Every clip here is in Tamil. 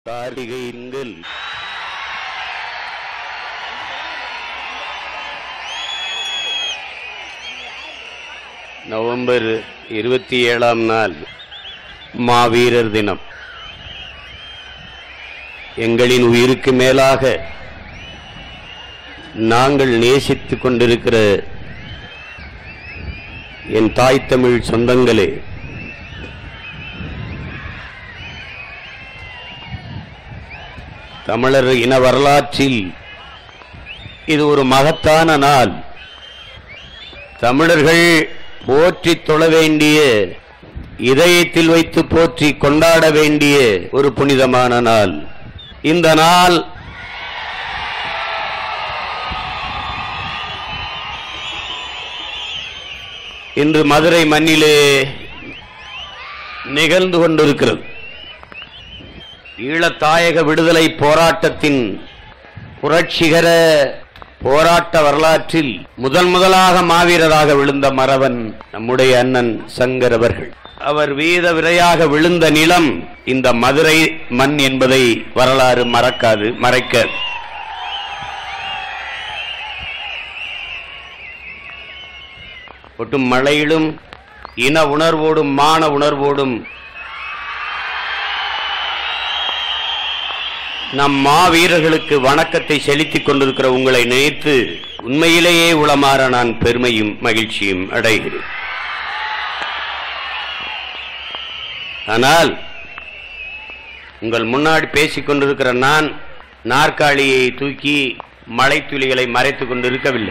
கார்த்திகைங்கள் நவம்பர் இருபத்தி ஏழாம் நாள் மாவீரர் தினம் எங்களின் உயிருக்கு மேலாக நாங்கள் நேசித்துக் கொண்டிருக்கிற என் தாய் தமிழ் சொந்தங்களே தமிழர் இன வரலாற்றில் இது ஒரு மகத்தான நாள் தமிழர்கள் போற்றி தொழ வேண்டிய இதயத்தில் வைத்து போற்றி கொண்டாட வேண்டிய ஒரு புனிதமான நாள் இந்த நாள் இன்று மதுரை மண்ணிலே நிகழ்ந்து கொண்டிருக்கிறது ஈழத்தாயக விடுதலை போராட்டத்தின் புரட்சிகர போராட்ட வரலாற்றில் முதல் முதலாக மாவீரராக விழுந்த மறவன் நம்முடைய அண்ணன் சங்கர் அவர்கள் அவர் வீத விரையாக விழுந்த நிலம் இந்த மதுரை மண் என்பதை வரலாறு மறக்காது மறைக்காது ஒட்டும் மழையிலும் இன உணர்வோடும் மான உணர்வோடும் நம் மாவீரர்களுக்கு வணக்கத்தை செலுத்திக் கொண்டிருக்கிற உங்களை நினைத்து உண்மையிலேயே உளமாற நான் பெருமையும் மகிழ்ச்சியும் அடைகிறேன் ஆனால் உங்கள் முன்னாடி பேசிக் கொண்டிருக்கிற நான் நாற்காலியை தூக்கி மழைத்துளிகளை மறைத்துக் கொண்டிருக்கவில்லை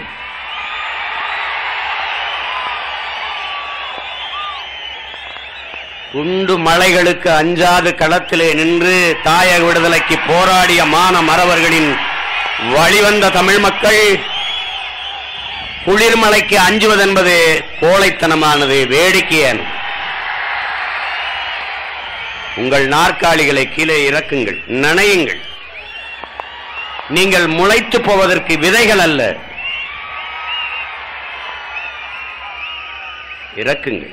குண்டு மலைகளுக்கு அஞ்சாது களத்திலே நின்று தாயக விடுதலைக்கு போராடிய மான மறவர்களின் வழிவந்த தமிழ் மக்கள் குளிர்மலைக்கு அஞ்சுவதென்பது கோழைத்தனமானது வேடிக்கையானது உங்கள் நாற்காலிகளை கீழே இறக்குங்கள் நனையுங்கள் நீங்கள் முளைத்து போவதற்கு விதைகள் அல்ல இறக்குங்கள்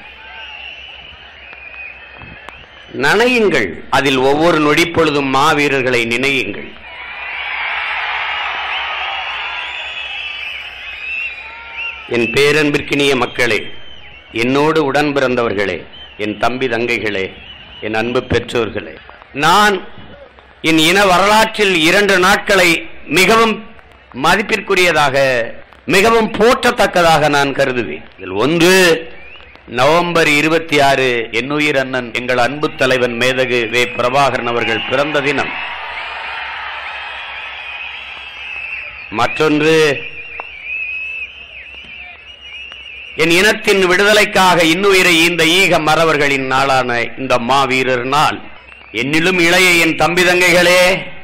நனையுங்கள் அதில் ஒவ்வொரு நொடிப்பொழுதும் மாவீரர்களை நினையுங்கள் என் பேரன்பிற்கினிய மக்களே என்னோடு உடன் பிறந்தவர்களே என் தம்பி தங்கைகளே என் அன்பு பெற்றோர்களே நான் என் இன வரலாற்றில் இரண்டு நாட்களை மிகவும் மதிப்பிற்குரியதாக மிகவும் போற்றத்தக்கதாக நான் கருதுவேன் இதில் ஒன்று நவம்பர் இருபத்தி ஆறு என்னுயிர் அண்ணன் எங்கள் அன்பு தலைவன் மேதகு வே பிரபாகரன் அவர்கள் பிறந்த தினம் மற்றொன்று என் இனத்தின் விடுதலைக்காக இன்னுயிரை இந்த ஈக மறவர்களின் நாளான இந்த மாவீரர் நாள் என்னிலும் இளைய என் தம்பி தங்கைகளே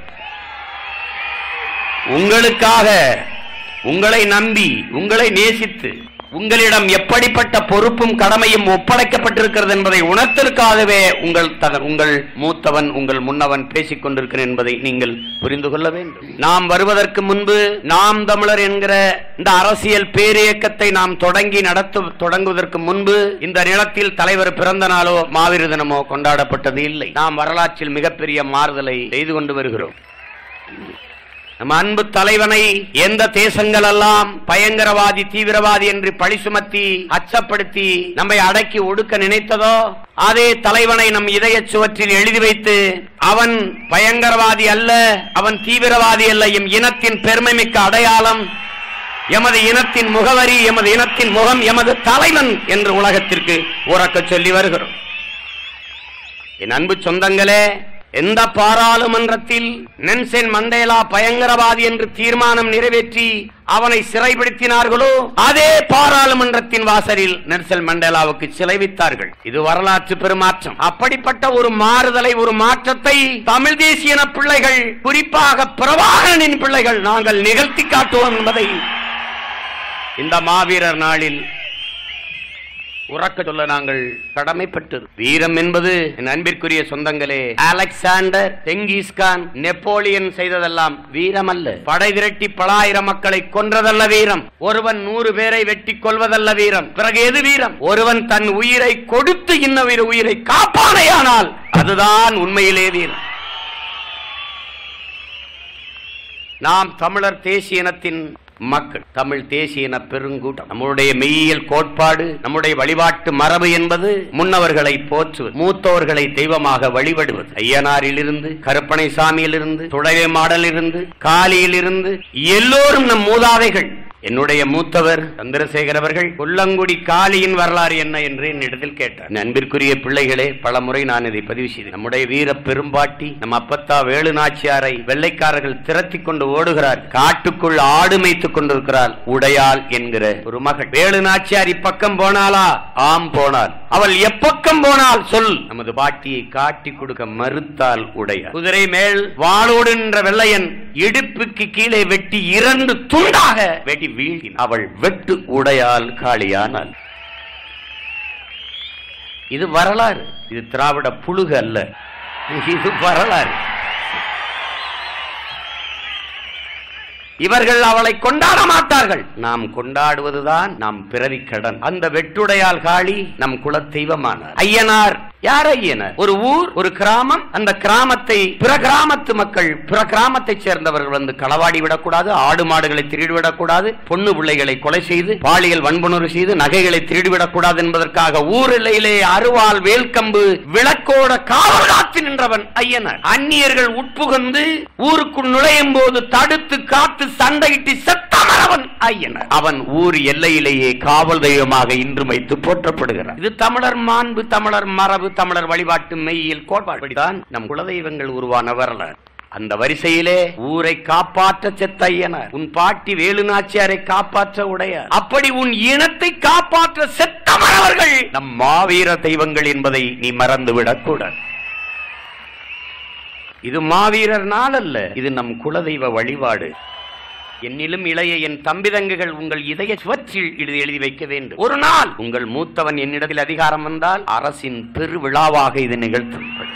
உங்களுக்காக உங்களை நம்பி உங்களை நேசித்து உங்களிடம் எப்படிப்பட்ட பொறுப்பும் கடமையும் ஒப்படைக்கப்பட்டிருக்கிறது என்பதை உணர்த்திற்காகவே உங்கள் தக- உங்கள் மூத்தவன் உங்கள் முன்னவன் பேசிக் கொண்டிருக்கிறேன் என்பதை நீங்கள் புரிந்து கொள்ள வேண்டும் நாம் வருவதற்கு முன்பு நாம் தமிழர் என்கிற இந்த அரசியல் பேரியக்கத்தை நாம் தொடங்கி நடத்து தொடங்குவதற்கு முன்பு இந்த நிலத்தில் தலைவர் பிறந்த நாளோ மாவீர தினமோ கொண்டாடப்பட்டது இல்லை நாம் வரலாற்றில் மிகப்பெரிய மாறுதலை செய்து கொண்டு வருகிறோம் நம் அன்பு தலைவனை எந்த தேசங்கள் எல்லாம் பயங்கரவாதி தீவிரவாதி என்று பழி சுமத்தி அச்சப்படுத்தி நம்மை அடக்கி ஒடுக்க நினைத்ததோ அதே தலைவனை நம் இதய சுவற்றில் எழுதி வைத்து அவன் பயங்கரவாதி அல்ல அவன் தீவிரவாதி அல்ல எம் இனத்தின் பெருமைமிக்க அடையாளம் எமது இனத்தின் முகவரி எமது இனத்தின் முகம் எமது தலைவன் என்று உலகத்திற்கு உறக்கச் சொல்லி வருகிறோம் என் அன்பு சொந்தங்களே எந்த பாராளுமன்றத்தில் நென்சென் மண்டேலா பயங்கரவாதி என்று தீர்மானம் நிறைவேற்றி அவனை சிறைப்படுத்தினார்களோ அதே பாராளுமன்றத்தின் வாசலில் நெல்சன் மண்டேலாவுக்கு சிலை வைத்தார்கள் இது வரலாற்று பெருமாற்றம் அப்படிப்பட்ட ஒரு மாறுதலை ஒரு மாற்றத்தை தமிழ் தேசியன பிள்ளைகள் குறிப்பாக பிரபாகரனின் பிள்ளைகள் நாங்கள் நிகழ்த்தி காட்டுவோம் என்பதை இந்த மாவீரர் நாளில் உறக்க சொல்ல நாங்கள் கடமைப்பட்டு வீரம் என்பது என் அன்பிற்குரிய சொந்தங்களே அலெக்சாண்டர் தெங்கிஸ்கான் நெப்போலியன் செய்ததெல்லாம் வீரம் அல்ல படை திரட்டி பலாயிரம் மக்களை கொன்றதல்ல வீரம் ஒருவன் நூறு பேரை வெட்டி கொள்வதல்ல வீரம் பிறகு எது வீரம் ஒருவன் தன் உயிரை கொடுத்து இன்னொரு உயிரை காப்பானையானால் அதுதான் உண்மையிலே வீரம் நாம் தமிழர் தேசிய இனத்தின் மக்கள் தமிழ் தேசிய இன பெருங்கூட்டம் நம்முடைய மெய்யியல் கோட்பாடு நம்முடைய வழிபாட்டு மரபு என்பது முன்னவர்களை போற்றுவது மூத்தோர்களை தெய்வமாக வழிபடுவது ஐயனாரிலிருந்து கருப்பனை சாமியிலிருந்து துடைவை மாடலிருந்து காளியிலிருந்து எல்லோரும் நம் மூதாதைகள் என்னுடைய மூத்தவர் சந்திரசேகர் அவர்கள் கொல்லங்குடி காளியின் வரலாறு என்ன என்று என்னிடத்தில் கேட்டார் அன்பிற்குரிய பிள்ளைகளே பல முறை நான் இதை பதிவு செய்தேன் நம்முடைய வீர பெரும்பாட்டி நம் அப்பத்தா வேலு நாச்சியாரை வெள்ளைக்காரர்கள் திரட்டி கொண்டு ஓடுகிறார் காட்டுக்குள் ஆடு மேய்த்துக் கொண்டிருக்கிறார் உடையாள் என்கிற ஒரு மகள் வேலு நாச்சியார் இப்பக்கம் போனாளா ஆம் போனாள் அவள் எப்பக்கம் போனால் சொல் நமது பாட்டியை காட்டி கொடுக்க மறுத்தால் உடையாள் குதிரை மேல் வாளோடு நின்ற வெள்ளையன் இடுப்புக்கு கீழே வெட்டி இரண்டு துண்டாக வெட்டி வீழ்த்தி அவள் வெட்டு உடையால் காளியானாள் இது வரலாறு இது திராவிட புழுகு அல்ல இது வரலாறு இவர்கள் அவளை கொண்டாட மாட்டார்கள் நாம் கொண்டாடுவதுதான் நாம் பிறவி கடன் அந்த வெட்டுடையால் காளி நம் குலத்தெய்வமானார் ஐயனார் யார் ஐயனார் ஒரு ஊர் ஒரு கிராமம் அந்த கிராமத்தை பிற கிராமத்து மக்கள் பிற கிராமத்தை சேர்ந்தவர்கள் வந்து களவாடி விடக்கூடாது ஆடு மாடுகளை திருடிவிடக்கூடாது பொண்ணு பிள்ளைகளை கொலை செய்து பாலியல் வன்புணர்வு செய்து நகைகளை திருடிவிடக்கூடாது என்பதற்காக ஊர் எல்லையிலே அருவாள் வேல்கம்பு விளக்கோட காவல் காத்து நின்றவன் ஐயனார் அந்நியர்கள் உட்புகுந்து ஊருக்குள் நுழையும் போது தடுத்து காத்து சண்டையிட்டு செத்தமரவன் ஐயனார் அவன் ஊர் எல்லையிலேயே காவல் தெய்வமாக இன்று வைத்து போற்றப்படுகிறார் இது தமிழர் மாண்பு தமிழர் மரபு தமிழர் வழிபாட்டு மெய்யில் கோட்பாடுதான் நம் குலதெய்வங்கள் உருவான வரலாறு அந்த வரிசையிலே ஊரை காப்பாற்ற செத்த ஐயனார் உன் பாட்டி வேலு நாச்சியாரை காப்பாற்ற உடைய அப்படி உன் இனத்தை காப்பாற்ற செத்தமரவர்கள் நம் மாவீர தெய்வங்கள் என்பதை நீ மறந்து விடக்கூடாது இது மாவீரர் நாள் அல்ல இது நம் குலதெய்வ வழிபாடு என்னிலும் இளைய என் தம்பிதங்குகள் உங்கள் இதய சுவற்றில் இது எழுதி வைக்க வேண்டும் ஒரு நாள் உங்கள் மூத்தவன் என்னிடத்தில் அதிகாரம் வந்தால் அரசின் பெருவிழாவாக இது நிகழ்த்தப்படும்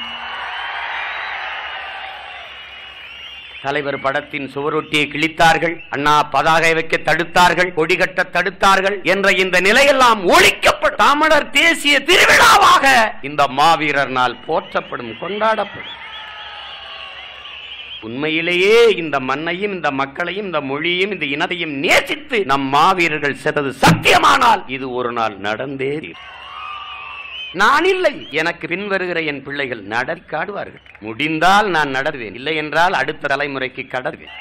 தலைவர் படத்தின் சுவரொட்டியை கிழித்தார்கள் அண்ணா பதாகை வைக்க தடுத்தார்கள் கொடி கட்ட தடுத்தார்கள் என்ற இந்த நிலையெல்லாம் ஒழிக்கப்படும் தமிழர் தேசிய திருவிழாவாக இந்த மாவீரர் நாள் போற்றப்படும் கொண்டாடப்படும் உண்மையிலேயே இந்த மண்ணையும் இந்த மக்களையும் இந்த மொழியும் இந்த இனத்தையும் நேசித்து நம் மாவீரர்கள் செத்தது சத்தியமானால் இது ஒரு நாள் நடந்தே தீரும். நான் இல்லை எனக்கு பின் வருகிற என் பிள்ளைகள் நடற் காடுவார்கள் முடிந்தால் நான் நடவேன் இல்லை என்றால் அடுத்த தலைமுறைக்கு கடவேன்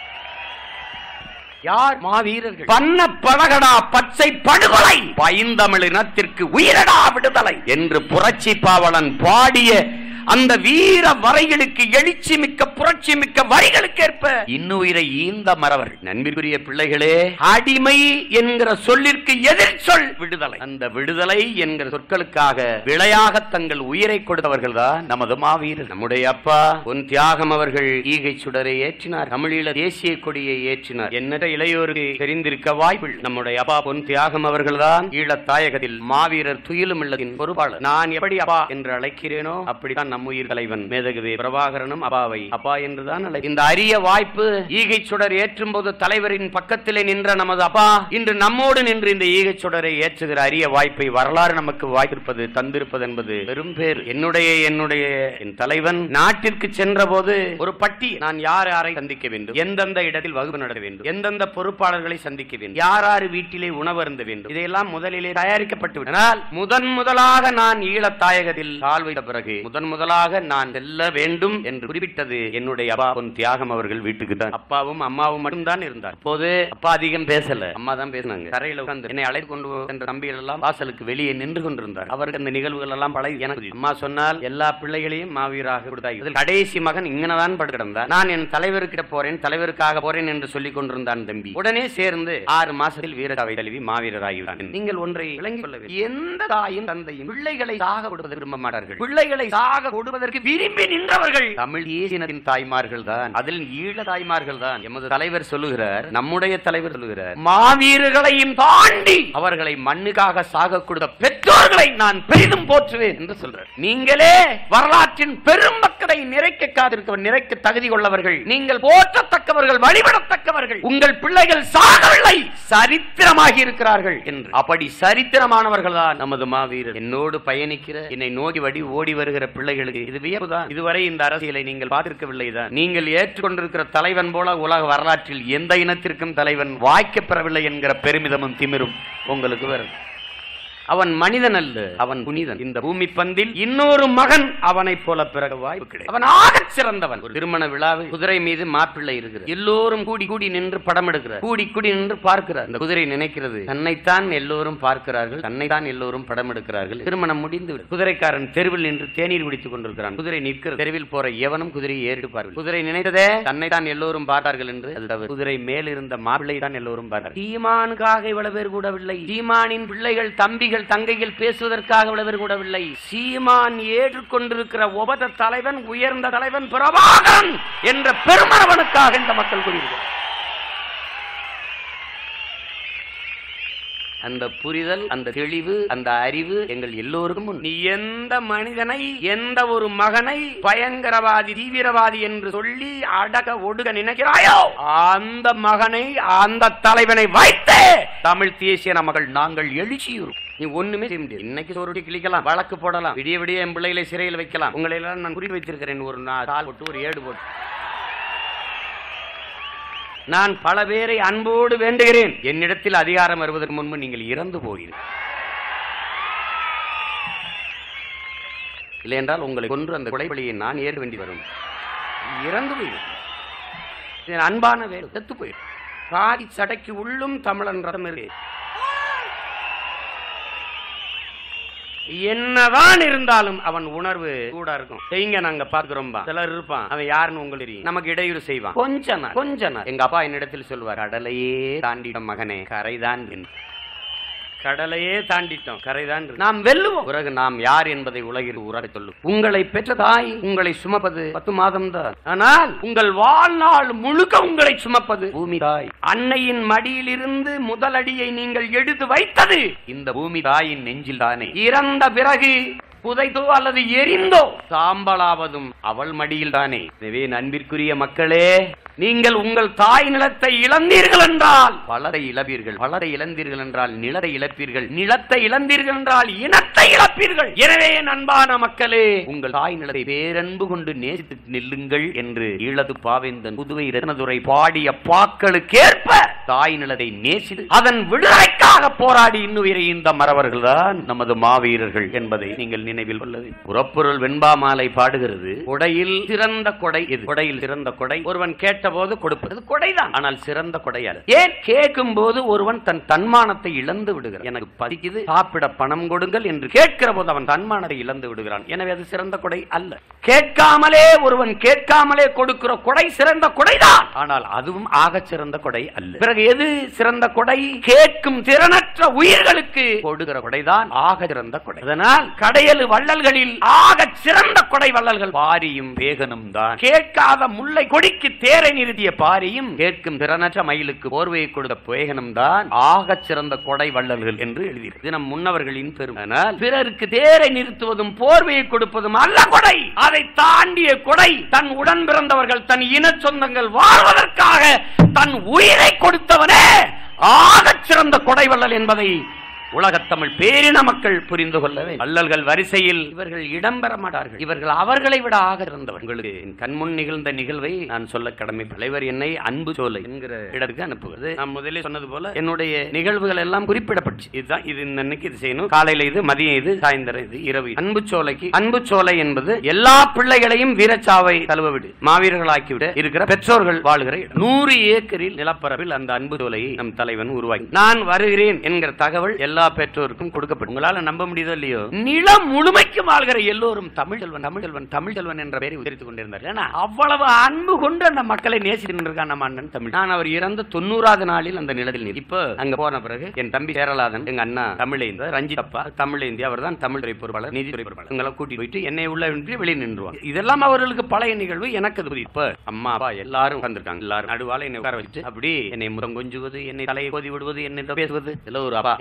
யார் மாவீரர்கள் பண்ண பழகடா பச்சை படுகொலை பைந்தமிழ் இனத்திற்கு உயிரடா விடுதலை என்று புரட்சி பாவலன் பாடிய அந்த வீர வரைகளுக்கு எழுச்சி மிக்க புரட்சி மிக்க வரிகளுக்கேற்ப இன்னுயிரை ஈந்த மறவர் நண்பிற்குரிய பிள்ளைகளே அடிமை என்கிற சொல்லிற்கு எதிர் சொல் விடுதலை அந்த விடுதலை என்கிற சொற்களுக்காக விளையாக தங்கள் உயிரை கொடுத்தவர்கள் தான் நமது மாவீரர் நம்முடைய அப்பா பொன் தியாகம் அவர்கள் ஈகை சுடரை ஏற்றினார் தமிழீழ தேசிய கொடியை ஏற்றினார் எண்ணற்ற இளையோருக்கு தெரிந்திருக்க வாய்ப்பில் நம்முடைய அப்பா பொன் தியாகம் அவர்கள்தான் ஈழத் தாயகத்தில் மாவீரர் துயிலும் இல்லத்தின் பொறுப்பாளர் நான் எப்படி அப்பா என்று அழைக்கிறேனோ அப்படித்தான் நம் உயிர் தலைவன் மேதகுவே பிரபாகரனும் அப்பாவை அப்பா என்றுதான் அழை இந்த அரிய வாய்ப்பு ஈகை சுடர் ஏற்றும் போது தலைவரின் பக்கத்திலே நின்ற நமது அப்பா இன்று நம்மோடு நின்று இந்த ஈகை சுடரை ஏற்றுகிற அரிய வாய்ப்பை வரலாறு நமக்கு வாய்ப்பிருப்பது தந்திருப்பது என்பது பெரும் பேர் என்னுடைய என்னுடைய என் தலைவன் நாட்டிற்கு சென்ற போது ஒரு பட்டி நான் யார் யாரை சந்திக்க வேண்டும் எந்தெந்த இடத்தில் வகுப்பு நடத்த வேண்டும் எந்தெந்த பொறுப்பாளர்களை சந்திக்க வேண்டும் யார் யார் வீட்டிலே உணவு அருந்த வேண்டும் இதையெல்லாம் முதலிலே தயாரிக்கப்பட்டு விட்டனால் முதன் முதலாக நான் ஈழத் தாயகத்தில் கால் வைத்த பிறகு முதன் முதலாக நான் செல்ல வேண்டும் என்று குறிப்பிட்டது என்னுடைய அப்பா பொன் தியாகம் அவர்கள் வீட்டுக்கு தான் அப்பாவும் அம்மாவும் மட்டும் தான் இருந்தார் இப்போது அப்பா அதிகம் பேசல அம்மா தான் பேசினாங்க தரையில உட்கார்ந்து என்னை அழைத்து கொண்டு சென்ற தம்பிகள் எல்லாம் வாசலுக்கு வெளியே நின்று கொண்டிருந்தார் அவருக்கு அந்த நிகழ்வுகள் எல்லாம் பழகி எனக்கு புரியும். அம்மா சொன்னால் எல்லா பிள்ளைகளையும் மாவீராக கொடுத்தாய் இதில் கடைசி மகன் இங்கனதான் படுத்து கிடந்தார் நான் என் தலைவர்கிட்ட போறேன் தலைவருக்காக போறேன் என்று சொல்லிக் கொண்டிருந்தான் தம்பி உடனே சேர்ந்து ஆறு மாசத்தில் வீரகாவை தழுவி மாவீரராகிவிட்டான் நீங்கள் ஒன்றை விளங்கிக் கொள்ள வேண்டும். எந்த தாயும் தந்தையும் பிள்ளைகளை சாக கொடுப்பதை விரும்ப மாட்டார்கள் பிள்ளைகளை சாக கொடுப்பதற்கு விரும்பி நின்றவர்கள் தமிழ் ஈசினத்தின் தாய்மார்கள் தான் அதில் ஈழ தாய்மார்கள் தான் எமது தலைவர் சொல்லுகிறார் நம்முடைய தலைவர் சொல்லுகிறார் மாவீரர்களையும் தாண்டி அவர்களை மண்ணுக்காக சாக கொடுத்த பெற்றோர்களை நான் பெரிதும் போற்றுவேன் என்று சொல்றார் நீங்களே வரலாற்றின் பெரும் மக்களை நிறைக்க காத்திருக்கவர் நிறைக்க தகுதி கொள்ளவர்கள் நீங்கள் போற்றத்தக்கவர்கள் வழிபடத்தக்கவர்கள் உங்கள் பிள்ளைகள் சாகவில்லை சரித்திரமாகி இருக்கிறார்கள் என்று அப்படி சரித்திரமானவர்கள் தான் நமது மாவீரர் என்னோடு பயணிக்கிற என்னை நோக்கி வடி ஓடி வருகிற பிள்ளைகள் விவசாயிகளுக்கு இது வியப்புதான் இதுவரை இந்த அரசியலை நீங்கள் பார்த்திருக்கவில்லை தான் நீங்கள் ஏற்றுக்கொண்டிருக்கிற தலைவன் போல உலக வரலாற்றில் எந்த இனத்திற்கும் தலைவன் வாய்க்கப் பெறவில்லை என்கிற பெருமிதமும் திமிரும் உங்களுக்கு வரும் அவன் மனிதன் அல்ல அவன் புனிதன் இந்த பூமி பந்தில் இன்னொரு மகன் அவனைப் போல பிறகு வாய்ப்பு கிடையாது அவன் ஆகச் சிறந்தவன் ஒரு திருமண விழாவில் குதிரை மீது மாப்பிள்ளை இருக்கிறது எல்லோரும் கூடி கூடி நின்று படம் எடுக்கிறார் கூடி கூடி நின்று பார்க்கிறார் இந்த குதிரை நினைக்கிறது தன்னைத்தான் எல்லோரும் பார்க்கிறார்கள் தன்னைத்தான் எல்லோரும் படம் எடுக்கிறார்கள் திருமணம் முடிந்து விடும். குதிரைக்காரன் தெருவில் நின்று தேநீர் குடித்துக் கொண்டிருக்கிறான் குதிரை நிற்கிறது தெருவில் போற எவனும் குதிரையை ஏறிடுப்பார்கள் குதிரை நினைத்ததே தன்னைத்தான் எல்லோரும் பார்த்தார்கள் என்று அது தவறு. குதிரை மேல் இருந்த மாப்பிள்ளை தான் எல்லோரும் பார்த்தார் சீமானுக்காக இவ்வளவு பேர் கூடவில்லை சீமானின் பிள்ளைகள் தம்பிகள் தங்கைகள் பேசுவதற்காக இவ்வளவு பேர் கூடவில்லை சீமான் ஏற்றுக்கொண்டிருக்கிற உபத தலைவன் உயர்ந்த தலைவன் பிரபாகரன் என்ற பெருமரவனுக்காக இந்த மக்கள் கூறியிருக்கிறார் அந்த புரிதல் அந்த தெளிவு அந்த அறிவு எங்கள் எல்லோருக்கும் உண்டு. நீ எந்த மனிதனை எந்த ஒரு மகனை பயங்கரவாதி தீவிரவாதி என்று சொல்லி அடக ஒடுக நினைக்கிறாயோ அந்த மகனை அந்த தலைவனை வைத்து தமிழ் தேசிய மக்கள் நாங்கள் எழுச்சியுறும் நீ ஒண்ணுமே செய்ய முடியாது இன்னைக்கு சோறுடி கிழிக்கலாம் வழக்கு போடலாம் விடிய விடிய என் பிள்ளைகளை சிறையில் வைக்கலாம் உங்களை எல்லாம் நான் குறி வைத்திருக்கிறேன் ஒரு நா- தாள் போட்டு ஒரு ஏடு போட்டு நான் பல பேரை அன்போடு வேண்டுகிறேன் என்னிடத்தில் அதிகாரம் வருவதற்கு முன்பு நீங்கள் இறந்து போகிறீர்கள் இல்லை என்றால் உங்களை கொன்று அந்த கொலைபலியை நான் ஏற வேண்டி வரும் இறந்து போயிடும் இது என் அன்பான வேறு செத்து போயிடும் காதி சடைக்கு உள்ளும் தமிழன் ரதம் இருக்கு என்னதான் இருந்தாலும் அவன் உணர்வு கூட இருக்கும் செய்யுங்க நாங்க பாக்குறோம் சிலர் இருப்பான் அவன் யாருன்னு உங்களுக்கு தெரியும் நமக்கு இடையூறு செய்வான் கொஞ்ச நாள் கொஞ்ச நாள் எங்க அப்பா என்னிடத்தில் சொல்வார் கடலையே தாண்டிட்ட மகனே கரைதான் என்று கடலையே தாண்டிட்டோம் கரைதான் என்று. நாம் வெல்லுவோம் பிறகு நாம் யார் என்பதை உலகில் உறவை சொல்லும் உங்களை பெற்ற தாய் உங்களை சுமப்பது பத்து மாதம் தான் ஆனால் உங்கள் வாழ்நாள் முழுக்க உங்களை சுமப்பது பூமி தாய் அன்னையின் மடியிலிருந்து முதலடியை நீங்கள் எடுத்து வைத்தது இந்த பூமி தாயின் நெஞ்சில் தானே இறந்த பிறகு புதைத்தோ அல்லது எரிந்தோ சாம்பலாவதும் அவள் மடியில் தானே எனவே நண்பிற்குரிய மக்களே நீங்கள் உங்கள் தாய் நிலத்தை இழந்தீர்கள் என்றால் பலரை இழப்பீர்கள் பலரை இழந்தீர்கள் என்றால் நிலத்தை இழப்பீர்கள் நிலத்தை இழந்தீர்கள் என்றால் இனத்தை இழப்பீர்கள் எனவே என் அன்பான மக்களே உங்கள் தாய் நிலத்தை பேரன்பு கொண்டு நேசித்து நில்லுங்கள் என்று ஈழது பாவேந்தன் புதுவை ரத்னதுரை பாடிய பாக்களுக்கேற்ப தாய் நிலத்தை நேசித்து அதன் விடுதலைக்காக போராடி இன்னுயிரை இந்த மறவர்கள் தான் நமது மாவீரர்கள் என்பதை நீங்கள் நினைவில் கொள்ளது புறப்பொருள் வெண்பா மாலை பாடுகிறது கொடையில் சிறந்த கொடை இது கொடையில் சிறந்த கொடை ஒருவன் கேட்டபோது கொடுப்பது அது கொடைதான் ஆனால் சிறந்த கொடை அல்ல ஏன் கேட்கும் போது ஒருவன் தன் தன்மானத்தை இழந்து விடுகிறான் எனக்கு பசிக்குது சாப்பிட பணம் கொடுங்கள் என்று கேட்கிற போது அவன் தன்மானத்தை இழந்து விடுகிறான் எனவே அது சிறந்த கொடை அல்ல கேட்காமலே ஒருவன் கேட்காமலே கொடுக்கிற கொடை சிறந்த கொடைதான் ஆனால் அதுவும் ஆகச் சிறந்த கொடை அல்ல பிறகு எது சிறந்த கொடை கேட்கும் திறனற்ற உயிர்களுக்கு கொடுக்கிற கொடைதான் ஆக சிறந்த கொடை அதனால் கடையலு வள்ளல்களில் ஆகச் சிறந்த கொடை வள்ளல்கள் பாரியும் வேகனும் தான் கேட்காத முல்லை கொடிக்கு தேரை நிறுத்திய பாரியும் கேட்கும் திறனற்ற மயிலுக்கு போர்வையை கொடுத்த பேகனும் தான் ஆகச் சிறந்த கொடை வள்ளல்கள் என்று எழுதியிருக்கு இது நம் முன்னவர்களின் பெருமை ஆனால் பிறருக்கு தேரை நிறுத்துவதும் போர்வையை கொடுப்பதும் அல்ல கொடை அதை தாண்டிய கொடை தன் உடன் பிறந்தவர்கள் தன் இன சொந்தங்கள் வாழ்வதற்காக தன் உயிரை கொடுத்தவனே ஆகச் சிறந்த கொடை வள்ளல் என்பதை உலகத் தமிழ் பேரின மக்கள் புரிந்து கொள்ளவே அல்லல்கள் வரிசையில் இவர்கள் இடம்பெற மாட்டார்கள் இவர்கள் அவர்களை விட ஆக இருந்தவர்கள் உங்களுக்கு என் கண்முன் நிகழ்ந்த நிகழ்வை நான் சொல்ல கடமை தலைவர் என்னை அன்பு சோலை என்கிற இடத்துக்கு அனுப்புவது நான் முதலில் சொன்னது போல என்னுடைய நிகழ்வுகள் எல்லாம் குறிப்பிடப்பட்டுச்சு இதுதான் இது இந்த அன்னைக்கு இது செய்யணும் காலையில இது மதியம் இது சாயந்தரம் இது இரவு இது. அன்பு சோலைக்கு அன்பு சோலை என்பது எல்லா பிள்ளைகளையும் வீரச்சாவை தழுவ விடு மாவீரர்களாக்கி விட இருக்கிற பெற்றோர்கள் வாழ்கிற இடம் நூறு ஏக்கரில் நிலப்பரப்பில் அந்த அன்பு சோலையை நம் தலைவன் உருவாக்கி நான் வருகிறேன் என்கிற தகவல் எல்லா பெற்றோருக்கும் கொடுக்கப்படும் உங்களால நம்ப முடியுதோ இல்லையோ நிலம் முழுமைக்கும் வாழ்கிற எல்லோரும் தமிழ் செல்வன் தமிழ் செல்வன் தமிழ் செல்வன் என்ற பெயரை உச்சரித்துக் கொண்டிருந்தார் ஏன்னா அவ்வளவு அன்பு கொண்டு அந்த மக்களை நேசித்து இருக்கான் நம்ம அண்ணன் தமிழ் நான் அவர் இறந்த தொண்ணூறாவது நாளில் அந்த நிலத்தில் நிற்கிறேன். இப்போ அங்க போன பிறகு என் தம்பி சேரலாதன் எங்க அண்ணா தமிழேந்த ரஞ்சித் அப்பா தமிழேந்தி அவர் தான் தமிழ் துறை பொறுப்பாளர் நீதித்துறை பொறுப்பாளர் இவங்களை கூட்டி போயிட்டு என்னை உள்ள விட்டு வெளியே நின்றுவாங்க இதெல்லாம் அவர்களுக்கு பழைய நிகழ்வு எனக்கு அது புரியுது இப்ப அம்மா அப்பா எல்லாரும் வந்திருக்காங்க எல்லாரும் நடுவால என்னை உட்கார வச்சுட்டு அப்படி என்னை முகம் கொஞ்சுவது என்னை தலையை கோதி விடுவது என்னை பேசுவது இதுல ஒரு அப்பா எனக்கு தொண்ணூறு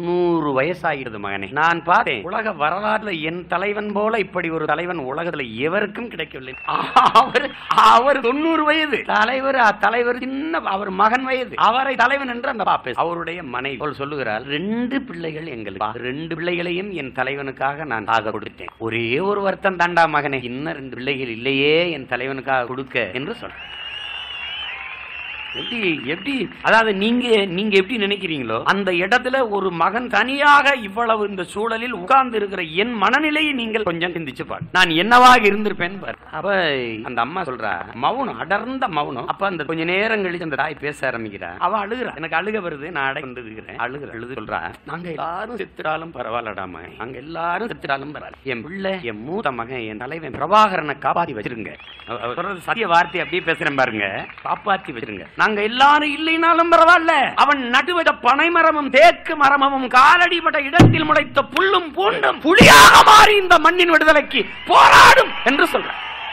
தொண்ணூறு வயசாகிடுது மகனே நான் பார்த்தேன் உலக வரலாறுல என் தலைவன் போல இப்படி ஒரு தலைவன் உலகத்துல எவருக்கும் கிடைக்கவில்லை அவர் அவர் தொண்ணூறு வயது தலைவர் அ- தலைவர் சின்ன அவர் மகன் வயது அவரை தலைவன் என்று அந்த பாப்பே அவருடைய மனைவி அவள் சொல்லுகிறார் ரெண்டு பிள்ளைகள் எங்களுக்கு ரெண்டு பிள்ளைகளையும் என் தலைவனுக்காக நான் ஆக கொடுத்தேன் ஒரே ஒரு வருத்தம் தாண்டா மகனே இன்னும் ரெண்டு பிள்ளைகள் இல்லையே என் தலைவனுக்காக கொடுக்க என்று சொன்ன எப்படி எப்படி அதாவது நீங்க நீங்க எப்படி நினைக்கிறீங்களோ அந்த இடத்துல ஒரு மகன் தனியாக இவ்வளவு இந்த சூழலில் உட்கார்ந்து இருக்கிற என் மனநிலையை நீங்கள் கொஞ்சம் சிந்திச்சு பாரு நான் என்னவாக இருந்திருப்பேன் பாரு அப்ப அந்த அம்மா சொல்றா மௌனம் அடர்ந்த மௌனம் அப்ப அந்த கொஞ்ச நேரம் கழிச்சு அந்த தாய் பேச ஆரம்பிக்கிறா அவ அழுகுறா எனக்கு அழுக வருது நான் அடை வந்து இருக்கிறேன் அழுகுற அழுது சொல்றா நாங்க எல்லாரும் செத்துட்டாலும் பரவாயில்லடாம நாங்க எல்லாரும் செத்துட்டாலும் பரவாயில்ல என் பிள்ளை என் மூத்த மகன் என் தலைவன் பிரபாகரனை காப்பாத்தி வச்சிருங்க அவ- அவ சொல்றது சத்திய வார்த்தை அப்படியே பேசுறேன் பாருங்க காப்பாத்தி வச்சிருங்க நாங்க எல்லாரும் இல்லைனாலும் பரவாயில்ல அவன் நடுவத பனை மரமும் தேக்கு மரமும் காலடிபட்ட இடத்தில் முளைத்த புல்லும் பூண்டும் புலியாக மாறி இந்த மண்ணின் விடுதலைக்கு போராடும் என்று சொல்ற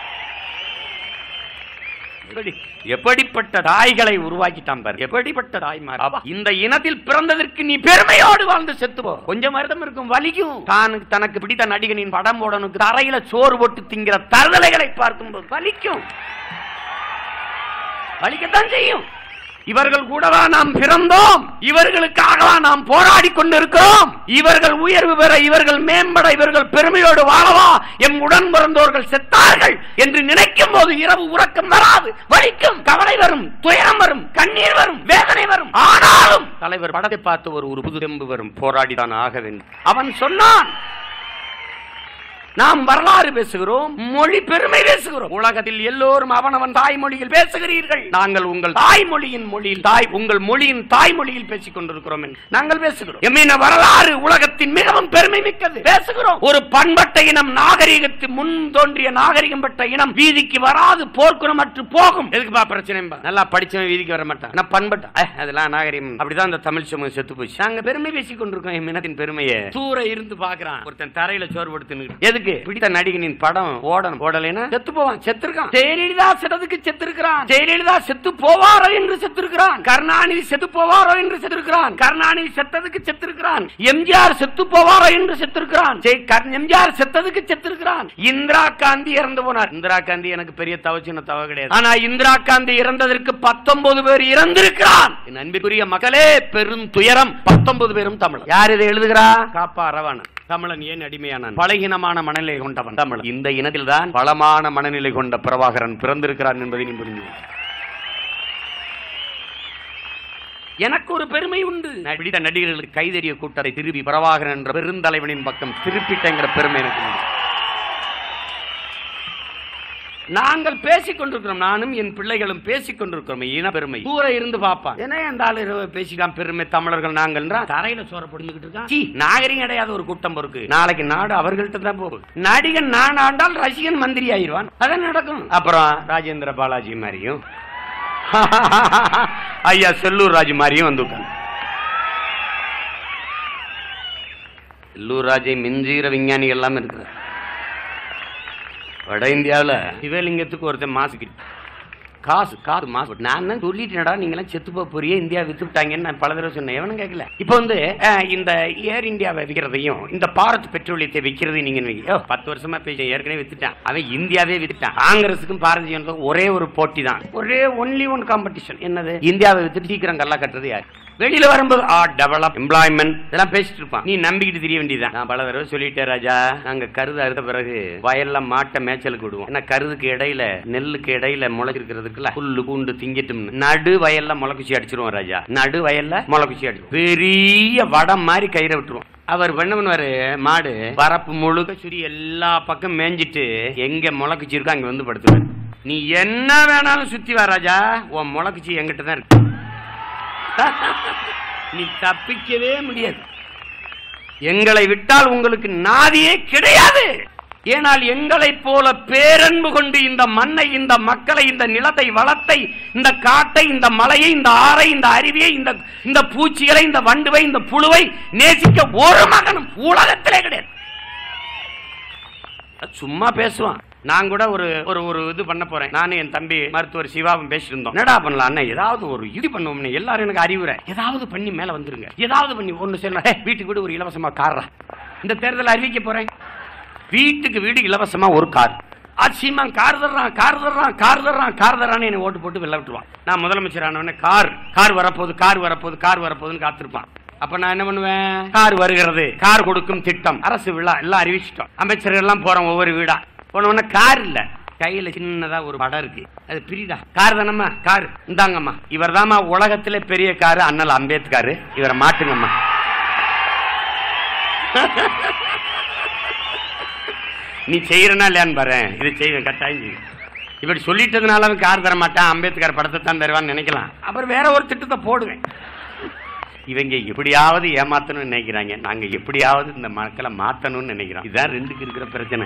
எப்படி- எப்படிப்பட்ட தாய்களை உருவாக்கிட்டான் பாரு எப்படிப்பட்ட தாய்மார் அப்பா, இந்த இனத்தில் பிறந்ததற்கு நீ பெருமையோடு வாழ்ந்து செத்து போ கொஞ்சம் வருத்தம் இருக்கும் வலிக்கும் தான் தனக்கு பிடித்த நடிகனின் படம் போடனுக்கு தரையில சோறு போட்டு திங்கிற தருதலைகளை பார்க்கும்போது வலிக்கும் வலிக்கத்தான் செய்யும் இவர்கள் கூடவா நாம் பிறந்தோம் இவர்களுக்காகவா நாம் போராடி கொண்டிருக்கிறோம் இவர்கள் உயர்வு பெற இவர்கள் மேம்பட இவர்கள் பெருமையோடு வாழவா எம் உடன் பிறந்தோர்கள் செத்தார்கள் என்று நினைக்கும் போது இரவு உறக்கம் வராது வலிக்கும் கவலை வரும் துயரம் வரும் கண்ணீர் வரும் வேதனை வரும் ஆனாலும் தலைவர் படத்தை பார்த்து ஒரு ஒரு புது தெம்பு வரும் போராடிதான் ஆக வேண்டும் அவன் சொன்னான் நாம் வரலாறு பேசுகிறோம் மொழி பெருமை பேசுகிறோம் உலகத்தில் எல்லோரும் அவனவன் தாய்மொழியில் பேசுகிறீர்கள் நாங்கள் உங்கள் தாய்மொழியின் மொழியில் தாய் உங்கள் மொழியின் தாய்மொழியில் பேசிக் கொண்டிருக்கிறோம் என்று நாங்கள் பேசுகிறோம் எம்மின வரலாறு உலகத்தின் மிகவும் பெருமை மிக்கது பேசுகிறோம் ஒரு பண்பட்ட இனம் நாகரிகத்து முன் தோன்றிய நாகரிகம் பெற்ற இனம் வீதிக்கு வராது போர்க்குணமற்று போகும் எதுக்குப்பா பிரச்சனை நல்லா படிச்சவன் வீதிக்கு வர மாட்டான் நான் பண்பட்ட அஹ், அதெல்லாம் நாகரிகம் அப்படிதான் இந்த தமிழ் சமூகம் செத்து போச்சு நாங்க பெருமை பேசிக் கொண்டிருக்கோம் என் இனத்தின் பெருமையை தூர இருந்து பாக்குறான் ஒருத்தன் தரையில சோறு படுத்து எதுக்கு பிடித்த நடிகனின் படம் ஓடணும் ஓடலைன்னா செத்து போவான் செத்துருக்கான் ஜெயலலிதா செத்ததுக்கு செத்துருக்கிறான் ஜெயலலிதா செத்து போவாரோ என்று செத்துருக்கிறான் கருணாநிதி செத்து போவாரோ என்று செத்துருக்கிறான் கருணாநிதி செத்ததுக்கு செத்துருக்கிறான் எம்ஜிஆர் செத்து போவாரோ என்று செத்துருக்கிறான் ஜெய்- கர்- எம்ஜிஆர் செத்ததுக்கு செத்துருக்கிறான் இந்திரா காந்தி இறந்து போனார் இந்திரா காந்தி எனக்கு பெரிய தவ சின்ன தவ கிடையாது ஆனா இந்திரா காந்தி இறந்ததற்கு பத்தொன்பது பேர் இறந்திருக்கிறான் என் அன்பிற்குரிய மக்களே பெரும் துயரம் பத்தொன்பது பேரும் தமிழ் யார் இதை எழுதுகிறா காப்பா அரவாணன் தமிழன் ஏன் அடிமையானான் பலகீனமான மனநிலை கொண்டவன் தமிழ் இந்த இனத்தில் தான் பலமான மனநிலை கொண்ட பிரபாகரன் பிறந்திருக்கிறான் என்பதை நீ புரிந்து கொள். எனக்கு ஒரு பெருமை உண்டு நான் பிடித்த நடிகர்களுக்கு கைதறிய கூட்டரை திருப்பி பிரபாகரன் என்ற பெருந்தலைவனின் பக்கம் திருப்பிட்டங்கிற பெருமை எனக்கு உண்டு நாங்கள் பேசிக் கொண்டிருக்கிறோம் நானும் என் பிள்ளைகளும் பேசிக் கொண்டிருக்கிறோம் இன பெருமை தூர இருந்து பாப்பான் ஏன்னா அந்த ஆளு இரவு பேசிக்கலாம் பெருமை தமிழர்கள் நாங்கள்ன்றா தரையில சோற பொடுந்துகிட்டு இருக்கான் சீ, நாகரிகம் கிடையாத ஒரு கூட்டம் இருக்கு நாளைக்கு நாடு அவர்கள்ட்ட தான் போகுது நடிகன் நான் ஆண்டால் ரசிகன் மந்திரி ஆயிடுவான் அதான் நடக்கும் அப்புறம் ராஜேந்திர பாலாஜி மாதிரியும் ஐயா செல்லூர் ராஜு மாதிரியும் வந்து உட்கார்ந்து. செல்லூர் ராஜை மிஞ்சுகிற விஞ்ஞானிகள் எல்லாம் இருக்கிறார் வட இந்தியாவில் சிவலிங்கத்துக்கு ஒருத்தன் மாசுக்கு காசு காசு மாசு நான் தான் சொல்லிட்டேனடா நீங்களாம் செத்து போக போறியே இந்தியா வித்து விட்டாங்கன்னு நான் பல தடவை சொன்னேன் எவனும் கேட்கல இப்போ வந்து அஹ், இந்த ஏர் இந்தியாவை விற்கிறதையும் இந்த பாரத் பெட்ரோலியத்தை விற்கிறதையும் நீங்க வைக்க- ஓ, பத்து வருஷமா பேச ஏற்கனவே வித்துட்டான் அவன் இந்தியாவே வித்துட்டான் காங்கிரஸுக்கும் பாரதிய ஜனதாவுக்கும் ஒரே ஒரு போட்டி தான் ஒரே ஒன்லி ஒன் காம்படிஷன் என்னது இந்தியாவை வித்துட்டு சீக்கிரம் கல்லா கட்டுறது யார் வெளியில வரும்போது ஆ டெவலப் எம்ப்ளாய்மெண்ட் இதெல்லாம் பேசிட்டு இருப்பான் நீ நம்பிக்கிட்டு தெரிய வேண்டியதான் நான் பல தடவை சொல்லிட்டேன் ராஜா நாங்க கருது அறுத்த பிறகு வயல்ல மாட்டை மேய்ச்சலுக்கு விடுவோம் ஏன்னா கருதுக்கு இடையில நெல்லுக்கு இடையில முளைச்சிருக்கிறதுக்குல புல்லு பூண்டு திங்கிட்டும் நடு வயல்ல முளைக்குச்சி அடிச்சிருவோம் ராஜா நடு வயல்ல முளைக்குச்சி அடிச்சிருவோம் பெரிய வடம் மாதிரி கயிறை விட்டுருவோம் அவர் என்ன பண்ணுவாரு மாடு பரப்பு முழுக்க சுரி எல்லா பக்கம் மேய்ஞ்சிட்டு எங்க முளைக்குச்சி இருக்கோ அங்க வந்து படுத்துவாரு நீ என்ன வேணாலும் சுத்தி வா ராஜா உன் முளைக்குச்சி எங்கிட்ட தான் இருக்கு நீ தப்பிக்கவே முடியாது எங்களை விட்டால் உங்களுக்கு நாதியே கிடையாது ஏனால் எங்களைப் போல பேரன்பு கொண்டு இந்த மண்ணை இந்த மக்களை இந்த நிலத்தை வளத்தை இந்த காட்டை இந்த மலையை இந்த ஆறை இந்த அருவியை இந்த இந்த பூச்சிகளை இந்த வண்டுவை இந்த புழுவை நேசிக்க ஒரு மகனும் உலகத்திலே கிடையாது சும்மா பேசுவான் நான் கூட ஒரு ஒரு ஒரு இது பண்ண போறேன் நானும் என் தம்பி மருத்துவர் சிவாவும் பேசிட்டு இருந்தோம் என்னடா பண்ணலாம் அண்ணன் ஏதாவது ஒரு இது பண்ணுவோம்னு எல்லாரும் எனக்கு அறிவுரை ஏதாவது பண்ணி மேல வந்துருங்க ஏதாவது பண்ணி ஒண்ணு சரி வீட்டுக்கு வீடு ஒரு இலவசமா கார்ரா இந்த தேர்தல் அறிவிக்க போறேன் வீட்டுக்கு வீடு இலவசமா ஒரு கார் ஆட்சியமா கார் தர்றான் கார் தர்றான் கார் தர்றான் கார் தர்றான்னு என்னை ஓட்டு போட்டு வெளில விட்டுருவான் நான் முதலமைச்சர் ஆனவொடனே கார் கார் வரப்போகுது கார் வரப்போகுது கார் வரப்போகுதுன்னு காத்திருப்பான் அப்ப நான் என்ன பண்ணுவேன் கார் வருகிறது கார் கொடுக்கும் திட்டம் அரசு விழா எல்லாம் அறிவிச்சிட்டோம் அமைச்சர்கள் எல்லாம் போறோம் ஒவ்வொரு வீடா போன உடனே கார் இல்ல கையில சின்னதா ஒரு படம் இருக்கு அது பிரிதா கார் தானம்மா கார் இந்தாங்கம்மா இவர் தாம்மா உலகத்திலே பெரிய காரு அண்ணல் அம்பேத்கர் இவரை மாட்டுங்கம்மா நீ செய்யறனா இல்லையான்னு பாரு இது செய்வேன் கட்டாயம் செய்வேன் இப்படி சொல்லிட்டதுனால அவன் கார் தர மாட்டான் அம்பேத்கர் படத்தை தான் தருவான்னு நினைக்கலாம் அப்புறம் வேற ஒரு திட்டத்தை போடுவேன் இவங்க எப்படியாவது ஏமாத்தணும்னு நினைக்கிறாங்க நாங்க எப்படியாவது இந்த மக்களை மாத்தணும்னு நினைக்கிறோம் இதுதான் ரெண்டுக்கு இருக்கிற பிரச்சனை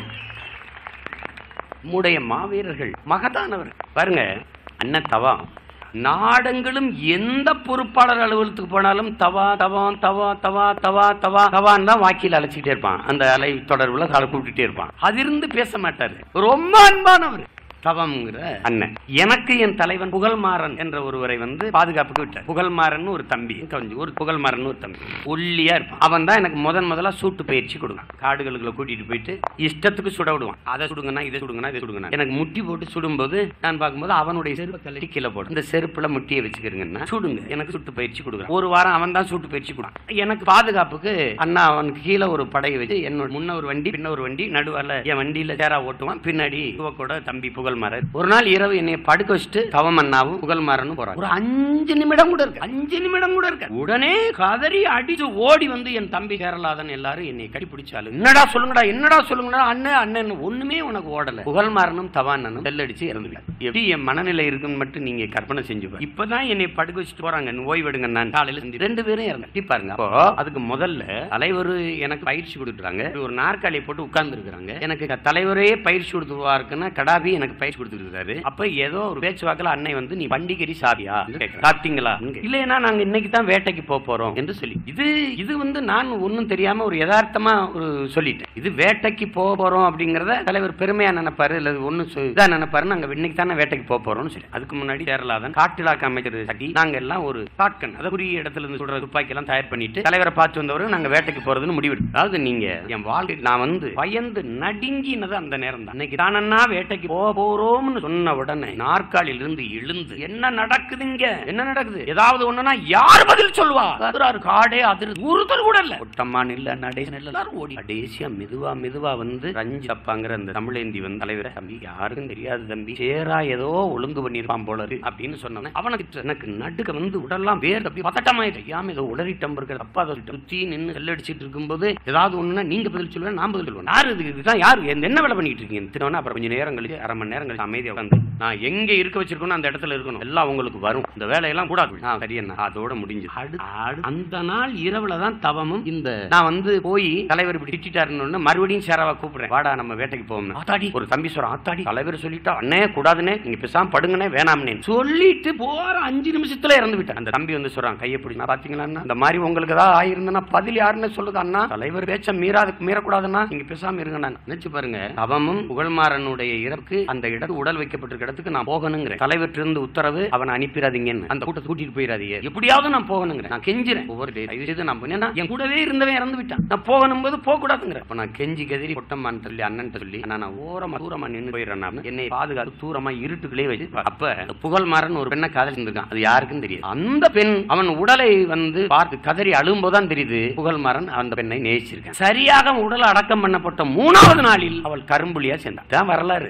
நம்முடைய மாவீரர்கள் மகதானவர் பாருங்க அண்ணன் தவா நாடங்களும் எந்த பொறுப்பாளர் அலுவலகத்துக்கு போனாலும் தவா தவா தவா தவா தவா தவா தவான்னு தான் வாக்கியில் அழைச்சிட்டே இருப்பான் அந்த அலை தொடர்புல தலை கூப்பிட்டுட்டே இருப்பான் அதிருந்து பேச மாட்டாரு ரொம்ப அன்பானவர் தவம்ங்கிற அண்ணன் எனக்கு என் தலைவன் புகழ்மாறன் என்ற ஒருவரை வந்து பாதுகாப்புக்கு விட்டார் புகழ்மாறன் ஒரு தம்பி கவிஞ்சி ஒரு புகழ்மாறன் ஒரு தம்பி ஒல்லியா இருப்பான் அவன் தான் எனக்கு முதன் முதலா சூட்டு பயிற்சி கொடுங்க காடுகளுக்குள்ள கூட்டிட்டு போயிட்டு இஷ்டத்துக்கு சுட விடுவான் அதை சுடுங்கண்ணா இதை சுடுங்கண்ணா இதை சுடுங்கண்ணா எனக்கு முட்டி போட்டு சுடும்போது நான் பார்க்கும்போது அவனுடைய செருப்பை கழட்டி கீழே போடும் இந்த செருப்புல முட்டியை வச்சுக்கிறீங்கன்னா சுடுங்க எனக்கு சுட்டு பயிற்சி கொடுக்குறான் ஒரு வாரம் அவன் தான் சூட்டு பயிற்சி கொடுப்பான் எனக்கு பாதுகாப்புக்கு அண்ணா அவனுக்கு கீழே ஒரு படையை வச்சு என்னோட முன்ன ஒரு வண்டி பின்ன ஒரு வண்டி நடுவால என் வண்டியில சேரா ஓட்டுவான் பின்னாடி கூட தம்பி புகழ்மாறன் ஒரு நாள் இரவு என்னை படுக்க வச்சுட்டு தவம் அண்ணாவும் புகழ்மாறனும் போறாங்க ஒரு அஞ்சு நிமிடம் கூட இருக்கு அஞ்சு நிமிடம் கூட இருக்கு உடனே கதறி அடிச்சு ஓடி வந்து என் தம்பி கேரளாதன் எல்லாரும் என்னை கடி பிடிச்சாலும் என்னடா சொல்லுங்கடா என்னடா சொல்லுங்கடா அண்ணன் அண்ணன் ஒண்ணுமே உனக்கு ஓடல புகழ்மாறனும் தவானனும் செல்லடிச்சு இறந்து எப்படி என் மனநிலை இருக்குன்னு மட்டும் நீங்க கற்பனை செஞ்சு பாருங்க. இப்பதான் என்னை படுக்க வச்சுட்டு போறாங்க நீ ஓய்வெடுங்க நான் காலையில செஞ்சு ரெண்டு பேரும் இறந்து பாருங்க அப்போ அதுக்கு முதல்ல தலைவர் எனக்கு பயிற்சி கொடுக்குறாங்க ஒரு நாற்காலியை போட்டு உட்கார்ந்து இருக்காங்க எனக்கு க- தலைவரே பயிற்சி கொடுத்துருவாருக்குன்னா கடாபி எனக்கு பயிற்சி கொடுத்துருக்காரு அப்ப ஏதோ ஒரு பேச்சுவாக்கில் அன்னை வந்து நீ பண்டிகரி சாப்பியா சாப்பிட்டீங்களா இல்லைன்னா நாங்க இன்னைக்கு தான் வேட்டைக்கு போக போறோம் என்று சொல்லி இது இது வந்து நான் ஒன்றும் தெரியாம ஒரு யதார்த்தமா ஒரு சொல்லிட்டேன் இது வேட்டைக்கு போக போறோம் அப்படிங்கறத தலைவர் பெருமையா நினைப்பாரு இல்ல ஒன்னும் இதான் நினைப்பாரு நாங்க இன்னைக்கு தானே வேட்டைக்கு போக போறோம்னு சொல்லி அதுக்கு முன்னாடி கேரளாதான் காட்டிலாக்க அமைச்சர் சட்டி நாங்க எல்லாம் ஒரு ஷாட்கன் அதை குறிய இடத்துல இருந்து சுடுற துப்பாக்கி எல்லாம் தயார் பண்ணிட்டு தலைவரை பார்த்து வந்தவரை நாங்க வேட்டைக்கு போறதுன்னு முடிவெடு அதாவது நீங்க என் வாழ்க்கை நான் வந்து பயந்து நடுங்கினது அந்த நேரம் தான் அன்னைக்கு தானன்னா வேட்டைக்கு போக போறோம்னு சொன்ன உடனே நாற்காலியில இருந்து எழுந்து என்ன நடக்குதுங்க என்ன நடக்குது ஏதாவது ஒண்ணுனா யார் பதில் சொல்லுவா கதுராரு காடே அதிர் ஒருத்தர் கூட இல்ல ஒட்டம்மான் இல்ல நடேசன் இல்ல எல்லாரும் ஓடி கடைசியா மெதுவா மெதுவா வந்து ரஞ்சி அப்பாங்கிற அந்த தமிழேந்தி வந்து தலைவரை தம்பி யாருக்கும் தெரியாது தம்பி சேரா ஏதோ ஒழுங்கு பண்ணிருப்பான் போல இருக்கு அப்படின்னு சொன்னவன அவனுக்கு எனக்கு நடுக்க வந்து உடல்லாம் வேர் அப்படி பதட்டமாயிட்டு ஐயாம ஏதோ உடறிட்டம் இருக்கிற அப்பா அதை சுத்தி நின்னு செல்லடிச்சிட்டு இருக்கும்போது ஏதாவது ஒண்ணுனா நீங்க பதில் சொல்லுவேன் நான் பதில் சொல்லுவேன் யாரு இது இதுதான் யாரு எந்த- என்ன வேலை பண்ணிட்டு இருக்கீங்க தினவன அப்புறம் கொஞ்சம் நேரம் கழிச்சு அரை மணி நேரம் கழிச்சு அமைதியா உட்காந்து நான் எங்க இருக்க வச்சிருக்கணும் அந்த இடத்துல இருக்கணும் எல்லாம் உங்களுக்கு வரும் இந்த வேலையெல்லாம் கூடாது நான் சரியண்ணா அதோட முடிஞ்சு அடு- அடு- அந்த நாள் இரவுல தான் தவமும் இந்த நான் வந்து போய் தலைவர் இப்படி திட்டாருன்னு மறுபடியும் சேராவா கூப்பிடுறேன் வாடா நம்ம வேட்டைக்கு போவோம் ஆத்தாடி ஒரு தம்பி சொல்றான் ஆத்தாடி தலைவர் சொல்லிட்டா அண்ணே கூடாதுனே நீங்க பேசாம படுங்கனே வேணாம்னே சொல்லிட்டு போற அஞ்சு நிமிஷத்துல இறந்து விட்டான் அந்த தம்பி வந்து சொல்றான் கையை பிடி நான் பாத்தீங்களா அண்ணா? இந்த மாதிரி உங்களுக்கு ஏதாவது ஆயிருந்தனா பதில் யாருன்னு சொல்லுது அண்ணா தலைவர் பேச்ச மீறாது மீறக்கூடாதுன்னா நீங்க பேசாம இருங்க நான் நினைச்சு பாருங்க அவமும் புகழ்மாறனுடைய இறப்புக்கு அந்த இடத்து உடல் வைக்கப்பட்டிருக்க இடத்துக்கு நான் போகணுங்கிறேன் தலைவர் இருந்து உத்தரவு அவனை அனுப்பிடாதீங்கன்னு அந்த கூட்டத்தை கூட்டிட்டு போயிடாதீங்க எப்படியாவது நான் போகணுங்கிறேன் நான் கெஞ்சிறேன் ஒவ்வொரு day தயவு செய்து நான் பண்ணேன்னா என் கூடவே இருந்தவன் இறந்து விட்டான் நான் போகணும் போது போக கூடாதுங்கிறேன் அப்ப நான் கெஞ்சி கதிரி பொட்டம்மான் சொல்லி அண்ணன் சொல்லி அண்ணா நான் ஓரமா தூரமா நின்று போயிடுறேன் நான். என்னை பாதுகாத்து தூரமா இருட்டுக்குள்ளே வச்சு பா- அப்ப புகழ்மாறன் ஒரு பெண்ணை காதல் இருந்திருக்கான் அது யாருக்கும் தெரியாது அந்த பெண் அவன் உடலை வந்து பார்த்து கதறி அழும்போதான் தெரியுது புகழ்மாறன் அந்த பெண்ணை நேசிச்சிருக்கான் சரியாக அவன் உடல் அடக்கம் பண்ணப்பட்ட மூணாவது நாளில் அவள் கரும்புலியா சேர்ந்தான் தான் வரலாறு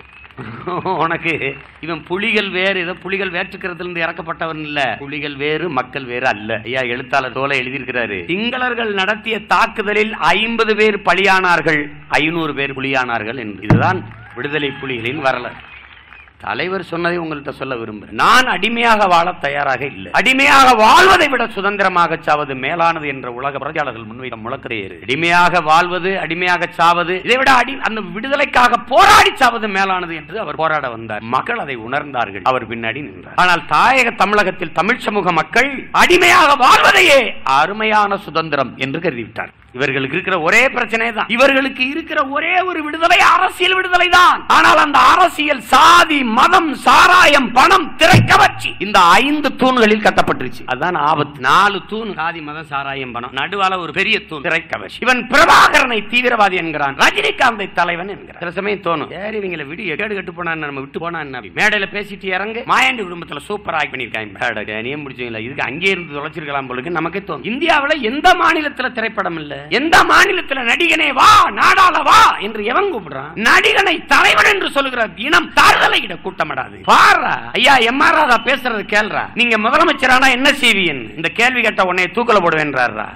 உனக்கு இவன் புலிகள் வேறு ஏதோ புலிகள் வேற்றுக்கிறதுல இருந்து இறக்கப்பட்டவன் இல்ல புலிகள் வேறு மக்கள் வேறு அல்ல ஐயா எழுத்தாளர் தோலை எழுதியிருக்கிறாரு சிங்களர்கள் நடத்திய தாக்குதலில் ஐம்பது பேர் பலியானார்கள் ஐநூறு பேர் புலியானார்கள் என்று இதுதான் விடுதலை புலிகளின் வரலாறு தலைவர் சொன்னதை உங்கள்கிட்ட சொல்ல விரும்புகிறேன் நான் அடிமையாக வாழ தயாராக இல்லை அடிமையாக வாழ்வதை விட சுதந்திரமாக சாவது மேலானது என்ற உலக பிரஜாளர்கள் முன்வைத்த முழக்கத்தை ஏறு அடிமையாக வாழ்வது அடிமையாக சாவது இதை விட அடி அந்த விடுதலைக்காக போராடி சாவது மேலானது என்று அவர் போராட வந்தார் மக்கள் அதை உணர்ந்தார்கள் அவர் பின்னாடி நின்றார் ஆனால் தாயக தமிழகத்தில் தமிழ் சமூக மக்கள் அடிமையாக வாழ்வதையே அருமையான சுதந்திரம் என்று கருதிவிட்டார் இவர்களுக்கு இருக்கிற ஒரே பிரச்சனை தான் இவர்களுக்கு இருக்கிற ஒரே ஒரு விடுதலை அரசியல் விடுதலை தான் ஆனால் அந்த அரசியல் சாதி மதம் சாராயம் பணம் திரைக்கவர்ச்சி இந்த ஐந்து தூண்களில் கட்டப்பட்டுருச்சு அதான் ஆபத்து நாலு தூண் சாதி மதம் சாராயம் பணம் நடுவால ஒரு பெரிய தூண் திரைக்கவர்ச்சி இவன் பிரபாகரனை தீவிரவாதி என்கிறான் ரஜினிகாந்தை தலைவன் என்கிறான் சில சமயம் தோணும் சரி இவங்களை விடு கேடு கட்டு போனா என்ன, நம்ம விட்டு போனா என்ன அப்படி. மேடையில பேசிட்டு இறங்கு மாயாண்டி குடும்பத்துல சூப்பர் ஆகி பண்ணிருக்காங்க நீ முடிச்சீங்களா இதுக்கு அங்கே இருந்து தொலைச்சிருக்கலாம் போலுக்கு நமக்கே தோணும் இந்தியாவுல எந்த மாநிலத்துல திரைப்படம் இல்ல எந்த மாநிலத்துல நடிகனே வா நாடாள வா என்று எவன் கூப்பிடுறான் நடிகனை தலைவன் என்று சொல்லுகிற இனம் தாழ்தலையிட கூட்டமிடாது பாரா ஐயா எம்ஆர் ராதா பேசுறது கேள்றா நீங்க முதலமைச்சரானா என்ன செய்வீன் இந்த கேள்வி கேட்ட உடனே தூக்கல போடுவேன்றாரா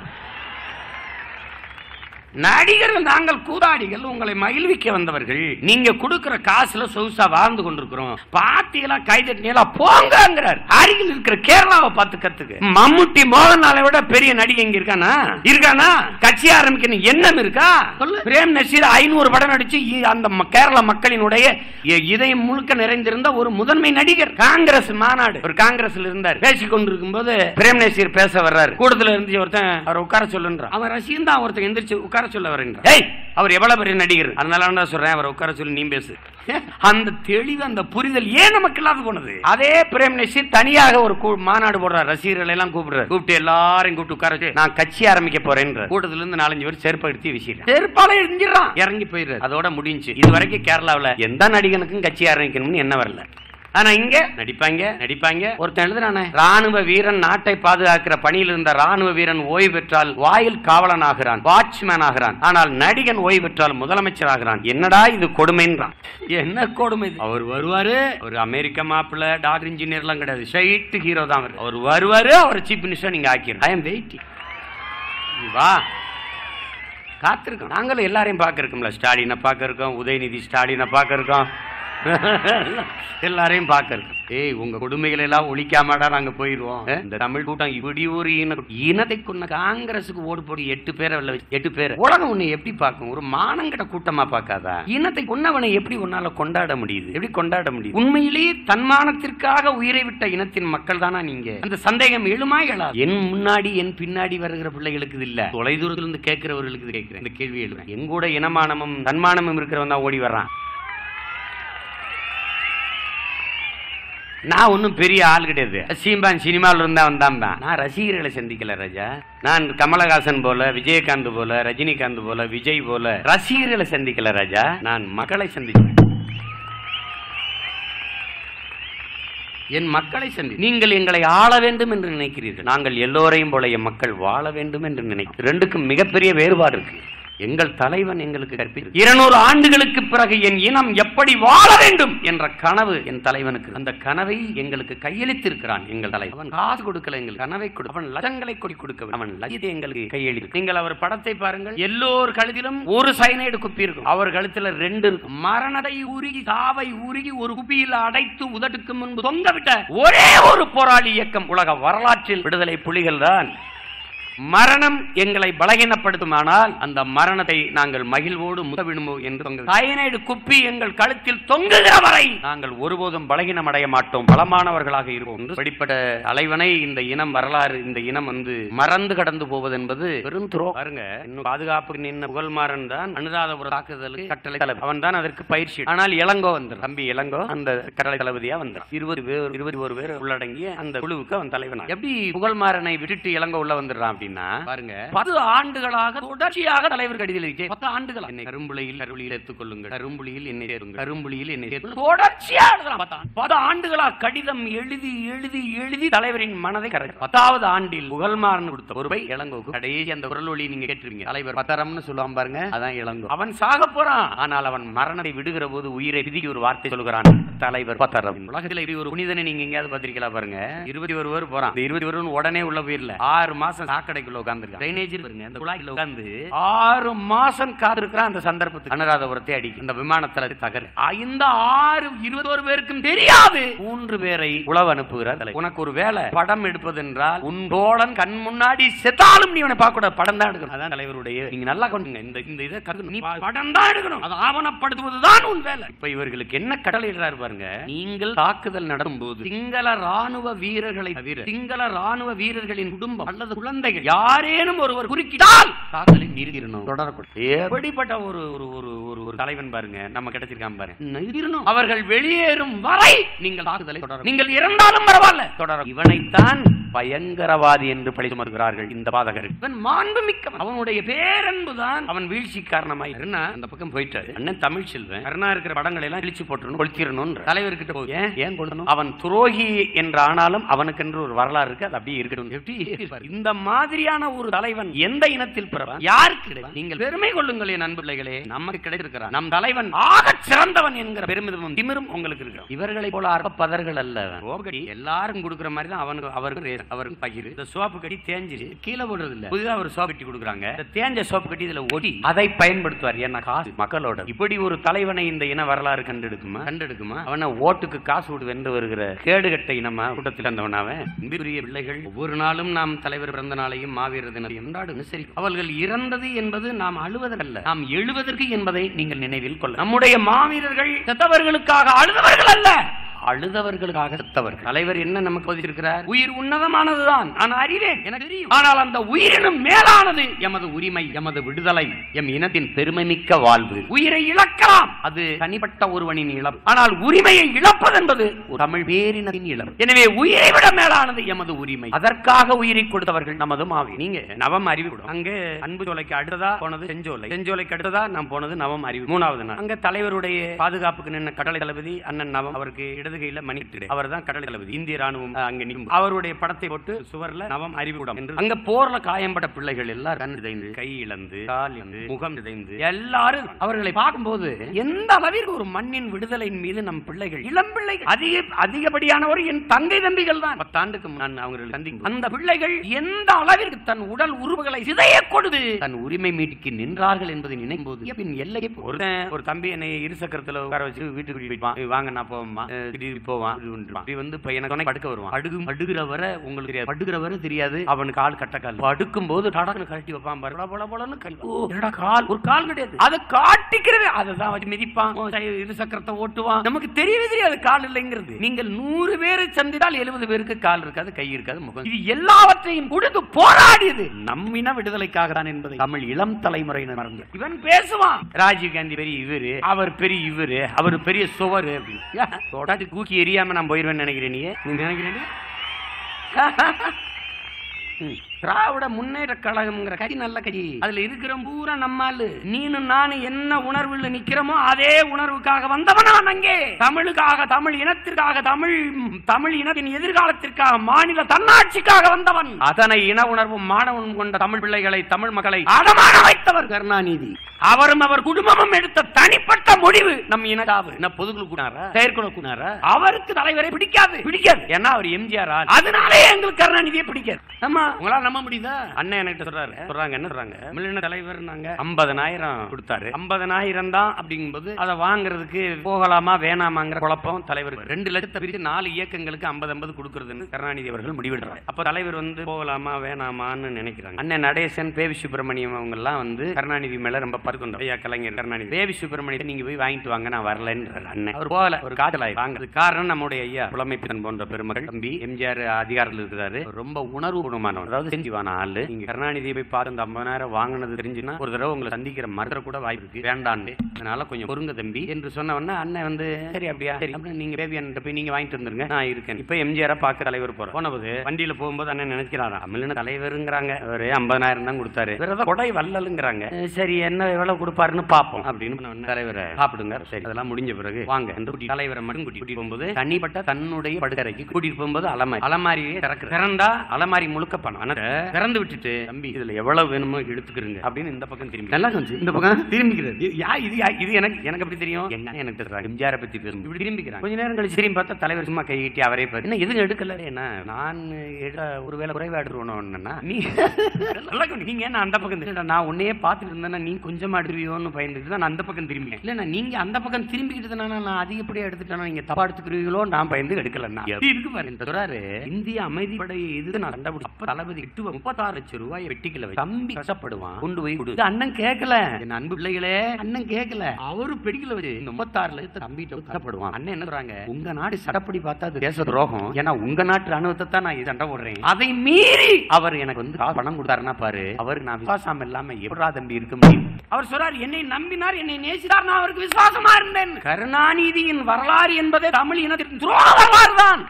நடிகர்கள் நாங்கள் கூதாடிகள் உங்களை மகிழ்விக்க வந்தவர்கள் நீங்க கொடுக்கிற காசுல சொகுசா வாழ்ந்து கொண்டிருக்கிறோம் பாத்தீங்களா கைதட்டினீங்களா போங்கங்கிறார் அருகில் இருக்கிற கேரளாவை பார்த்து கத்துக்கு மம்முட்டி மோகன்லாலை விட பெரிய நடிகை இங்க இருக்கானா இருக்கானா கட்சி ஆரம்பிக்கணும் எண்ணம் இருக்கா சொல்லு பிரேம் நசீர் ஐநூறு படம் நடிச்சு இ- அந்த ம- கேரள மக்களினுடைய இ- இதயம் முழுக்க நிறைந்திருந்த ஒரு முதன்மை நடிகர் காங்கிரஸ் மாநாடு ஒரு காங்கிரஸ்ல இருந்தார் பேசிக் கொண்டிருக்கும் போது பிரேம் நசீர் பேச வர்றாரு கூடத்துல இருந்து ஒருத்தன் அவரை உட்கார சொல்லுன்றான் அவன் ரசிகன் தான் ஒருத்தன் எந்திரிச்சு உட்கார சொல்ல வரேன் ஏய் அவர் எவ்வளவு பெரிய நடிகர் அதனால நான் சொல்றேன் அவரை உட்கார சொல்லி நீ பேசு அந்த தெளிவு அந்த புரிதல் ஏன் நமக்கு இல்லாத போனது அதே பிரேம் நசீர் தனியாக ஒரு கூ- மாநாடு போடுறார் ரசிகர்களை எல்லாம் கூப்பிடுறாரு கூப்பிட்டு எல்லாரையும் கூப்பிட்டு உட்கார வச்சு நான் கட்சி ஆரம்பிக்க போறேன் கூட்டத்துல இருந்து நாலஞ்சு பேர் செருப்பை எடுத்து வீசிடுறான் செருப்பால எரிஞ்சிடறான் இறங்கி போயிடுறாரு அதோட முடிஞ்சு இது வரைக்கும் கேரளாவுல எந்த நடிகனுக்கும் கட்சி ஆரம்பிக்கணும்னு என்ன வரல ஆனா இங்க நடிப்பாங்க நடிப்பாங்க ஒருத்தன் எழுதுறானே ராணுவ வீரன் நாட்டை பாதுகாக்கிற பணியில் இருந்த ராணுவ வீரன் ஓய்வு பெற்றால் வாயில் காவலன் ஆகிறான் வாட்ச்மேன் ஆகிறான் ஆனால் நடிகன் ஓய்வு பெற்றால் முதலமைச்சர் ஆகிறான் என்னடா இது கொடுமைன்றான் என்ன கொடுமை இது? அவர் வருவாரு அவர் அமெரிக்க மாப்பிள்ள டாக்டர் இன்ஜினியர் எல்லாம் கிடையாது ஸ்ட்ரைட் ஹீரோ தான் அவர் அவர் வருவாரு அவர் சீஃப் மினிஸ்டர் நீங்க ஆக்கிடும் ஐ எம் வெயிட்டிங் வா காத்திருக்கோம் நாங்களும் எல்லாரையும் பார்க்க இருக்கோம்ல ஸ்டாலினை பார்க்க இருக்கோம் உதயநிதி ஸ்டாலினை பார்க்க இருக்கோம் எல்லாரையும் பார்க்க இருக்கோம் ஏய் உங்க கொடுமைகளை எல்லாம் ஒழிக்காமடா நாங்க போயிருவோம் அஹ், இந்த தமிழ் கூட்டம் இப்படி ஒரு இன இனத்தை கொண்ட காங்கிரசுக்கு ஓடு போடி எட்டு பேரை வெளில வச்சு- எட்டு பேர் உலகம் உன்னை எப்படி பார்க்கும் ஒரு மானங்கட கூட்டமா பார்க்காதா இனத்தை கொன்னவனை எப்படி உன்னால கொண்டாட முடியுது எப்படி கொண்டாட முடியுது உண்மையிலேயே தன்மானத்திற்காக உயிரை விட்ட இனத்தின் மக்கள் தானா நீங்க அந்த சந்தேகம் எழுமா எழா என் முன்னாடி என் பின்னாடி வருகிற பிள்ளைகளுக்கு இது இல்ல தொலைதூரத்துல இருந்து கேட்கிறவர்களுக்கு இது கேட்கிறேன் இந்த கேள்வி எழுறேன் எங்கூட இனமானமும் தன்மானமும் இருக்கிறவன் தான் ஓடி வர்றான் நான் ஒன்றும் பெரிய ஆள் கிடையாது சீம்பான் சினிமாவில் இருந்தா வந்தான் தான் நான் ரசிகர்களை சந்திக்கல ராஜா நான் கமலஹாசன் போல விஜயகாந்த் போல ரஜினிகாந்த் போல விஜய் போல ரசிகர்களை சந்திக்கல ராஜா நான் மக்களை சந்திக்கிறேன் என் மக்களை சந்தி நீங்கள் எங்களை ஆள வேண்டும் என்று நினைக்கிறீர்கள் நாங்கள் எல்லோரையும் போல என் மக்கள் வாழ வேண்டும் என்று நினைக்கிறேன் ரெண்டுக்கும் மிகப்பெரிய வேறுபாடு இருக்கு எங்கள் தலைவன் எங்களுக்கு கற்பித்து இருநூறு ஆண்டுகளுக்கு பிறகு என் இனம் எப்படி வாழ வேண்டும் என்ற கனவு என் தலைவனுக்கு அந்த கனவை எங்களுக்கு கையளித்திருக்கிறான் எங்கள் தலைவன் அவன் காசு கொடுக்கல எங்களுக்கு கனவை கொடு அவன் லட்சங்களை கொடி கொடுக்க அவன் லட்சத்தை எங்களுக்கு கையெழுத்து நீங்கள் அவர் படத்தை பாருங்கள் எல்லோர் கழுத்திலும் ஒரு சைனைடு குப்பி இருக்கும் அவர் கழுத்துல ரெண்டு இருக்கும் மரணத்தை உருகி சாவை உருகி ஒரு குப்பியில் அடைத்து உதட்டுக்கு முன்பு தொங்கவிட்ட ஒரே ஒரு போராளி இயக்கம் உலக வரலாற்றில் விடுதலை புலிகள் தான் மரணம் எங்களை பலகீனப்படுத்துமானால் அந்த மரணத்தை நாங்கள் மகிழ்வோடு முத்தவிடுமோ என்று தொங்க சயனைடு குப்பி எங்கள் கழுத்தில் தொங்குகிற வரை நாங்கள் ஒருபோதும் பலகீனம் அடைய மாட்டோம் பலமானவர்களாக இருப்போம் என்று படிப்பட்ட தலைவனை இந்த இனம் வரலாறு இந்த இனம் வந்து மறந்து கடந்து போவது என்பது பெரும் துரோ பாருங்க இன்னும் பாதுகாப்புக்கு நின்ன புகழ்மாறன் தான் அனுராதபுர தாக்குதலுக்கு கட்டளை தளபதி அவன் தான் அதற்கு பயிற்சி ஆனால் இளங்கோ வந்தார் தம்பி இளங்கோ அந்த கட்டளை தளபதியா வந்தார் இருபது பேர் இருபத்தி ஒரு பேர் உள்ளடங்கிய அந்த குழுவுக்கு அவன் தலைவன் எப்படி புகழ்மாறனை விட்டுட்டு இளங்கோ உள்ள வந்துடுறான் அப்படின்னா பாருங்க பத்து ஆண்டுகளாக தொடர்ச்சியாக தலைவர் கடிதம் எழுதி பத்து ஆண்டுகள் என்னை கரும்புலியில் கரும்புலியில் சேர்த்துக் கொள்ளுங்கள் கரும்புலியில் என்னை சேருங்கள் கரும்புலியில் என்னை சேர்த்து தொடர்ச்சியா எழுதலாம் பத்து ஆண்டு. பத்து ஆண்டுகளா கடிதம் எழுதி எழுதி எழுதி தலைவரின் மனதை கரை பத்தாவது ஆண்டில் புகழ்மாறன் கொடுத்த பொறுப்பை இளங்கோக்கு கடைசி அந்த குரல் ஒளி நீங்க கேட்டிருப்பீங்க தலைவர் பத்தரம்னு சொல்லுவான் பாருங்க அதான் இளங்கோ அவன் சாக போறான் ஆனால் அவன் மரணத்தை விடுகிற போது உயிரை விதிக்கு ஒரு வார்த்தை சொல்கிறான் தலைவர் பத்தரம் உலகத்தில் இப்படி ஒரு புனிதனை நீங்க எங்கேயாவது பார்த்திருக்கலாம் பாருங்க இருபத்தி ஒரு பேர் போறான் இந்த இருபத்தி ஒரு உடனே உள்ள போயிடல ஆறு மாசம் சாக்கடைக்குள்ள உட்கார்ந்து ட்ரைனேஜ் பாருங்க அந்த குழாய்க்குள்ள உட்கார்ந்து ஆறு மாசம் காத்திருக்கிறான் அந்த சந்தர்ப்பத்துக்கு அனுராதபுரத்தை அடிக்கும் அந்த விமானத்துல தகரு இந்த ஆறு இருபத்தோரு பேருக்கும் தெரியாது மூன்று பேரை உளவு அனுப்புகிறார் தலைவர். உனக்கு ஒரு வேலை படம் எடுப்பது என்றால் உன் தோழன் கண் முன்னாடி செத்தாலும் நீ அவனை பார்க்க கூடாது படம் தான் எடுக்கணும் அதான் தலைவருடைய நீங்க நல்லா கொண்டுங்க இந்த இந்த இதை கருது நீ படம் தான் எடுக்கணும் அதை ஆவணப்படுத்துவதுதான் உன் வேலை இப்ப இவர்களுக்கு என்ன கடலை இடுறாரு பாருங்க நீங்கள் தாக்குதல் நடக்கும் போது சிங்கள ராணுவ வீரர்களை தவிர சிங்கள ராணுவ வீரர்களின் குடும்பம் அல்லது குழந்தைகள் நீங்கள் யாரேனும் ஒருவர் குறுக்கிட்டால் தாக்கலை நிறுத்திடணும் தொடரக்கூடாது எப்படிப்பட்ட ஒரு ஒரு ஒரு ஒரு ஒரு தலைவன் பாருங்க நம்ம கிடைச்சிருக்காம பாருங்க நிறுத்திடணும் அவர்கள் வெளியேறும் வரை நீங்கள் தாக்குதலை தொடர நீங்கள் இறந்தாலும் பரவாயில்ல தொடர இவனைத்தான் பயங்கரவாதி என்று பழி சுமர்கிறார்கள் இந்த பாதகர் இவன் மாண்பு மிக்கவன் அவனுடைய பேரன்புதான் அவன் வீழ்ச்சி காரணமாய் அருணா அந்த பக்கம் போயிட்டாரு அண்ணன் தமிழ் செல்வன் அருணா இருக்கிற படங்களை எல்லாம் கிழிச்சு போட்டுறணும் கொளுத்திடணும் தலைவர்கிட்ட போய் ஏன் ஏன் கொள்ளணும் அவன் துரோகி என்று ஆனாலும் அவனுக்கென்று ஒரு வரலாறு இருக்கு அது அப்படியே இருக்கட்டும் எப்படி இருப்பார்? இந்த மாதிரியான ஒரு தலைவன் எந்த இனத்தில் பிறவான் யாருக்கு கிடைக்கும் நீங்கள் பெருமை கொள்ளுங்கள் என் அன்பு பிள்ளைகளே நமக்கு கிடைத்திருக்கிறான் நம் தலைவன் ஆக சிறந்தவன் என்கிற பெருமிதமும் திமிரும் உங்களுக்கு இருக்கு இவர்களை போல அற்பப்பதர்கள் அல்ல சோப்பு கடி எல்லாரும் கொடுக்குற மாதிரி தான் அவனுக்கு அவருக்கு ரே- அவருக்கு பகிர் இந்த சோப்பு கட்டி தேஞ்சிரு கீழே போடுறது இல்ல புதிதா ஒரு சோப்பு கட்டி கொடுக்குறாங்க இந்த தேஞ்ச சோப்பு கட்டி இதுல ஒட்டி அதை பயன்படுத்துவார் ஏன்னா காசு மக்களோட இப்படி ஒரு தலைவனை இந்த இன வரலாறு கண்டெடுக்குமா கண்டெடுக்குமா அவனை ஓட்டுக்கு காசு விட்டு வென்று வருகிற கேடுகட்ட இனமா கூட்டத்தில் இருந்தவன் அவன் அன்பிற்குரிய பிள்ளைகள் ஒவ்வொரு நாளும் நாம் தலைவர் பிறந்த நாளையும் மாவீரர் தினத்தையும் கொண்டாடும் சரி அவர்கள் இறந்தது என்பது நாம் அழுவதல்ல நாம் எழுவதற்கு என்பதை நீங்கள் நினைவில் கொள்ள நம்முடைய மாவீரர்கள் செத்தவர்களுக்காக அழுதவர்கள் அல்ல அழுதவர்களுக்காக செத்தவர்கள் தலைவர் என்ன நமக்கு போதிச்சிருக்கிறார் உயிர் உன்னதமானதுதான் நான் அறிவேன் எனக்கு தெரியும் ஆனால் அந்த உயிரினும் மேலானது எமது உரிமை எமது விடுதலை எம் இனத்தின் பெருமைமிக்க வாழ்வு உயிரை இழக்கலாம் அது தனிப்பட்ட ஒருவனின் இழப்பு ஆனால் உரிமையை இழப்பது என்பது ஒரு தமிழ் பேரினரின் இழப்பு எனவே உயிரை விட மேலானது எமது உரிமை அதற்காக உயிரை கொடுத்தவர்கள் நமது மாவி நீங்க நவம் அறிவு கூடம். அங்கே அன்பு சோலைக்கு அடுத்ததா போனது செஞ்சோலை செஞ்சோலைக்கு அடுத்ததா நான் போனது நவம் அறிவு மூணாவது நாள் அங்க தலைவருடைய பாதுகாப்புக்கு நின்ன கடலை தளபதி அண்ணன் நவம் அவருக்கு இடது கையில மணி அவர் தான் கடலை தளபதி இந்திய ராணுவம் அஹ், அங்க நிற்கும் அவருடைய படத்தை போட்டு சுவர்ல நவம் அறிவுக்கூடம் என்று அங்க போர்ல காயம்பட்ட பிள்ளைகள் எல்லாரும் கண் சிதைந்து கை இழந்து கால் இழந்து முகம் சிதைந்து எல்லாரும் அவர்களை பார்க்கும்போது எந்த அளவிற்கு ஒரு மண்ணின் விடுதலையின் மீது நம் பிள்ளைகள் இளம் பிள்ளைகள் அதிக அதிகப்படியானவர் என் தங்கை தம்பிகள் தான் பத்தாண்டுக்கு நான் அவர்கள் சந்தி அந்த பிள்ளைகள் எந்த அளவிற்கு தன் உடல் உறுப்புகளை சிதைய கொடுத்து தன் உரிமை மீட்டுக்கு நின்றார்கள் என்பதை நினைக்கும் போது பின் எல்லையை ஒருத்தன் ஒரு தம்பி என்னை இருசக்கரத்துல உட்கார வச்சு வீட்டுக்கு கூட்டிட்டு போய்ப்பான். "ஏய், வாங்க நான் போவோம்மா அஹ் திடீர்னு போவான் இப்படி வந்துருவான். இப்படி வந்து இப்ப எனக்கு துணை படுக்க வருவான் படுகும் படுகிற வரை உங்களுக்கு தெரியாது படுகிற வரை தெரியாது அவனுக்கு கால் கட்ட கால் படுக்கும் போது டடக்குன்னு கழட்டி வைப்பான் பாரு பொல பொல பொலன்னு கல் ஓ என்னடா கால் ஒரு கால் கிடையாது அதை காட்டிக்கிறவே அதை தான் வச்சு மிதிப்பான் ஓ, சை- இருசக்கரத்தை ஓட்டுவான் நமக்கு தெரியவே தெரியாது கால் இல்லைங்கிறது நீங்கள் நூறு பேரை சந்தித்தால் எழுபது பேருக்கு கால் இருக்காது கை இருக்காது முகம் இது எல்லாவற்றையும் கொடுத்து போராடியது நம்மின விடுதலைக்காக தான் என்பதை தமிழ் இளம் தலைமுறையினர் மறந்து இவன் பேசுவான் ராஜீவ் காந்தி பெரிய இவரு அவர் பெரிய இவரு அவர் பெரிய சுவரு அப்படின்னு ஏன், தொடாட்டி தூக்கி எரியாம நான் போயிருவேன்னு நினைக்கிறேன் நீ நீ நினைக்கிறேன் ம். திராவிட முன்னேற்ற கழகம்ங்கிற கட்சி நல்ல கட்சி அதுல இருக்கிற பூரா நம்மாலு நீனும் நானும் என்ன உணர்வுல நிக்கிறோமோ அதே உணர்வுக்காக வந்தவன் நான் அங்கே தமிழுக்காக தமிழ் இனத்திற்காக தமிழ் தமிழ் இனத்தின் எதிர்காலத்திற்காக மாநில தன்னாட்சிக்காக வந்தவன் அதனை இன உணர்வும் மாணவனும் கொண்ட தமிழ் பிள்ளைகளை தமிழ் மக்களை அடமான வைத்தவர் கருணாநிதி அவரும் அவர் குடும்பமும் எடுத்த தனிப்பட்ட முடிவு நம் இனக்காவு என்ன பொதுக்குழு கூடாரா செயற்குழு கூடாரா அவருக்கு தலைவரை பிடிக்காது பிடிக்காது ஏன்னா அவர் எம்ஜிஆர் அதனாலே எங்களுக்கு கருணாநிதியை பிடிக்காது ஆமா உங்களால நம்ப முடியுதா அண்ணன் என்கிட்ட சொல்றாரு சொல்றாங்க என்ன சொல்றாங்க தமிழின தலைவர் நாங்க ஐம்பதனாயிரம் கொடுத்தாரு ஐம்பதனாயிரம் தான் அப்படிங்கும்போது அதை வாங்குறதுக்கு போகலாமா வேணாமாங்கிற குழப்பம் தலைவர் ரெண்டு லட்சத்தை பிரித்து நாலு இயக்கங்களுக்கு ஐம்பது ஐம்பது கொடுக்கறதுன்னு கருணாநிதி அவர்கள் முடிவெடுறாங்க அப்ப தலைவர் வந்து போகலாமா வேணாமான்னு நினைக்கிறாங்க அண்ணன் நடேசன் பேவி சுப்பிரமணியம் அவங்க எல்லாம் வந்து கருணாநிதி மேல ரொம்ப பருக்கம் ஐயா கலைஞர் கருணாநிதி பேவி சுப்பிரமணியத்தை நீங்க போய் வாங்கிட்டு வாங்க நான் வரலன்றாரு அண்ணன் அவர் போகல ஒரு காதலாய் வாங்க அதுக்கு காரணம் நம்முடைய ஐயா புலமைப்பித்தன் போன்ற பெருமக்கள் தம்பி எம்ஜிஆர் அதிகாரத்தில் இருக்கிறாரு ரொம்ப உணர்வு குணமானவர் அதாவது செஞ்சுவான ஆளு நீங்க கருணாநிதியை போய் பார்த்து அந்த ஐம்பதாயிரம் வாங்கினது தெரிஞ்சுன்னா ஒரு தடவை உங்களை சந்திக்கிற மறுற கூட வாய்ப்பு இருக்கு வேண்டாண்டு அதனால கொஞ்சம் பொறுங்க தம்பி என்று சொன்ன உடனே அண்ணன் வந்து சரி அப்படியா சரி அப்படின்னு நீங்க பேபி அண்ணன் போய் நீங்க வாங்கிட்டு வந்துருங்க நான் இருக்கேன் இப்ப எம்ஜிஆர் பார்க்க தலைவர் போறோம் போனபோது வண்டியில போகும்போது அண்ணன் நினைக்கிறாரா தமிழ்னு தலைவருங்கிறாங்க ஒரு ஐம்பதாயிரம் தான் கொடுத்தாரு வேற ஏதோ கொடை வள்ளலுங்கிறாங்க அஹ் சரி என்ன எவ்வளவு கொடுப்பாருன்னு பாப்போம் அப்படின்னு சொன்ன உடனே தலைவரை சாப்பிடுங்க சரி அதெல்லாம் முடிஞ்ச பிறகு வாங்க என்று கூட்டி தலைவரை மட்டும் கூட்டி கூட்டிட்டு போகும்போது தனிப்பட்ட தன்னுடைய படுக்கறைக்கு கூட்டிட்டு போகும்போது அலமாரி அலமாரியே திறக்கு திறந்தா அலமாரி முழுக்க பணம் ஆனா திறந்து விட்டுட்டு தம்பி இதுல எவ்வளவு வேணுமோ எடுத்துக்கிறீங்க அப்படின்னு இந்த பக்கம் திரும்பி நல்லா கொஞ்சம் இந்த பக்கம் திரும்பிக்கிறது இது யா இது யா இது எனக்கு எனக்கு எப்படி தெரியும் என்ன எனக்கு தெரியும் எம்ஜிஆர் பத்தி பேசும் இப்படி திரும்பிக்கிறாங்க கொஞ்ச நேரம் கழிச்சு திரும்பி பார்த்தா தலைவர் சும்மா கை கட்டி அவரே பார்த்து என்ன எதுவும் எடுக்கல என்ன நான் எடுக்க ஒருவேளை குறைவா எடுத்துருவோம்னா நீ நல்லா கவனி. நீங்க என்ன அந்த பக்கம் திரும்பி நான் உன்னையே பார்த்துட்டு இருந்தேன்னா நீ கொஞ்சமா எடுத்துருவியோன்னு பயந்துட்டு தான் நான் அந்த பக்கம் திரும்பினேன் இல்ல நீங்க அந்த பக்கம் திரும்பிக்கிட்டு நான் அதிகப்படியா எடுத்துட்டேன்னா நீங்க தப்பா எடுத்துக்கிறீங்களோ நான் பயந்து எடுக்கலன்னா எப்படி இருக்கு பாரு இந்த சொல்றாரு இந்திய அமைதிப்படையை எதிர்த்து நான் கண்டுபிடிச்ச அப்ப தளபதி கிட்ட வெட்டுவ முப்பத்தாறு லட்சம் ரூபாய் வெட்டிக்கல வச்சு தம்பி கஷ்டப்படுவான் கொண்டு போய் கொடு இது அண்ணன் கேட்கல என் அன்பு பிள்ளைகளே அண்ணன் கேட்கல அவரு பெடிக்கல வச்சு இந்த முப்பத்தாறு லட்சத்தை தம்பி கஷ்டப்படுவான் அண்ணன் என்ன சொல்றாங்க உங்க நாடு சட்டப்படி பார்த்தா அது தேச துரோகம் ஏன்னா உங்க நாட்டு ராணுவத்தை தான் நான் இது சண்டை போடுறேன் அதை மீறி அவர் எனக்கு வந்து காசு பணம் கொடுத்தாருன்னா பாரு அவருக்கு நான் விசுவாசம் இல்லாம எப்படா தம்பி இருக்க முடியும் அவர் சொல்றார் என்னை நம்பினார் என்னை நேசித்தார் நான் அவருக்கு விசுவாசமா இருந்தேன் கருணாநிதியின் வரலாறு என்பதே தமிழ் இனத்தின் துரோக வரலாறு தான்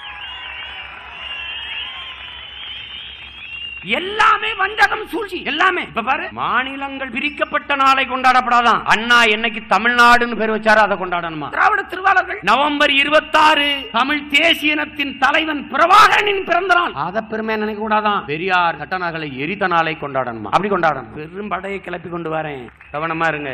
எல்லாமே வஞ்சகம் சூழ்ச்சி எல்லாமே இப்ப பாரு மாநிலங்கள் பிரிக்கப்பட்ட நாளை கொண்டாடப்படாதான் அண்ணா என்னைக்கு தமிழ்நாடுன்னு பேர் வச்சாரோ அதை கொண்டாடணுமா திராவிட திருவாளர்கள் நவம்பர் இருபத்தாறு தமிழ் தேசிய இனத்தின் தலைவன் பிரபாகரனின் பிறந்த நாள் அதை பெருமை நினைக்க கூடாதான் பெரியார் கட்டணங்களை எரித்த நாளை கொண்டாடணுமா அப்படி கொண்டாடணும் பெரும் படையை கிளப்பி கொண்டு வரேன் கவனமா இருங்க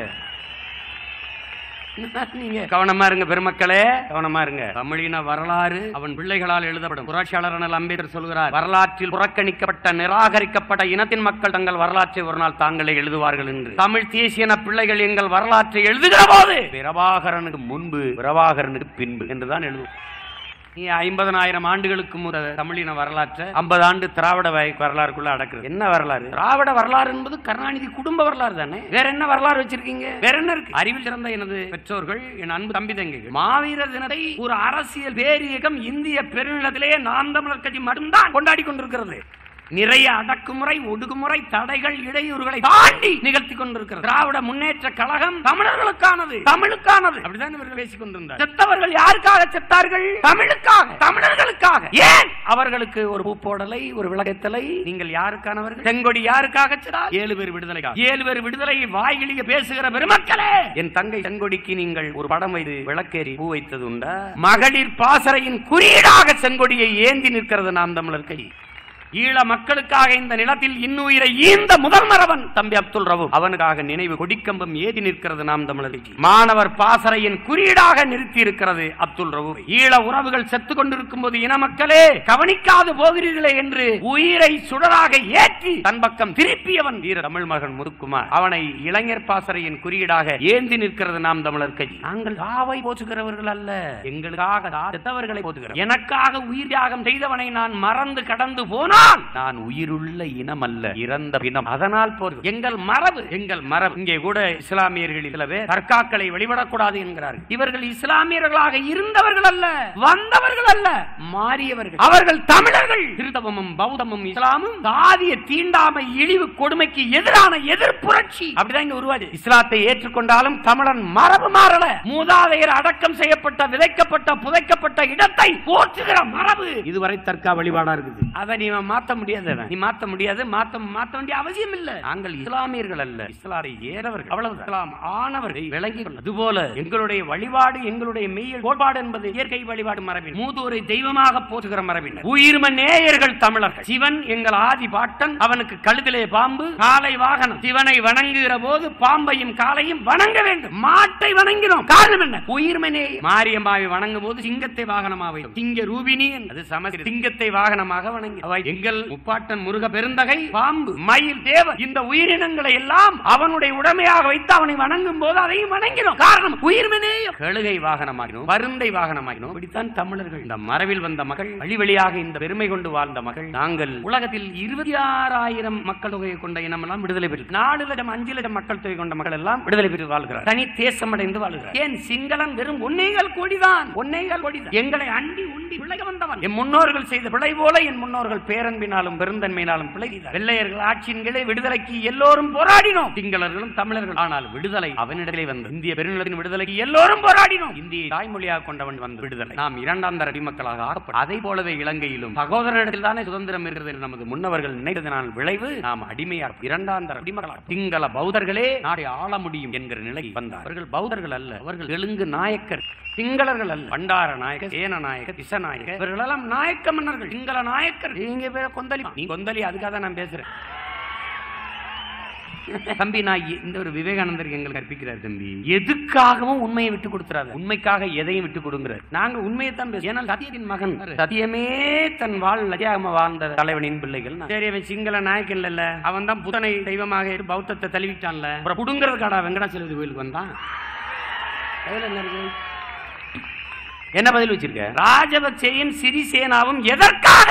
நீங்க கவனமா இருங்க பெருமக்களே கவனமா இருங்க தமிழின வரலாறு அவன் பிள்ளைகளால் எழுதப்படும் புரட்சியாளர் அண்ணல் அம்பேத்கர் சொல்கிறார் வரலாற்றில் புறக்கணிக்கப்பட்ட நிராகரிக்கப்பட்ட இனத்தின் மக்கள் தங்கள் வரலாற்றை ஒரு நாள் தாங்களே எழுதுவார்கள் என்று தமிழ் தேசியன பிள்ளைகள் எங்கள் வரலாற்றை எழுதுகிற போது பிரபாகரனுக்கு முன்பு பிரபாகரனுக்கு பின்பு என்றுதான் எழுதுவோம் நீ ஐம்பதனாயிரம் ஆண்டுகளுக்கு முத தமிழின வரலாற்றை ஐம்பது ஆண்டு திராவிட வய- வரலாறுக்குள்ள அடக்குறது என்ன வரலாறு திராவிட வரலாறு என்பது கருணாநிதி குடும்ப வரலாறு தானே வேற என்ன வரலாறு வச்சிருக்கீங்க வேற என்ன இருக்கு அறிவில் சிறந்த எனது பெற்றோர்கள் என் அன்பு தம்பி தங்கைகள் மாவீரர் தினத்தை ஒரு அரசியல் பேரியக்கம் இந்திய பெருநிலத்திலேயே நாம் தமிழர் கட்சி மட்டும்தான் கொண்டாடி கொண்டிருக்கிறது நிறைய அடக்குமுறை ஒடுக்குமுறை தடைகள் இடையூறுகளை தாண்டி நிகழ்த்தி கொண்டிருக்கிறது திராவிட முன்னேற்ற கழகம் தமிழர்களுக்கானது தமிழுக்கானது அப்படிதான் இவர்கள் பேசிக் கொண்டிருந்தார் செத்தவர்கள் யாருக்காக செத்தார்கள் தமிழுக்காக தமிழர்களுக்காக ஏன் அவர்களுக்கு ஒரு பூப்போடலை ஒரு விளக்கத்தலை நீங்கள் யாருக்கானவர்கள் செங்கொடி யாருக்காக செத்தார் ஏழு பேர் விடுதலை ஏழு பேர் விடுதலை வாயிலிய பேசுகிற பெருமக்களே என் தங்கை செங்கொடிக்கு நீங்கள் ஒரு படம் வைத்து விளக்கேறி பூ வைத்தது உண்டா மகளிர் பாசறையின் குறியீடாக செங்கொடியை ஏந்தி நிற்கிறது நாம் தமிழர் கை ஈழ மக்களுக்காக இந்த நிலத்தில் இன்னுயிரை ஈந்த முதல் மரவன் தம்பி அப்துல் ரவு அவனுக்காக நினைவு கொடிக்கம்பம் ஏதி நிற்கிறது நாம் தமிழர் கட்சி. மாணவர் பாசறையின் குறியீடாக நிறுத்தி இருக்கிறது அப்துல் ரவு ஈழ உறவுகள் செத்து கொண்டிருக்கும் போது இன மக்களே கவனிக்காது போகிறீர்களே என்று உயிரை சுடராக ஏற்றி தன் பக்கம் திருப்பியவன் வீர தமிழ் மகன் முருக்குமார் அவனை இளைஞர் பாசறையின் குறியீடாக ஏந்தி நிற்கிறது நாம் தமிழர் கட்சி நாங்கள் காவை போற்றுகிறவர்கள் அல்ல எங்களுக்காக செத்தவர்களை போற்றுகிறோம் எனக்காக உயிர் தியாகம் செய்தவனை நான் மறந்து கடந்து போனால் நான் உயிருள்ள இனம் அல்ல இறந்த பிணம் அதனால் போர் எங்கள் மரபு எங்கள் மரபு இங்கே கூட இஸ்லாமியர்கள் சில பேர் தர்காக்களை வழிபடக்கூடாது என்கிறார்கள் இவர்கள் இஸ்லாமியர்களாக இருந்தவர்கள் அல்ல வந்தவர்கள் அல்ல மாறியவர்கள் அவர்கள் தமிழர்கள் கிறிஸ்தவமும் பௌத்தமும் இஸ்லாமும் சாதிய தீண்டாமை இழிவு கொடுமைக்கு எதிரான எதிர்ப்புரட்சி அப்படிதான் இங்க உருவாது இஸ்லாத்தை ஏற்றுக்கொண்டாலும் தமிழன் மரபு மாறல மூதாதையர் அடக்கம் செய்யப்பட்ட விதைக்கப்பட்ட புதைக்கப்பட்ட இடத்தை போற்றுகிற மரபு இதுவரை தர்கா வழிபாடா இருக்குது அதை நீ மாத்த முடியாது அவன். நீ மாத்த முடியாது மாத்த மாத்த வேண்டிய அவசியம் இல்ல நாங்கள் இஸ்லாமியர்கள் அல்ல இஸ்லாமை ஏறவர்கள் அவ்வளவு இஸ்லாம் ஆனவர்களை விளங்கி கொள்ள அதுபோல எங்களுடைய வழிபாடு எங்களுடைய மெய்யல் கோட்பாடு என்பது இயற்கை வழிபாடு மரபின் மூதோரை தெய்வமாக போற்றுகிற மரபின் உயிர்ம நேயர்கள் தமிழர்கள் சிவன் எங்கள் ஆதி பாட்டன் அவனுக்கு கழுதிலே பாம்பு காலை வாகனம் சிவனை வணங்குகிற போது பாம்பையும் காலையும் வணங்க வேண்டும் மாட்டை வணங்கினோம் காரணம் என்ன உயிர்மனே மாரியம்மாவை வணங்கும் போது சிங்கத்தை வாகனமாக வைத்தோம் சிங்க ரூபினி அது சமஸ்கிருதம் சிங்கத்தை வாகனமாக வணங்கி அவை எங்கள் முப்பாட்டன் முருக பெருந்தகை பாம்பு மயில் தேவர் இந்த உயிரினங்களை எல்லாம் அவனுடைய உடமையாக வைத்து அவனை வணங்கும் போது அதையும் வணங்கினோம் காரணம் உயிர்மனே கழுகை வாகனமாகினோம் பருந்தை வாகனமாகினோம் இப்படித்தான் தமிழர்கள் இந்த மரபில் வந்த மக்கள் வழி வழியாக இந்த பெருமை கொண்டு வாழ்ந்த மக்கள் நாங்கள் உலகத்தில் இருபத்தி ஆறாயிரம் மக்கள் தொகையை கொண்ட இனம் எல்லாம் விடுதலை பெற்று நாலு லட்சம் அஞ்சு லட்சம் மக்கள் தொகை கொண்ட மக்கள் எல்லாம் விடுதலை பெற்று வாழ்கிறார் தனி தேசம் அடைந்து வாழ்கிறார் ஏன் சிங்களன் வெறும் ஒன்னேகால் கோடிதான் ஒன்னேகால் கோடிதான் எங்களை அண்டி உண்டி பிழைக்க வந்தவன் என் முன்னோர்கள் செய்த பிழை போல என் முன்னோர்கள் பேரன்பினாலும் பெருந்தன்மையினாலும் பிழை செய்தார். வெள்ளையர்கள் ஆட்சியின் கீழே விடுதலைக்கு எல்லோரும் போராடினோம் சிங்களர்களும் தமிழர்கள் ஆனால் விடுதலை அவனிடத்திலே வந்தது இந்திய பெருநிலத்தின் விடுதலைக்கு எல்லோரும் போராடினோம் இந்தியை தாய்மொழியாக கொண்டவன் வந்த விடுதலை நாம் இரண்டாம் தர அடிமக்களாக ஆகப்படும் அதை போலவே இலங்கையிலும் சகோதரனிடத்தில் தானே சுதந்திரம் இருக்கிறது என்று நமது முன்னவர்கள் நினைத்ததனால் விளைவு நாம் அடிமையாக இரண்டாம் தர அடிமக்களாக சிங்கள பௌத்தர்களே நாடை ஆள முடியும் என்கிற நிலைக்கு வந்தார் அவர்கள் பௌத்தர்கள் அல்ல அவர்கள் தெலுங்கு நாயக்கர் சிங்களர்கள் அல்ல பண்டார நாயக்க சேன நாயக்க திச நாயக்க இவர்களெல்லாம் நாயக்க மன்னர்கள் சிங்கள நாயக்கர் நீங்க பேர கொந்தளி நீ கொந்தளி அதுக்காக தான் நான் பேசுறேன் தம்பி நான் எ- இந்த ஒரு விவேகானந்தர் எங்களுக்கு கற்பிக்கிறார் தம்பி எதுக்காகவும் உண்மையை விட்டு கொடுத்துறாரு உண்மைக்காக எதையும் விட்டு கொடுங்கிறார் நாங்க உண்மையை தான் பேசுறோம் ஏன்னா சத்தியத்தின் மகன் சத்தியமே தன் வாழ் லஜாகம வாழ்ந்த தலைவனின் பிள்ளைகள் நான். சரி அவன் சிங்கள நாயக்கன் இல்ல அவன் தான் புதனை தெய்வமாக எடுத்து பௌத்தத்தை தழுவிட்டான்ல அப்புறம் புடுங்கிறதுக்காடா வெங்கடாச்சலபதி கோயிலுக்கு வந்தான் கையில என்ன இருக்கு? என்ன பதில் வச்சிருக்க ராஜபக்சேயும் சிறிசேனாவும் எதற்காக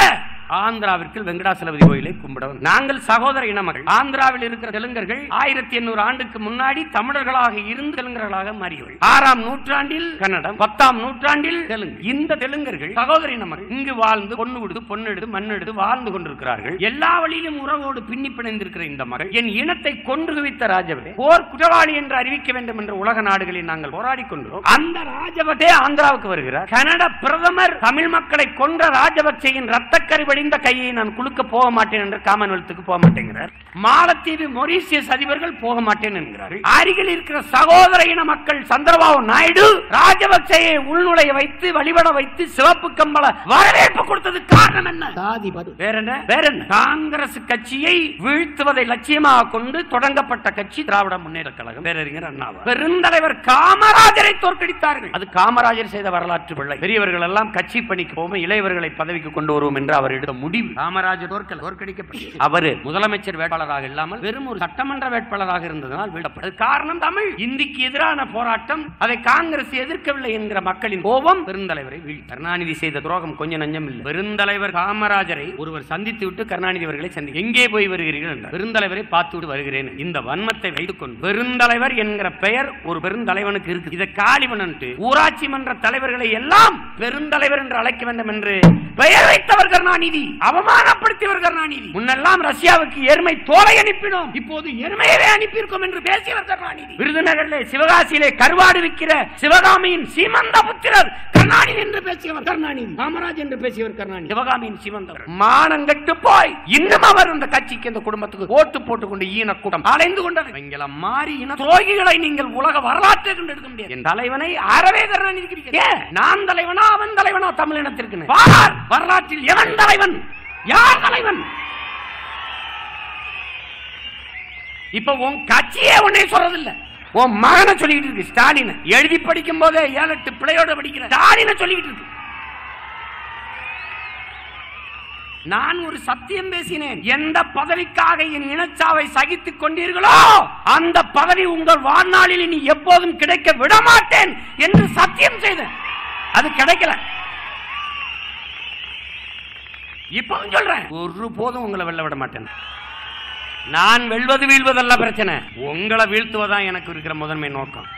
ஆந்திராவிற்கு வெங்கடாசலபதி கோயிலை கும்பிட வந்தார். நாங்கள் சகோதர இன மக்கள் ஆந்திராவில் இருக்கிற தெலுங்கர்கள் ஆயிரத்தி எண்ணூறு ஆண்டுக்கு முன்னாடி தமிழர்களாக இருந்து தெலுங்கர்களாக மாறியவர்கள் ஆறாம் நூற்றாண்டில் கன்னடம் பத்தாம் நூற்றாண்டில் தெலுங்கு இந்த தெலுங்கர்கள் சகோதர இன மக்கள் இங்கு வாழ்ந்து பொண்ணு கொடுத்து பொண்ணு எடுத்து மண் எடுத்து வாழ்ந்து கொண்டிருக்கிறார்கள் எல்லா வழியிலும் உறவோடு பின்னி பிணைந்திருக்கிற இந்த மக்கள் என் இனத்தை கொன்று குவித்த ராஜபதே போர் குற்றவாளி என்று அறிவிக்க வேண்டும் என்ற உலக நாடுகளில் நாங்கள் போராடி கொண்டோம் அந்த ராஜபதே ஆந்திராவுக்கு வருகிறார் கனட பிரதமர் தமிழ் மக்களை கொன்ற ராஜபக்சேயின் ரத்தக்கரி வடிந்த கையை நான் குலுக்க போக மாட்டேன் என்று காமன்வெல்த்துக்கு போக மாட்டேங்கிறார் மாலத்தீவு மொரீசியஸ் அதிபர்கள் போக மாட்டேன் என்கிறார்கள் அருகில் இருக்கிற சகோதர இன மக்கள் சந்திரபாபு நாயுடு ராஜபக்சேயை உள்நுழைய வைத்து வழிபட வைத்து சிவப்பு கம்பள வரவேற்பு கொடுத்தது காரணம் என்ன சாதி பது வேற என்ன வேற என்ன காங்கிரஸ் கட்சியை வீழ்த்துவதை லட்சியமாக கொண்டு தொடங்கப்பட்ட கட்சி திராவிட முன்னேற்ற கழகம் பேரறிஞர் அண்ணா பெருந்தலைவர் காமராஜரை தோற்கடித்தார்கள் அது காமராஜர் செய்த வரலாற்று பிள்ளை பெரியவர்கள் எல்லாம் கட்சி பணிக்கு போவோம் இளையவர்களை பதவிக்கு கொண்டு வருவோம் என்று அவர் எடுத்த முடிவு காமராஜர் தோற்கல தோற்கடிக்கப்பட்டு அவர் முதலமைச்சர் வேட்பாளராக இல்லாமல் வெறும் ஒரு சட்டமன்ற வேட்பாளராக இருந்ததனால் வீழ்த்தப்பட்டது காரணம் தமிழ் இந்திக்கு எதிரான போராட்டம் அதை காங்கிரஸ் எதிர்க்கவில்லை என்கிற மக்களின் கோபம் பெருந்தலைவரை வீழ் கருணாநிதி செய்த துரோகம் கொஞ்சம் நஞ்சம் இல்லை பெருந்தலைவர் காமராஜரை ஒருவர் சந்தித்து விட்டு கருணாநிதி அவர்களை சந்தி எங்கே போய் வருகிறீர்கள் என்றார் பெருந்தலைவரை பார்த்து விட்டு வருகிறேன் இந்த வன்மத்தை வைத்துக் கொண்டு பெருந்தலைவர் என்கிற பெயர் ஒரு பெருந்தலைவனுக்கு இருக்கு இதை காலிவன் ஊராட்சி மன்ற தலைவர்களை எல்லாம் பெருந்தலைவர் என்று அழைக்க வேண்டும் என்று பெயர் வைத்தவர் கருணாநிதி அவமானப்படுத்தியவர் கருணாநிதி முன்னெல்லாம் ரஷ்யாவுக்கு எருமை தோலை அனுப்பினோம் இப்போது எருமையவே அனுப்பியிருக்கோம் என்று பேசியவர் கருணாநிதி விருதுநகரிலே சிவகாசியிலே கருவாடு விற்கிற சிவகாமியின் சீமந்த புத்திரர் கருணாநிதி என்று பேசியவர் கருணாநிதி காமராஜ் என்று பேசியவர் கருணாநிதி சிவகாமியின் சீமந்தவர் மானங்கட்டு போய் இன்னும் அவர் அந்த கட்சிக்கு இந்த குடும்பத்துக்கு ஓட்டு போட்டுக் கொண்டு ஈன கூட்டம் அலைந்து கொண்டது எங்களை மாறி இன துரோகிகளை நீங்கள் உலக வரலாற்றை கொண்டு எடுக்க முடியாது என் தலைவனை அறவே கருணாநிதி இருக்கிறீர்கள். ஏன்? நான் தலைவனா அவன் தலைவனா தமிழினத்திற்கு பார் வரலாற்றில் எவன் தலைவன் யார் தலைவன் இப்ப உன் கட்சியே உன்னே சொல்றதில்ல உன் மகனை சொல்லிட்டு இருக்கு ஸ்டாலின் எழுதி படிக்கும் போதே ஏழு எட்டு பிள்ளையோட படிக்கிற ஸ்டாலினை சொல்லிட்டு இருக்கு நான் ஒரு சத்தியம் பேசினேன் எந்த பதவிக்காக என் இனச்சாவை சகித்துக் கொண்டீர்களோ அந்த பதவி உங்கள் வாழ்நாளில் இனி எப்போதும் கிடைக்க விட மாட்டேன் என்று சத்தியம் செய்தேன் அது கிடைக்கல இப்பவும் சொல்றேன் ஒரு போதும் உங்களை வெல்ல விட மாட்டேன் நான் வெல்வது வீழ்வதல்ல பிரச்சனை உங்களை வீழ்த்துவதான் எனக்கு இருக்கிற முதன்மை நோக்கம்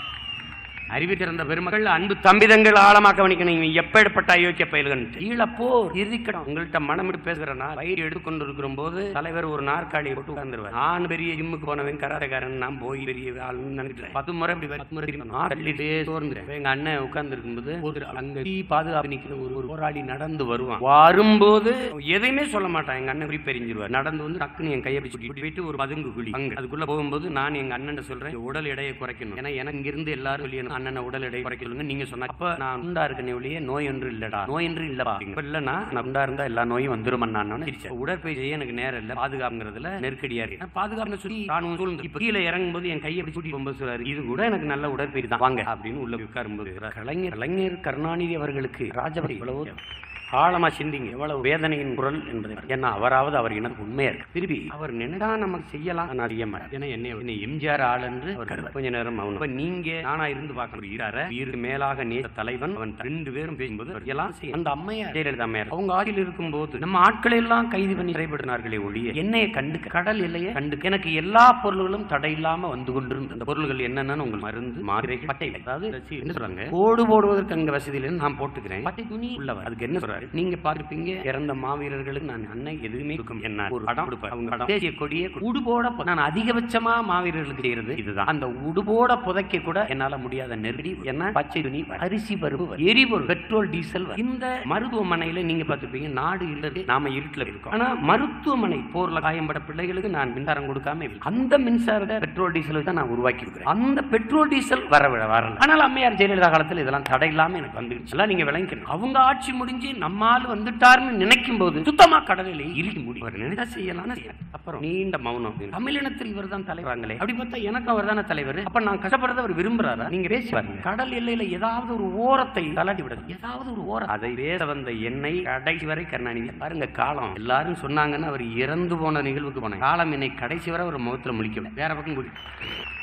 அறிவு திறந்த பெருமக்கள் அன்பு தம்பிதங்கள் ஆழமாக கவனிக்கணும் இவன் எப்பேற்பட்ட அயோக்கிய பயல்கள் ஈழப்போ இருக்கட்டும் உங்கள்கிட்ட மனம் விட்டு பேசுகிறனா பயிர் எடுத்துக்கொண்டு இருக்கிற போது தலைவர் ஒரு நாற்காலியை போட்டு உட்கார்ந்துருவார் நான் பெரிய ஜிம்முக்கு போனவன் கராரக்காரன் நான் போய் பெரிய ஆளுன்னு நினைக்கிறேன் பத்து முறை இப்படி பத்து முறை திரும்பி நான் தள்ளிட்டே சோர்ந்துறேன் எங்க அண்ணன் உட்கார்ந்து இருக்கும்போது ஒரு அங்க தீ பாதுகாப்பு நிக்கிற ஒரு ஒரு போராளி நடந்து வருவான் வரும்போது எதையுமே சொல்ல மாட்டான் எங்க அண்ணன் குறி பெரிஞ்சிருவார் நடந்து வந்து டக்குன்னு என் கையை பிடிச்சி கூட்டி போயிட்டு ஒரு பதுங்கு குழி அங்க அதுக்குள்ள போகும்போது நான் எங்க அண்ணன் சொல்றேன் உடல் எடையை குறைக்கணும் ஏன்னா எனக்கு இங்கிருந்து எல்லாரும் சொல்லி அண்ணன் உடல் எடை குறைக்க சொல்லுங்க நீங்க சொன்னா அப்ப நான் குண்டா இருக்கனே ஒழிய நோய் ஒன்று இல்லடா நோய் ஒன்று இல்லப்பா இப்ப இல்லனா நான் குண்டா இருந்தா எல்லா நோயும் வந்துரும் நான் உடற்பயிற்சி செய்ய எனக்கு நேரம் இல்ல பாதுகாப்புங்கிறதுல நெருக்கடியா இருக்கு நான் பாதுகாப்பு சொல்லி ராணுவம் சூழ்ந்து இப்ப கீழே இறங்கும் போது என் கையை பிடிச்சி போகும்போது சொல்றாரு இது கூட எனக்கு நல்ல உடற்பயிற்சி தான் வாங்க அப்படின்னு உள்ள உட்காரும் போது கலைஞர் கலைஞர் கருணாநிதி அவர்களுக்கு ராஜபதி இவ்வளவு ஆழமா சிந்திங்க எவ்வளவு வேதனையின் குரல் என்பதை ஏன்னா அவராவது அவர் இனத்துக்கு உண்மையா இருக்கு திருப்பி அவர் நினைடா நமக்கு செய்யலாம் நான் அறிய மாட்டேன் ஏன்னா என்னை என்னை எம்ஜிஆர் ஆள் என்று அவர் கருதுவார். கொஞ்ச நேரம் மௌனம் இப்ப நீங்க நானா இருந்து பார்க்க ஒரு ஈரார வீருக்கு மேலாக நேச தலைவன் அவன் ரெண்டு பேரும் பேசும்போது அவர் எல்லாம் செய்ய அந்த அம்மையார் ஜெயலலிதா அம்மையார் அவங்க ஆட்சியில் இருக்கும்போது நம்ம ஆட்களை எல்லாம் கைது பண்ணி சிறைப்படுத்தினார்களே ஒழிய என்னைய கண்டுக்க கடல் இல்லையே கண்டுக்க எனக்கு எல்லா பொருள்களும் தடை இல்லாம வந்து கொண்டிருந்த அந்த பொருள்கள் என்னென்னு உங்கள் மருந்து மாத்திரைகள் பட்டை அதாவது ரசீது. என்ன சொல்றாங்க கோடு போடுவதற்கு அங்க வசதி இல்லைன்னு நான் போட்டுக்கிறேன் பட்டை துணி உள்ளவர் அதுக்கு என்ன சொல்றாரு நீங்க பார்த்திருப்பீங்க இறந்த மாவீரர்களுக்கு நான் அன்னை எதுவுமே கொடுக்கும் என்ன ஒரு படம் கொடுப்பேன் அவங்க படம் தேசிய கொடியே உடுபோட பு- நான் அதிகபட்சமா மாவீரர்களுக்கு செய்யறது இதுதான் அந்த உடுபோட புதைக்க கூட என்னால முடியாத நெருடி என்ன பச்சை துணி அரிசி பருப்பு எரிபொருள் பெட்ரோல் டீசல் இந்த மருத்துவமனையில நீங்க பார்த்திருப்பீங்க நாடு இல்லது நாம இருட்டுல இருக்கோம் ஆனா மருத்துவமனை போர்ல காயம்பட பிள்ளைகளுக்கு நான் மின்சாரம் கொடுக்காம இல்லை. அந்த மின்சாரத்தை பெட்ரோல் டீசல் தான் நான் உருவாக்கி இருக்கிறேன் அந்த பெட்ரோல் டீசல் வர விட வரல ஆனால் அம்மையார் ஜெயலலிதா காலத்தில் இதெல்லாம் தடை இல்லாம எனக்கு வந்துருச்சு எல்லாம் நீங்க விளங்கிக்கணும் அவங்க ஆட்சி முடிஞ்சு நம்மால் வந்துட்டாருன்னு நினைக்கும் போது சுத்தமா கடலில் இறுக்கி முடியும் அவர் நினைச்சா செய்யலாம் அப்புறம் நீண்ட மௌனம் தமிழினத்தில் இவர் தான் தலைவராங்களே அப்படி பார்த்தா எனக்கு அவர் தானே தலைவர் அப்ப நான் கஷ்டப்படுறத அவர் விரும்புறாரா நீங்க பேசி பாருங்க கடல் எல்லையில ஏதாவது ஒரு ஓரத்தை தலாட்டி விடுது ஏதாவது ஒரு ஓரம் அதை பேச வந்த என்னை கடைசி வரை கருணாநிதி பாருங்க காலம் எல்லாரும் சொன்னாங்கன்னு அவர் இறந்து போன நிகழ்வுக்கு போனாங்க காலம் என்னை கடைசி வரை ஒரு முகத்துல முழிக்கும் வேற பக்கம் கூடி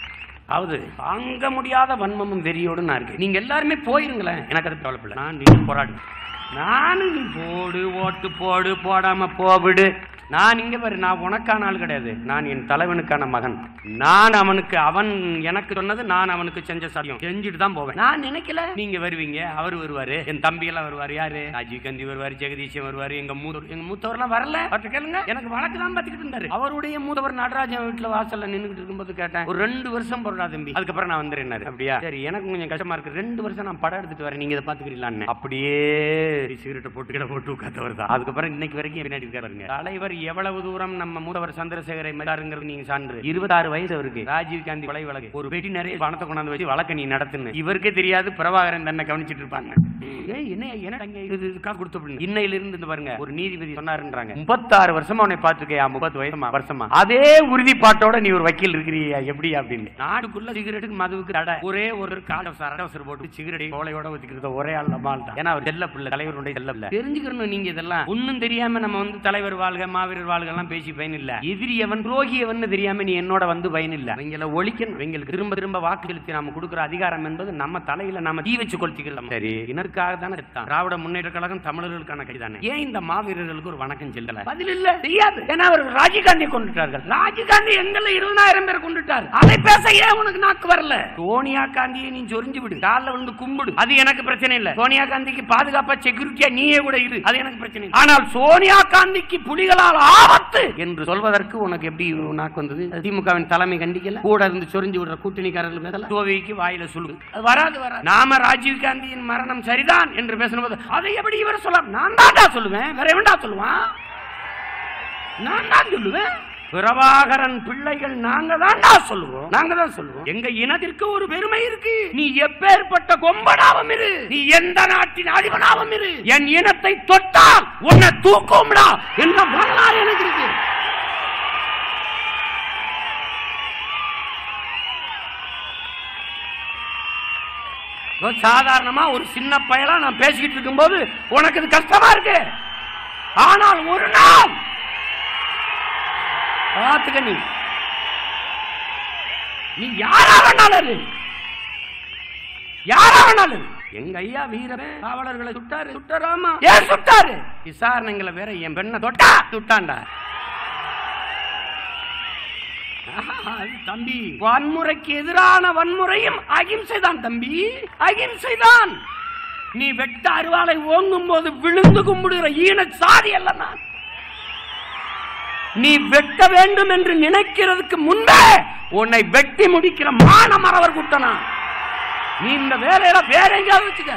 அதாவது தாங்க முடியாத வன்மமும் வெறியோடு நான் இருக்கேன் நீங்க எல்லாருமே போயிருங்களேன் எனக்கு அது கவலைப்படல நான் நீங்க போராடு நானும் நீ போடு ஓட்டு போடு போடாம போவிடு நான் இங்க பாரு நான் உனக்கான ஆள் கிடையாது நான் என் தலைவனுக்கான மகன் நான் அவனுக்கு அவன் எனக்கு சொன்னது நான் அவனுக்கு செஞ்ச சத்தியம் செஞ்சுட்டு தான் போவேன் நான் நினைக்கல நீங்க வருவீங்க அவர் வருவாரு என் தம்பி எல்லாம் வருவாரு யாரு ராஜீவ் காந்தி வருவாரு ஜெகதீஷன் வருவாரு எங்க மூத்தவர் எங்க மூத்தவர்லாம் வரல அவர்கிட்ட கேளுங்க எனக்கு வழக்கு தான் பார்த்துக்கிட்டு இருந்தாரு அவருடைய மூத்தவர் நடராஜன் வீட்டுல வாசல்ல நின்னுகிட்டு இருக்கும்போது கேட்டேன் ஒரு ரெண்டு வருஷம் போடுறா தம்பி அதுக்கப்புறம் நான் வந்துடுறேன் அப்படியா சரி எனக்கு கொஞ்சம் கஷ்டமா இருக்கு ரெண்டு வருஷம் நான் படம் எடுத்துட்டு வரேன் நீங்க இதை பாத்துக்கிறீங்களான்னு அப்படியே சிகரெட்டை போட்டு கிட போட்டு உட்காந்தவர் தான் அதுக்கப்புறம் இன்னைக்கு வரைக்கும் பின்னாடி இருக்காருங்க தலைவர் எவ்வளவு தூரம் நம்ம மூத்தவர் சந்திரசேகரை மதாருங்கிறது நீங்க சான்று இருபத்தாறு வயசு அவருக்கு ராஜீவ் காந்தி கொலை வழக்கு ஒரு பெட்டி நிறைய பணத்தை கொண்டாந்து வச்சு வழக்க நீ நடத்துன்னு இவருக்கே தெரியாது பிரபாகரன் தன்னை கவனிச்சிட்டு இருப்பாங்க ஏய் என்ன என்ன தங்க இது இதுக்காக கொடுத்து அப்படின்னு இன்னையில இருந்து இந்த பாருங்க ஒரு நீதிபதி சொன்னாருன்றாங்க முப்பத்தாறு வருஷமா உன்னை பாத்துருக்கையா முப்பது வயசுமா வருஷமா அதே உறுதிப்பாட்டோட நீ ஒரு வக்கீல் இருக்கிறியா எப்படி அப்படின்னு நாட்டுக்குள்ள சிகரெட்டுக்கு மதுவுக்கு தடை ஒரே ஒரு காலவசர் அரவசர் போட்டு சிகரெட்டை கோலையோட ஊத்திக்கிறது ஒரே ஆள் நம்ம ஆள் தான் ஏன்னா அவர் செல்ல பிள்ளை தலைவருடைய செல்ல பிள்ளை தெரிஞ்சுக்கணும் நீங்க இதெல்லாம் ஒண்ணும் தெரியாம நம்ம வந்து தலைவர் வாழ்க மாவீரர் வாழ்க எல்லாம் பேசி பயன் இல்ல எதிரி எவன் துரோகி எவன் தெரியாம நீ என்னோட வந்து பயன் இல்ல இவங்களை ஒழிக்கணும் இவங்களுக்கு திரும்ப திரும்ப வாக்கு செலுத்தி நாம கொடுக்குற அதிகாரம் என்பது நம்ம தலையில நாம தீ வச்சு கொளுத்திக்கலாம் சரி இதற்காக தானே எடுத்தான் திராவிட முன்னேற்ற கழகம் தமிழர்களுக்கான கை தானே ஏன் இந்த மாவீரர்களுக்கு ஒரு வணக்கம் செல்லல பதில் இல்ல தெரியாது ஏன்னா அவர் ராஜீவ்காந்தி கொண்டுட்டார்கள் ராஜீவ்காந்தி எங்கல இருபதாயிரம் பேர் கொண்டுட்டார் அதை பேச ஏன் உனக்கு நாக்கு வரல சோனியா காந்தியை நீ சொரிஞ்சு விடு காலில் வந்து கும்பிடு அது எனக்கு பிரச்சனை இல்ல சோனியா காந்திக்கு பாதுகாப்பா செக்யூரிட்டியா நீயே கூட இரு அது எனக்கு பிரச்சனை இல்லை. ஆனால் சோனியா காந்திக்கு புலிகளால் ஆபத்து என்று சொல்வதற்கு உனக்கு எப்படி நாக்கு வந்தது திமுகவின் தலைமை கண்டிக்கல கூட இருந்து சொரிஞ்சு விடுற கூட்டணிக்காரர்கள் பேசல தோவைக்கு வாயில சொல்லு அது வராது வராது நாம ராஜீவ் காந்தியின் மரணம் சரிதான் என்று பேசும்போது அதை எப்படி இவர் சொல்ல நான் தான்டா சொல்லுவேன் வேற எவன்டா சொல்லுவான் நான் தான் சொல்லுவேன் பிரபாகரன் பிள்ளைகள் நாங்க தான்டா சொல்லுவோம் நாங்க தான் சொல்லுவோம் எங்க இனத்திற்கு ஒரு பெருமை இருக்கு நீ எப்பேற்பட்ட கொம்பனாவும் இரு நீ எந்த நாட்டின் அதிபனாவும் இரு என் இனத்தை தொட்டால் உன்னை தூக்கும்டா என்ற வரலாறு எனக்கு இருக்கு இதோ சாதாரணமா ஒரு சின்ன பயலா நான் பேசிக்கிட்டு இருக்கும்போது உனக்கு இது கஷ்டமா இருக்கு ஆனால் ஒரு நாள் பார்த்துக்க நீ நீ யாரா வேணாலும் இரு. யாரா வேணாலும் இரு. எங்க ஐயா வீரமே காவலர்களை சுட்டாரு சுட்டாராமா ஏன் சுட்டாரு விசாரணைங்களை வேற என் பெண்ணை தொட்டா சுட்டான்டா ஆஹா, அது தம்பி வன்முறைக்கு எதிரான வன்முறையும் அகிம்சை தான் தம்பி அகிம்சை தான் நீ வெட்ட அருவாளை ஓங்கும் போது விழுந்து கும்பிடுகிற ஈன சாதி அல்ல நான் நீ வெட்ட வேண்டும் என்று நினைக்கிறதுக்கு முன்பே உன்னை வெட்டி முடிக்கிற மான மறவர் குட்டனா நீ இந்த வேலையில வேற எங்கேயாவது வச்சுக்க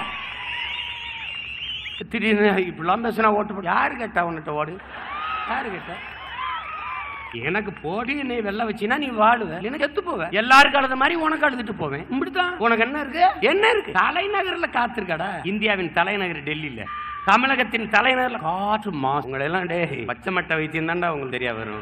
திடீர்னு இப்படிலாம் பேசினா ஓட்டு போடு யாரு கேட்டா உன்கிட்ட ஓடு யாரு கேட்டா எனக்கு போடி என்னை வெள்ள வச்சினா நீ வாழுவ எனக்கு செத்து போவ எல்லாருக்கும் அழுத மாதிரி உனக்கு அழுதுட்டு போவேன் இப்படித்தான் உனக்கு என்ன இருக்கு என்ன இருக்கு தலைநகர்ல காத்திருக்கடா இந்தியாவின் தலைநகர் டெல்லியில தமிழகத்தின் தலைநகர்ல காற்று மாசு உங்களை எல்லாம் டே பச்சை மட்டை வைத்தியம் தான்டா உங்களுக்கு தெரியா வரும்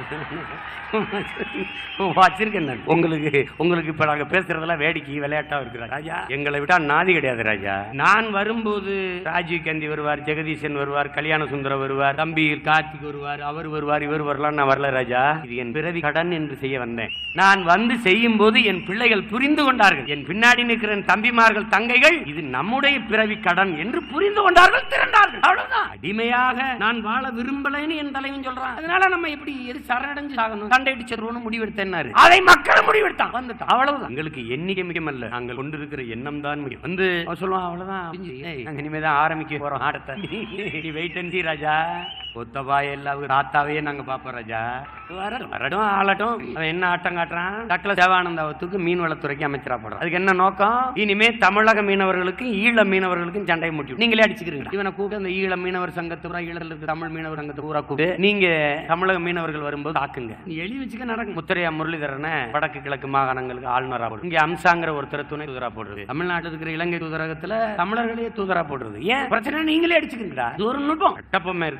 வச்சிருக்கேன் நான். உங்களுக்கு உங்களுக்கு இப்ப நாங்க பேசுறதெல்லாம் வேடிக்கை விளையாட்டா இருக்கு ராஜா எங்களை விட்டா நாதி கிடையாது ராஜா நான் வரும்போது ராஜீவ் காந்தி வருவார் ஜெகதீசன் வருவார் கல்யாண சுந்தரம் வருவார் தம்பி கார்த்திக் வருவார் அவர் வருவார் இவர் வரலாம் நான் வரல ராஜா இது என் பிறவி கடன் என்று செய்ய வந்தேன் நான் வந்து செய்யும் போது என் பிள்ளைகள் புரிந்து கொண்டார்கள் என் பின்னாடி நிற்கிற என் தம்பிமார்கள் தங்கைகள் இது நம்முடைய பிறவி கடன் என்று புரிந்து கொண்டார்கள் திரண்டார்கள் அவ்வளவுதான் அடிமையாக நான் வாழ விரும்பலைன்னு என் தலைவன் சொல்றான் அதனால நம்ம எப்படி எது சரணடைஞ்சு சாகணும் சண்டையிட்டு செருவணும் முடிவெடுத்தேன்னாரு அதை மக்கள் முடிவெடுத்தான் வந்துட்டான் அவ்வளவுதான் எங்களுக்கு எண்ணிக்கை முக்கியம் அல்ல நாங்கள் கொண்டிருக்கிற எண்ணம் தான் முக்கியம் வந்து அவன் சொல்லுவான் அவ்வளவுதான் முடிஞ்சு. ஏய், நாங்க இனிமேதான் ஆரம்பிக்க போறோம் ஆட்டத்தை நீ வெயிட் அண்ட் ராஜா ஒத்தபாய் எல்லாவும் தாத்தாவே நாங்க பாப்போம் ராஜா வரட்டும் வரட்டும் ஆளட்டும் அவன் என்ன ஆட்டம் காட்டுறான் டக்ல தேவானந்தாவத்துக்கு மீன்வளத்துறைக்கு அமைச்சரா போடுறான் அதுக்கு என்ன நோக்கம் இனிமே தமிழக மீனவர்களுக்கும் ஈழ மீனவர்களுக்கும் சண்டை முட்டி நீங்களே அடிச்சுக்கிறீங்க இவனை கூப்பிட்டு அந்த ஈழ மீனவர் சங்கத்து பூரா ஈழத்தில் இருக்க தமிழ் மீனவர் சங்கத்தை பூரா கூப்பிட்டு நீங்க தமிழக மீனவர்கள் வரும்போது தாக்குங்க நீ எழுதி வச்சுக்க நடக்கும் முத்தரையா முரளிதரனை வடக்கு கிழக்கு மாகாணங்களுக்கு ஆளுநரா போடுறது இங்க அம்சாங்கிற ஒருத்தர் துணை தூதரா போடுறது தமிழ்நாட்டில் இருக்கிற இலங்கை தூதரகத்துல தமிழர்களே தூதரா போடுறது ஏன் பிரச்சனை நீங்களே அடிச்சுக்கிறீங்களா இது ஒரு நுட்பம் கட்டப்பொம்மை இருக்காரு பாரு. கட்டபொம்மை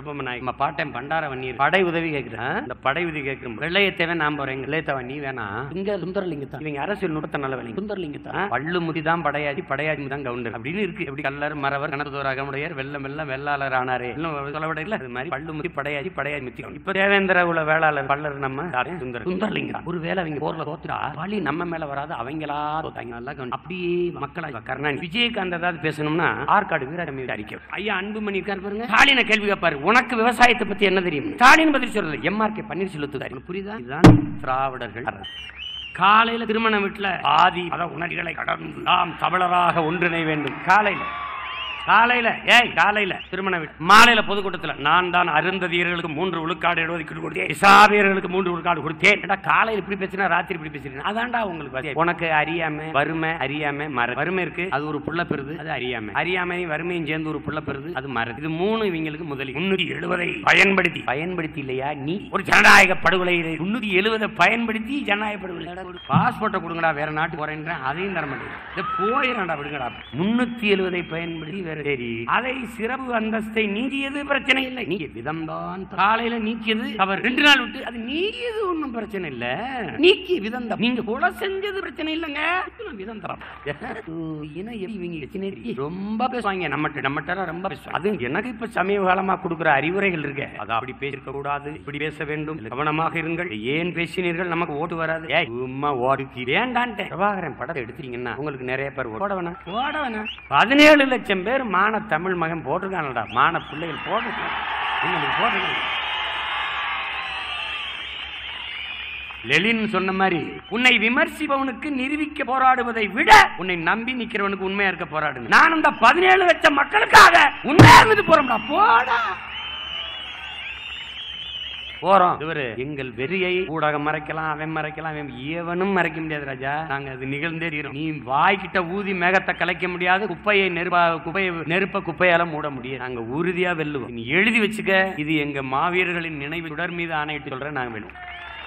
பொம்மனாய் நம்ம பாட்டன் பண்டார வண்ணீர் படை உதவி கேட்கிறேன் இந்த படை உதவி கேட்கிறோம் வெள்ளையத்தேவை நான் போறேன் வெள்ளையத்தவ நீ வேணா இங்க சுந்தரலிங்கத்தான் இவங்க அரசியல் நுட்பத்த நல்ல வேலை சுந்தரலிங்கத்தான் பள்ளு முதி தான் படையாச்சி படையாச்சி தான் கவுண்டர் அப்படின்னு இருக்கு எப்படி கல்லர் மறவர் கணத்தோர் அகமுடையர் வெள்ளம் வெள்ளம் வெள்ளாளர் ஆனாரே எல்லாம் சொல்லப்படல அது மாதிரி பள்ளு முதி படையாச்சி படையாச்சி முத்தி இப்ப தேவேந்திர உள்ள வேளாளர் பல்லர் நம்ம யாரு? சுந்தர சுந்தரலிங்கம் ஒரு வேலை அவங்க போர்ல தோத்துட்டா வழி நம்ம மேல வராது அவங்களா தோத்தாங்க நல்லா கவனி. அப்படியே மக்களா கருணாநிதி விஜயகாந்த் ஏதாவது பேசணும்னா ஆற்காடு வீரமி அறிக்கை ஐயா அன்புமணி இருக்காரு பாருங்க ஸ்டாலினை கேள்வி கேட்பாரு உனக்கு விவசாயத்தை பத்தி என்ன தெரியும் ஸ்டாலின் பதில் சொல்றது எம்ஆர்கே பன்னீர்செல்வத்துக்கு புரியுதா இதுதான் திராவிடர்கள் அரசு. காலையில திருமண வீட்டுல ஆதி மத உணர்வுகளை கடந்து நாம் தமிழராக ஒன்றிணை வேண்டும் காலையில காலையில ஏய் காலையில திருமண வீட்டு மாலையில பொதுக்கூட்டத்துல நான் தான் அருந்ததியர்களுக்கு மூன்று விழுக்காடு இடஒதுக்கீடு கொடுத்தேன் இசாபியர்களுக்கு மூன்று விழுக்காடு கொடுத்தேன் ஏன்டா காலையில இப்படி பேசினா ராத்திரி இப்படி பேசுறீங்க அதான்டா உங்களுக்கு வசதி. உனக்கு அறியாம வறுமை அறியாம மற வறுமை இருக்கு அது ஒரு புள்ள பெறுது அது அறியாம அறியாமையும் வறுமையும் சேர்ந்து ஒரு புள்ள பெறுது அது மற இது மூணு இவங்களுக்கு முதலில் முன்னூத்தி எழுபதை பயன்படுத்தி பயன்படுத்தி இல்லையா நீ ஒரு ஜனநாயக படுகொலை முன்னூத்தி எழுபதை பயன்படுத்தி ஜனநாயக படுகொலை பாஸ்போர்ட்டை கொடுங்கடா வேற நாட்டுக்கு போறேன்றேன் அதையும் தர மாட்டேன் போயிடா விடுங்கடா முன்னூத்தி எழுபதை பயன்படுத்தி வேற சரி அதை சிறப்பு அந்தஸ்தை நீக்கியது பிரச்சனை இல்லை நீங்க விதம்தான் காலையில நீக்கியது அவர் ரெண்டு நாள் விட்டு அது நீக்கியது ஒண்ணும் பிரச்சனை இல்ல நீக்கிய விதம் தான் நீங்க கொலை செஞ்சது பிரச்சனை இல்லைங்க விதம் தரம் இன இவங்க பிரச்சனை இருக்கு. ரொம்ப பேசுவாங்க நம்மகிட்ட நம்மகிட்ட ரொம்ப பேசுவாங்க அது எனக்கு இப்ப சமீப காலமா கொடுக்குற அறிவுரைகள் இருக்கு அது அப்படி பேசிருக்க கூடாது இப்படி பேச வேண்டும் கவனமாக இருங்கள் ஏன் பேசினீர்கள் நமக்கு ஓட்டு வராது ஏய் சும்மா ஓடுத்தி வேண்டான்ட்டேன் பிரபாகரன் படத்தை எடுத்தீங்கன்னா உங்களுக்கு நிறைய பேர் ஓட வேணாம் ஓட வேணாம் பதினேழு லட்சம் பேர் மான தமிழ் மகன் போட்டிருக்கானடா மான பிள்ளைகள் போட்டிருக்காங்க உங்களுக்கு போட்டிருக்காங்க லெலின் சொன்ன மாதிரி உன்னை விமர்சிப்பவனுக்கு நிரூபிக்க போராடுவதை விட உன்னை நம்பி நிக்கிறவனுக்கு உண்மையா இருக்க போராடு நான் அந்த பதினேழு லட்சம் மக்களுக்காக உண்மையா இருந்து போறோம்டா போடா போறோம் இவரு எங்கள் வெறியை ஊடகம் மறைக்கலாம் அவன் மறைக்கலாம் அவன் ஏவனும் மறைக்க முடியாது ராஜா நாங்க அது நிகழ்ந்தே தீரும் நீ வாய்க்கிட்ட ஊதி மேகத்தை கலைக்க முடியாது குப்பையை நெருப்பா குப்பையை நெருப்ப குப்பையால மூட முடியாது நாங்க உறுதியா வெல்லுவோம் நீ எழுதி வச்சுக்க இது எங்க மாவீரர்களின் நினைவு தொடர் மீது ஆணையிட்டு சொல்றேன் நாங்க வெல்லுவோம்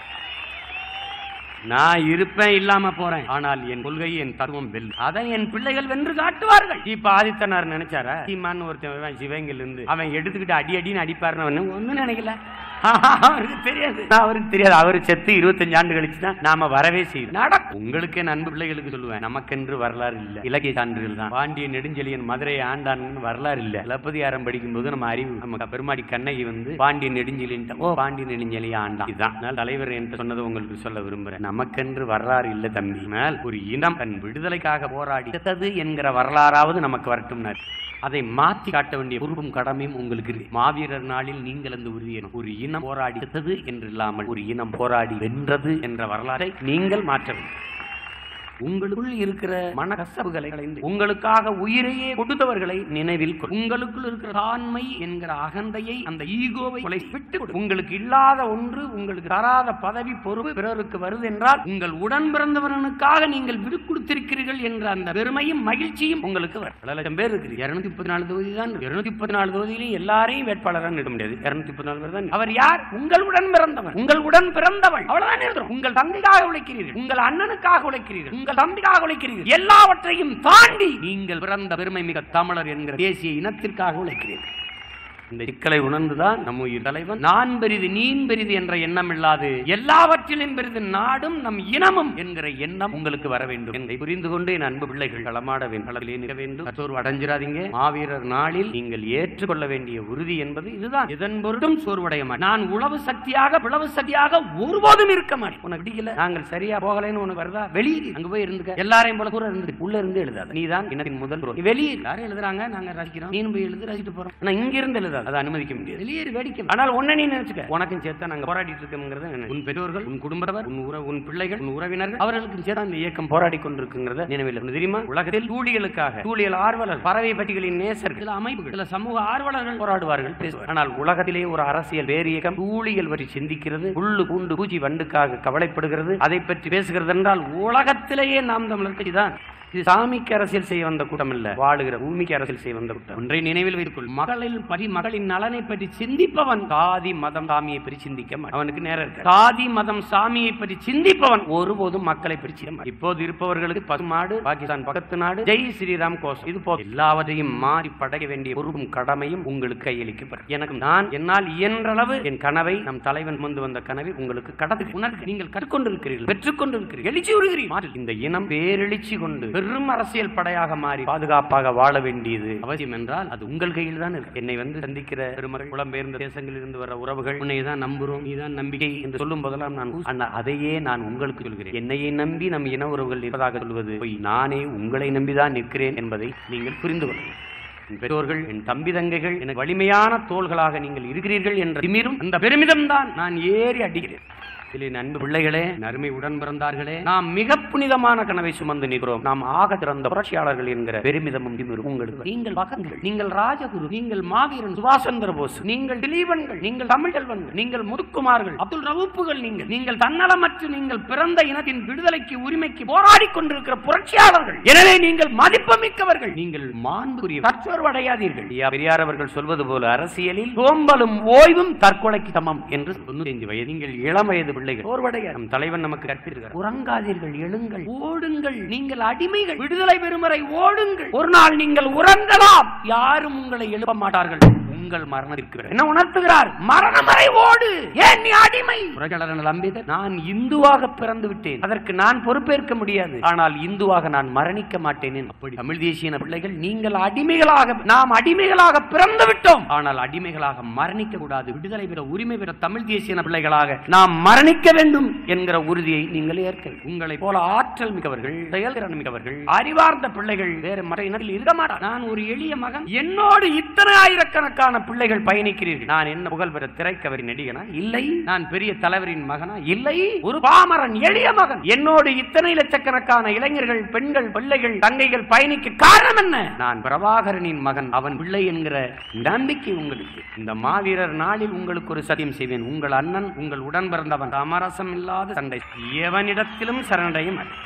நான் இருப்பேன் இல்லாம போறேன் ஆனால் என் கொள்கை என் தத்துவம் வெல்லும் அதை என் பிள்ளைகள் வென்று காட்டுவார்கள் இப்ப ஆதித்தனார் நினைச்சாரா சீமான்னு ஒருத்தன் வருவான் சிவங்கில இருந்து அவன் எடுத்துக்கிட்டு அடி அடின்னு அடிப்பாருன்னு ஒன்னும் நினைக்கல அவருக்கு தெரியாது அவருக்கு தெரியாது அவரு செத்து இருபத்தஞ்சு ஆண்டு கழிச்சு தான் நாம வரவே செய்யும் நடக்கும் உங்களுக்கு என் அன்பு பிள்ளைகளுக்கு சொல்லுவேன் நமக்கென்று வரலாறு இல்ல இலக்கிய சான்றுகள் தான் பாண்டிய நெடுஞ்செழியன் மதுரையை ஆண்டான்னு வரலாறு இல்ல சிலப்பதிகாரம் படிக்கும்போது நம்ம அறிவு நம்ம பெருமாடி கண்ணகி வந்து பாண்டிய நெடுஞ்செழியன் ஓ பாண்டிய நெடுஞ்செழிய ஆண்டான் இதுதான் அதனால தலைவர் என்று சொன்னதை உங்களுக்கு சொல்ல விரும்புறேன் நமக்கென்று வரலாறு இல்ல தம்பி ஆனால் ஒரு இனம் தன் விடுதலைக்காக போராடி செத்தது என்கிற வரலாறாவது நமக்கு வரட்டும் அதை மாற்றி காட்ட வேண்டிய பொறுப்பும் கடமையும் உங்களுக்கு இருக்கு மாவீரர் நாளில் நீங்கள் அந்த உறுதியணும் ஒரு இனம் போராடி செத்தது என்று இல்லாமல் ஒரு இனம் போராடி வென்றது என்ற வரலாறை நீங்கள் மாற்ற வேண்டும் உங்களுக்குள் இருக்கிற மனக்கசப்புகளை களைந்து உங்களுக்காக உயிரையே கொடுத்தவர்களை நினைவில் கொள். உங்களுக்குள் இருக்கிற தாண்மை என்கிற அகந்தையை அந்த ஈகோவை கொலை விட்டு கொடு. உங்களுக்கு இல்லாத ஒன்று உங்களுக்கு தராத பதவி பொறுப்பு பிறருக்கு வருது என்றால் உங்கள் உடன் பிறந்தவனுக்காக நீங்கள் விடு கொடுத்திருக்கிறீர்கள் என்ற அந்த பெருமையும் மகிழ்ச்சியும் உங்களுக்கு வரும் பல லட்சம் பேர் இருக்கு இருநூத்தி முப்பத்தி நாலு தொகுதி தான் இருநூத்தி முப்பத்தி நாலு தொகுதியிலும் எல்லாரையும் வேட்பாளராக நிறுத்த முடியாது இருநூத்தி முப்பத்தி நாலு பேர் தான் அவர் யார் உங்களுடன் பிறந்தவன் உங்களுடன் பிறந்தவள் அவ்வளவுதான் நிறுத்தணும் உங்கள் தந்தைக்காக உழைக்கிறீர்கள் உங்கள் அண்ணனுக்காக உழைக்கிறீர்கள் உங்கள் தம்பிக்காக உழைக்கிறீர்கள் எல்லாவற்றையும் தாண்டி நீங்கள் பிறந்த பெருமை மிக தமிழர் என்கிற தேசிய இனத்திற்காக உழைக்கிறீர்கள் இந்த சிக்கலை உணர்ந்துதான் நம்ம உயிர் தலைவன் நான் பெரிது நீன் பெரிது என்ற எண்ணம் இல்லாது எல்லாவற்றிலும் பெரிது நாடும் நம் இனமும் என்கிற எண்ணம் உங்களுக்கு வர வேண்டும் என்பதை புரிந்து கொண்டு என் அன்பு பிள்ளைகள் களமாட வேண்டும் களத்திலே நிற்க வேண்டும் சோர்வு அடைஞ்சிராதீங்க மாவீரர் நாளில் நீங்கள் ஏற்றுக்கொள்ள வேண்டிய உறுதி என்பது இதுதான் இதன் பொருட்டும் சோர்வடைய மாட்டேன் நான் உளவு சக்தியாக பிளவு சக்தியாக ஒருபோதும் இருக்க மாட்டேன் உனக்கு பிடிக்கல நாங்கள் சரியா போகலைன்னு உனக்கு வருதா வெளியே அங்க போய் இருந்துக்க எல்லாரையும் போல கூட இருந்து உள்ள இருந்து எழுதாது நீதான் இனத்தின் முதல் குரல். நீ வெளியே எல்லாரும் எழுதுறாங்க நாங்க ரசிக்கிறோம் நீனும் போய் எழுது ரசிட்டு போறோம் ஆனா இங்க இருந்து எழுதாது அதை அனுமதிக்க முடியாது வெளியேறி வேடிக்கை ஆனால் ஒன்ன நீ நினைச்சுக்க உனக்கும் சேர்த்தா நாங்க போராடிட்டு இருக்கோங்கிறத நினை. உன் பெற்றோர்கள் உன் குடும்பத்தவர் உன் உற உன் பிள்ளைகள் உன் உறவினர்கள் அவர்களுக்கு சேர்த்தா இந்த இயக்கம் போராடி கொண்டிருக்குங்கிறத நினைவில் இருக்கு. தெரியுமா உலகத்தில் தூளிகளுக்காக தூளியல் ஆர்வலர் பறவை பட்டிகளின் நேசர்கள் சில அமைப்புகள் சில சமூக ஆர்வலர்கள் போராடுவார்கள் பேசுவார் ஆனால் உலகத்திலே ஒரு அரசியல் வேறு இயக்கம் தூளியல் பற்றி சிந்திக்கிறது புல்லு பூண்டு பூச்சி வண்டுக்காக கவலைப்படுகிறது அதை பற்றி பேசுகிறது என்றால் உலகத்திலேயே நாம் தமிழர் கட்சி தான் இது சாமிக்கு அரசியல் செய்ய வந்த கூட்டம் இல்ல வாழுகிற பூமிக்கு அரசியல் செய்ய வந்த கூட்டம் ஒன்றை நினைவில் வைத்துக்கொள் மகளில் படி மகளின் நலனை பற்றி சிந்திப்பவன் சாதி மதம் சாமியை பற்றி சிந்திக்க மாட்டான். அவனுக்கு நேரம் இருக்கு சாதி மதம் சாமியை பற்றி சிந்திப்பவன் ஒருபோதும் மக்களை பற்றி சிந்திக்க மாட்டான். இப்போது இருப்பவர்களுக்கு பசுமாடு பாகிஸ்தான் பக்கத்து நாடு ஜெய் ஸ்ரீராம் கோஷம் இது போதும் எல்லாவற்றையும் மாறி படைக்க வேண்டிய பொறுப்பும் கடமையும் உங்களுக்கு கையளிக்கப்படும் எனக்கு நான் என்னால் இயன்றளவு என் கனவை நம் தலைவன் முந்து வந்த கனவை உங்களுக்கு கடத்து உணர்வு நீங்கள் கற்றுக்கொண்டிருக்கிறீர்கள் பெற்றுக்கொண்டிருக்கிறீர்கள் எழுச்சி வருகிறீர்கள் மாற்று. இந்த இனம் பேரெழுச்சி கொண்டு பெரும் அரசியல் படையாக மாறி பாதுகாப்பாக வாழ வேண்டியது அவசியம் என்றால் அது உங்கள் கையில் தான் இருக்கு என்னை வந்து சந்திக்கிற பெருமக்கள் புலம்பெயர்ந்த தேசங்களில் இருந்து வர உறவுகள் உன்னை தான் நம்புறோம் நீதான் நம்பிக்கை என்று சொல்லும் போதெல்லாம் நான் அண்ணா, அதையே நான் உங்களுக்கு சொல்கிறேன் என்னையே நம்பி நம் இன உறவுகள் இருப்பதாக சொல்வது பொய். நானே உங்களை நம்பிதான் நிற்கிறேன் என்பதை நீங்கள் புரிந்து கொள்ளுங்கள் என் பெற்றோர்கள் என் தம்பி தங்கைகள் எனக்கு வலிமையான தோள்களாக நீங்கள் இருக்கிறீர்கள் என்ற திமிரும் அந்த பெருமிதம் தான் நான் ஏறி அடிக்கிறேன் இதில் என் அன்பு பிள்ளைகளே என் அருமை உடன் பிறந்தார்களே நாம் மிக புனிதமான கனவை சுமந்து நிற்கிறோம் நாம் ஆக திறந்த புரட்சியாளர்கள் என்கிற பெருமிதமும் திமிரும் உங்களுக்கு நீங்கள் மகன்கள் நீங்கள் ராஜகுரு நீங்கள் மாவீரன் சுபாஷ் சந்திர போஸ் நீங்கள் திலீபன்கள் நீங்கள் தமிழ் செல்வன்கள் நீங்கள் முதுக்குமார்கள் அப்துல் ரவுப்புகள் நீங்கள் நீங்கள் தன்னலமற்று நீங்கள் பிறந்த இனத்தின் விடுதலைக்கு உரிமைக்கு போராடி கொண்டிருக்கிற புரட்சியாளர்கள் எனவே நீங்கள் மதிப்புமிக்கவர்கள் நீங்கள் மாண்புரிய தற்சோர்வடையாதீர்கள் ஐயா பெரியார் அவர்கள் சொல்வது போல அரசியலில் சோம்பலும் ஓய்வும் தற்கொலைக்கு சமம் என்று தொண்ணூத்தி வயது நீங்கள் இளம் வயது பிள்ளைகள் சோர்வடைய நம் தலைவன் நமக்கு கற்பிருக்கிறார் உறங்காதீர்கள் எழுங்கள் ஓடுங்கள் நீங்கள் அடிமைகள் விடுதலை பெறும் வரை ஓடுங்கள் ஒரு நாள் நீங்கள் உறங்கலாம் யாரும் உங்களை எழுப்ப மாட்டார்கள் உங்கள் மரணத்திற்கு பிறகு. என்ன உணர்த்துகிறார் மரணம் வரை ஓடு ஏன் நீ அடிமை புரட்சியாளர் அம்பேத்கர் நான் இந்துவாக பிறந்து விட்டேன் அதற்கு நான் பொறுப்பேற்க முடியாது ஆனால் இந்துவாக நான் மரணிக்க மாட்டேன் அப்படி தமிழ் தேசிய பிள்ளைகள் நீங்கள் அடிமைகளாக நாம் அடிமைகளாக பிறந்து விட்டோம் ஆனால் அடிமைகளாக மரணிக்க கூடாது விடுதலை பெற உரிமை பெற தமிழ் தேசிய பிள்ளைகளாக நாம் மரணிக்க வேண்டும் என்கிற உறுதியை நீங்கள் ஏற்க வேண்டும். உங்களை போல ஆற்றல் மிக்கவர்கள் செயல்திறன் மிக்கவர்கள் அறிவார்ந்த பிள்ளைகள் வேறு மற்ற இனத்தில் இருக்க மாட்டார் நான் ஒரு எளிய மகன் என்னோடு இத்தனை ஆயிரக்கணக்கான பிள்ளைகள் பயணிக்கிறீர்கள் நான் என்ன புகழ் பெற திரைக்கவரி நடிகனா இல்லை நான் பெரிய தலைவரின் மகனா இல்லை ஒரு பாமரன் எளிய மகன் என்னோடு இத்தனை லட்சக்கணக்கான இளைஞர்கள் பெண்கள் பிள்ளைகள் தங்கைகள் பயணிக்க காரணம் என்ன நான் பிரபாகரனின் மகன் அவன் பிள்ளை என்கிற நம்பிக்கை உங்களுக்கு இந்த மாவீரர் நாளில் உங்களுக்கு ஒரு சத்தியம் செய்வேன் உங்கள் அண்ணன் உங்கள் உடன் பிறந்தவன் சமரசம் இல்லாத சண்டை எவனிடத்திலும் சரணடையும் மாட்டேன்.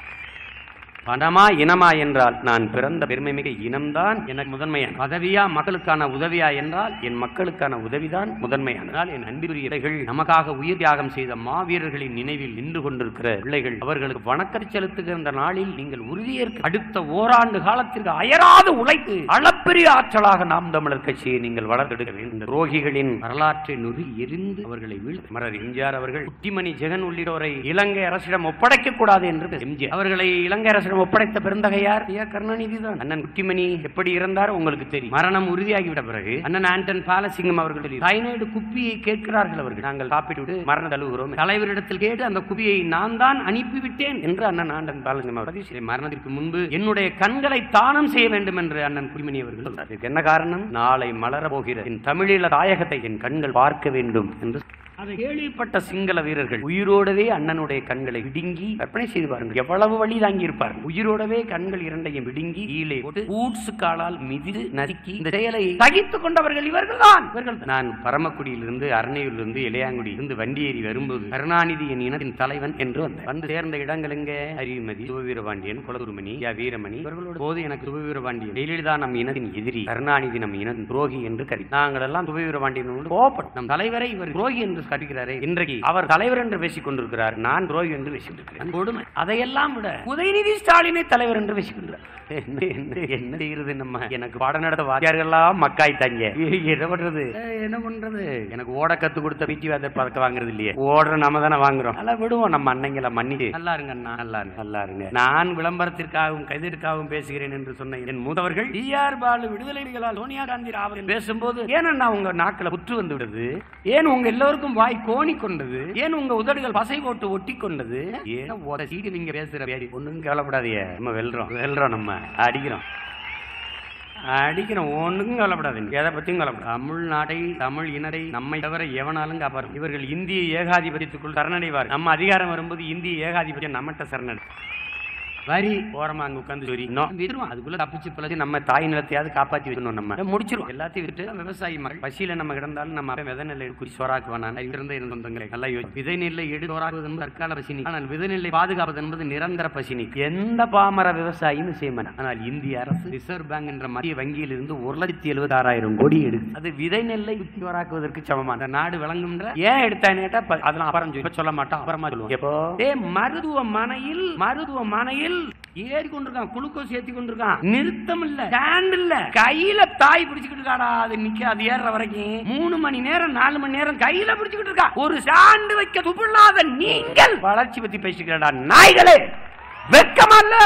பணமா இனமா என்றால் நான் பிறந்த பெருமைமிக இனம்தான் எனக்கு முதன்மையான பதவியா மக்களுக்கான உதவியா என்றால் என் மக்களுக்கான உதவிதான் முதன்மையானதால் என் அன்பிற்குரிய இலைகள் நமக்காக உயிர் தியாகம் செய்த மாவீரர்களின் நினைவில் நின்று கொண்டிருக்கிற பிள்ளைகள் அவர்களுக்கு வணக்கம் செலுத்துகிற இந்த நாளில் நீங்கள் உறுதியேற்க அடுத்த ஓராண்டு காலத்திற்கு அயராது உழைத்து அளப்பெரிய ஆற்றலாக நாம் தமிழர் கட்சியை நீங்கள் வளர்த்தெடுக்க வேண்டும் இந்த துரோகிகளின் வரலாற்றை நுறி எரிந்து அவர்களை வீழ் மலர் எம்ஜிஆர் அவர்கள் குட்டிமணி ஜெகன் உள்ளிட்டோரை இலங்கை அரசிடம் ஒப்படைக்க கூடாது என்று எம்ஜிஆர் அவர்களை இலங்கை அரசிடம் ஒப்படைத்த பெருந்தகையார் ஐயா கருணாநிதி தான் அண்ணன் குட்டிமணி எப்படி இருந்தார் உங்களுக்கு தெரியும் மரணம் உறுதியாகிவிட்ட பிறகு அண்ணன் ஆண்டன் பாலசிங்கம் அவர்கள் தெரியும் சைனைடு குப்பியை கேட்கிறார்கள் அவர்கள் நாங்கள் சாப்பிட்டு விட்டு மரணம் தழுவுகிறோம் தலைவரிடத்தில் கேட்டு அந்த குப்பியை நான் தான் அனுப்பிவிட்டேன் என்று அண்ணன் ஆண்டன் பாலசிங்கம் அவர்கள் சரி, மரணத்திற்கு முன்பு என்னுடைய கண்களை தானம் செய்ய வேண்டும் என்று அண்ணன் குடிமணி அவர்கள் சொல்றார் இதுக்கு என்ன காரணம் நாளை மலர போகிற என் தமிழீழ தாயகத்தை என் கண்கள் பார்க்க வேண்டும் என்று அதை கேள்விப்பட்ட சிங்கள வீரர்கள் உயிரோடவே அண்ணனுடைய கண்களை விடுங்கி கற்பனை செய்து பாருங்கள் எவ்வளவு வழி தாங்கி இருப்பார்கள் உயிரோடவே கண்கள் இரண்டையும் விடுங்கி கீழே போட்டு ஊட்ஸ் காலால் மிதித்து நறுக்கி இந்த செயலை சகித்துக் கொண்டவர்கள் இவர்கள் தான் இவர்கள் தான். நான் பரமக்குடியிலிருந்து அரணையூரிலிருந்து இளையாங்குடி இருந்து வண்டி ஏறி வரும்போது கருணாநிதி என் இனத்தின் தலைவன் என்று வந்தேன் வந்து சேர்ந்த இடங்கள் எங்க அரிமதி சிவவீரபாண்டியன் குலதுருமணி யா வீரமணி இவர்களோட போது எனக்கு சிவவீரபாண்டியன் ஜெயலலிதா நம் இனத்தின் எதிரி கருணாநிதி நம் இனத்தின் துரோகி என்று கருதி நாங்கள் எல்லாம் சிவவீரபாண்டியனோடு கோபப்படும் நம் தலைவரை இவர் துரோகி என்று கருகிறாரே இன்றைக்கு அவர் தலைவர் என்று பேசிக் கொண்டிருக்கிறார் நான் துரோகி என்று பேசிக் கொண்டிருக்கிறேன் கொடுமை அதையெல்லாம் விட உதயநிதி ஸ்டாலினை தலைவர் என்று பேசிக் கொண்டிருக்கிறார் என்ன என்ன என்ன செய்யறது நம்ம எனக்கு பாடம் நடத்த வாத்தியார்கள்லாம் மக்காய்த்தாங்க என்ன பண்றது ஏய், என்ன பண்றது எனக்கு ஓட கத்து கொடுத்த பிடி வாத்தியார் பதக்கம் வாங்குறது இல்லையே ஓடுற நம்ம தானே வாங்குறோம் நல்லா விடுவோம் நம்ம அன்னைங்களை மன்னிச்சு நல்லா இருங்க அண்ணா நல்லா இருங்க நல்லா இருங்க நான் விளம்பரத்திற்காகவும் கதிர்க்காகவும் பேசுகிறேன் என்று சொன்ன என் மூத்தவர்கள் டிஆர் பாலு விடுதலைகளால் சோனியா காந்தி ராவல் பேசும்போது ஏன் அண்ணா உங்க நாக்குல புற்று வந்து விடுது ஏன் உங்க எல்லோருக்கும் வாய் கோணி கொண்டது ஏன் உங்க உதடுகள் பசை போட்டு ஒட்டி கொண்டது ஏன் ஒரு சீடு நீங்க பேசுற பேடி ஒண்ணும் கவலைப்படாதீங்க நம்ம வெல்றோம் வெல்றோம் நம்ம அடிக்கிறோம் அடிக்கிறோம் ஒண்ணுக்கும் கவலைப்படாதீங்க எதை பத்தியும் கவலைப்படாது தமிழ்நாட்டை தமிழ் இனத்தை நம்மை தவிர எவனாலும் காப்பாரும் இவர்கள் இந்திய ஏகாதிபத்தியத்துக்குள் சரணடைவார் நம்ம அதிகாரம் வரும்போது இந்திய ஏகாதிபத்தியம் நம்மகிட்ட சரணடை வரி ஓரமா அங்க உட்கார்ந்து சொல்லி விட்டுருவோம் அதுக்குள்ள தப்பிச்சு பிழைச்சு நம்ம தாய் நிலத்தையாவது காப்பாத்தி வைக்கணும் நம்ம முடிச்சிருவோம் எல்லாத்தையும் விட்டு விவசாயி மக்கள் பசியில நம்ம கிடந்தாலும் நம்ம அப்ப விதை நெல்லை குறி சோறாக்கு வேணாம் இருந்த இருந்தவங்களை நல்லா யோசி விதை நெல்லை எடு சோறாக்குவது என்பது தற்கால பசினி ஆனால் விதை நெல்லை பாதுகாப்பது என்பது நிரந்தர பசினி எந்த பாமர விவசாயியும் செய்ய மாட்டான் ஆனால் இந்திய அரசு ரிசர்வ் பேங்க் என்ற மத்திய வங்கியில் இருந்து ஒரு லட்சத்தி எழுபத்தி ஆறாயிரம் கோடி எடுக்கு அது விதை நெல்லை குத்தி வராக்குவதற்கு சமமா அந்த நாடு விளங்கும்ன்ற ஏன் எடுத்தான்னு கேட்டா ப- அதெல்லாம் அப்புறம் சொல்லி இப்ப சொல்ல மாட்டோம் அப்புறமா சொல்லுவோம் எப்போ ஏ மருத்துவமனையில் மருத்துவமனையில் ஏறி கொண்டிருக்கான் குளுக்கோஸ் ஏத்தி கொண்டிருக்கான் நிறுத்தம் இல்ல ஸ்டாண்ட் இல்ல கையில தாய் பிடிச்சுக்கிட்டு இருக்காடா அது நிக்க அது ஏறுற வரைக்கும் மூணு மணி நேரம் நாலு மணி நேரம் கையில பிடிச்சுக்கிட்டு இருக்கா ஒரு ஸ்டாண்ட் வைக்க துப்புள்ளாத நீங்கள் வளர்ச்சி பத்தி பேசிக்கிறடா நாய்களே வெக்கமா இல்ல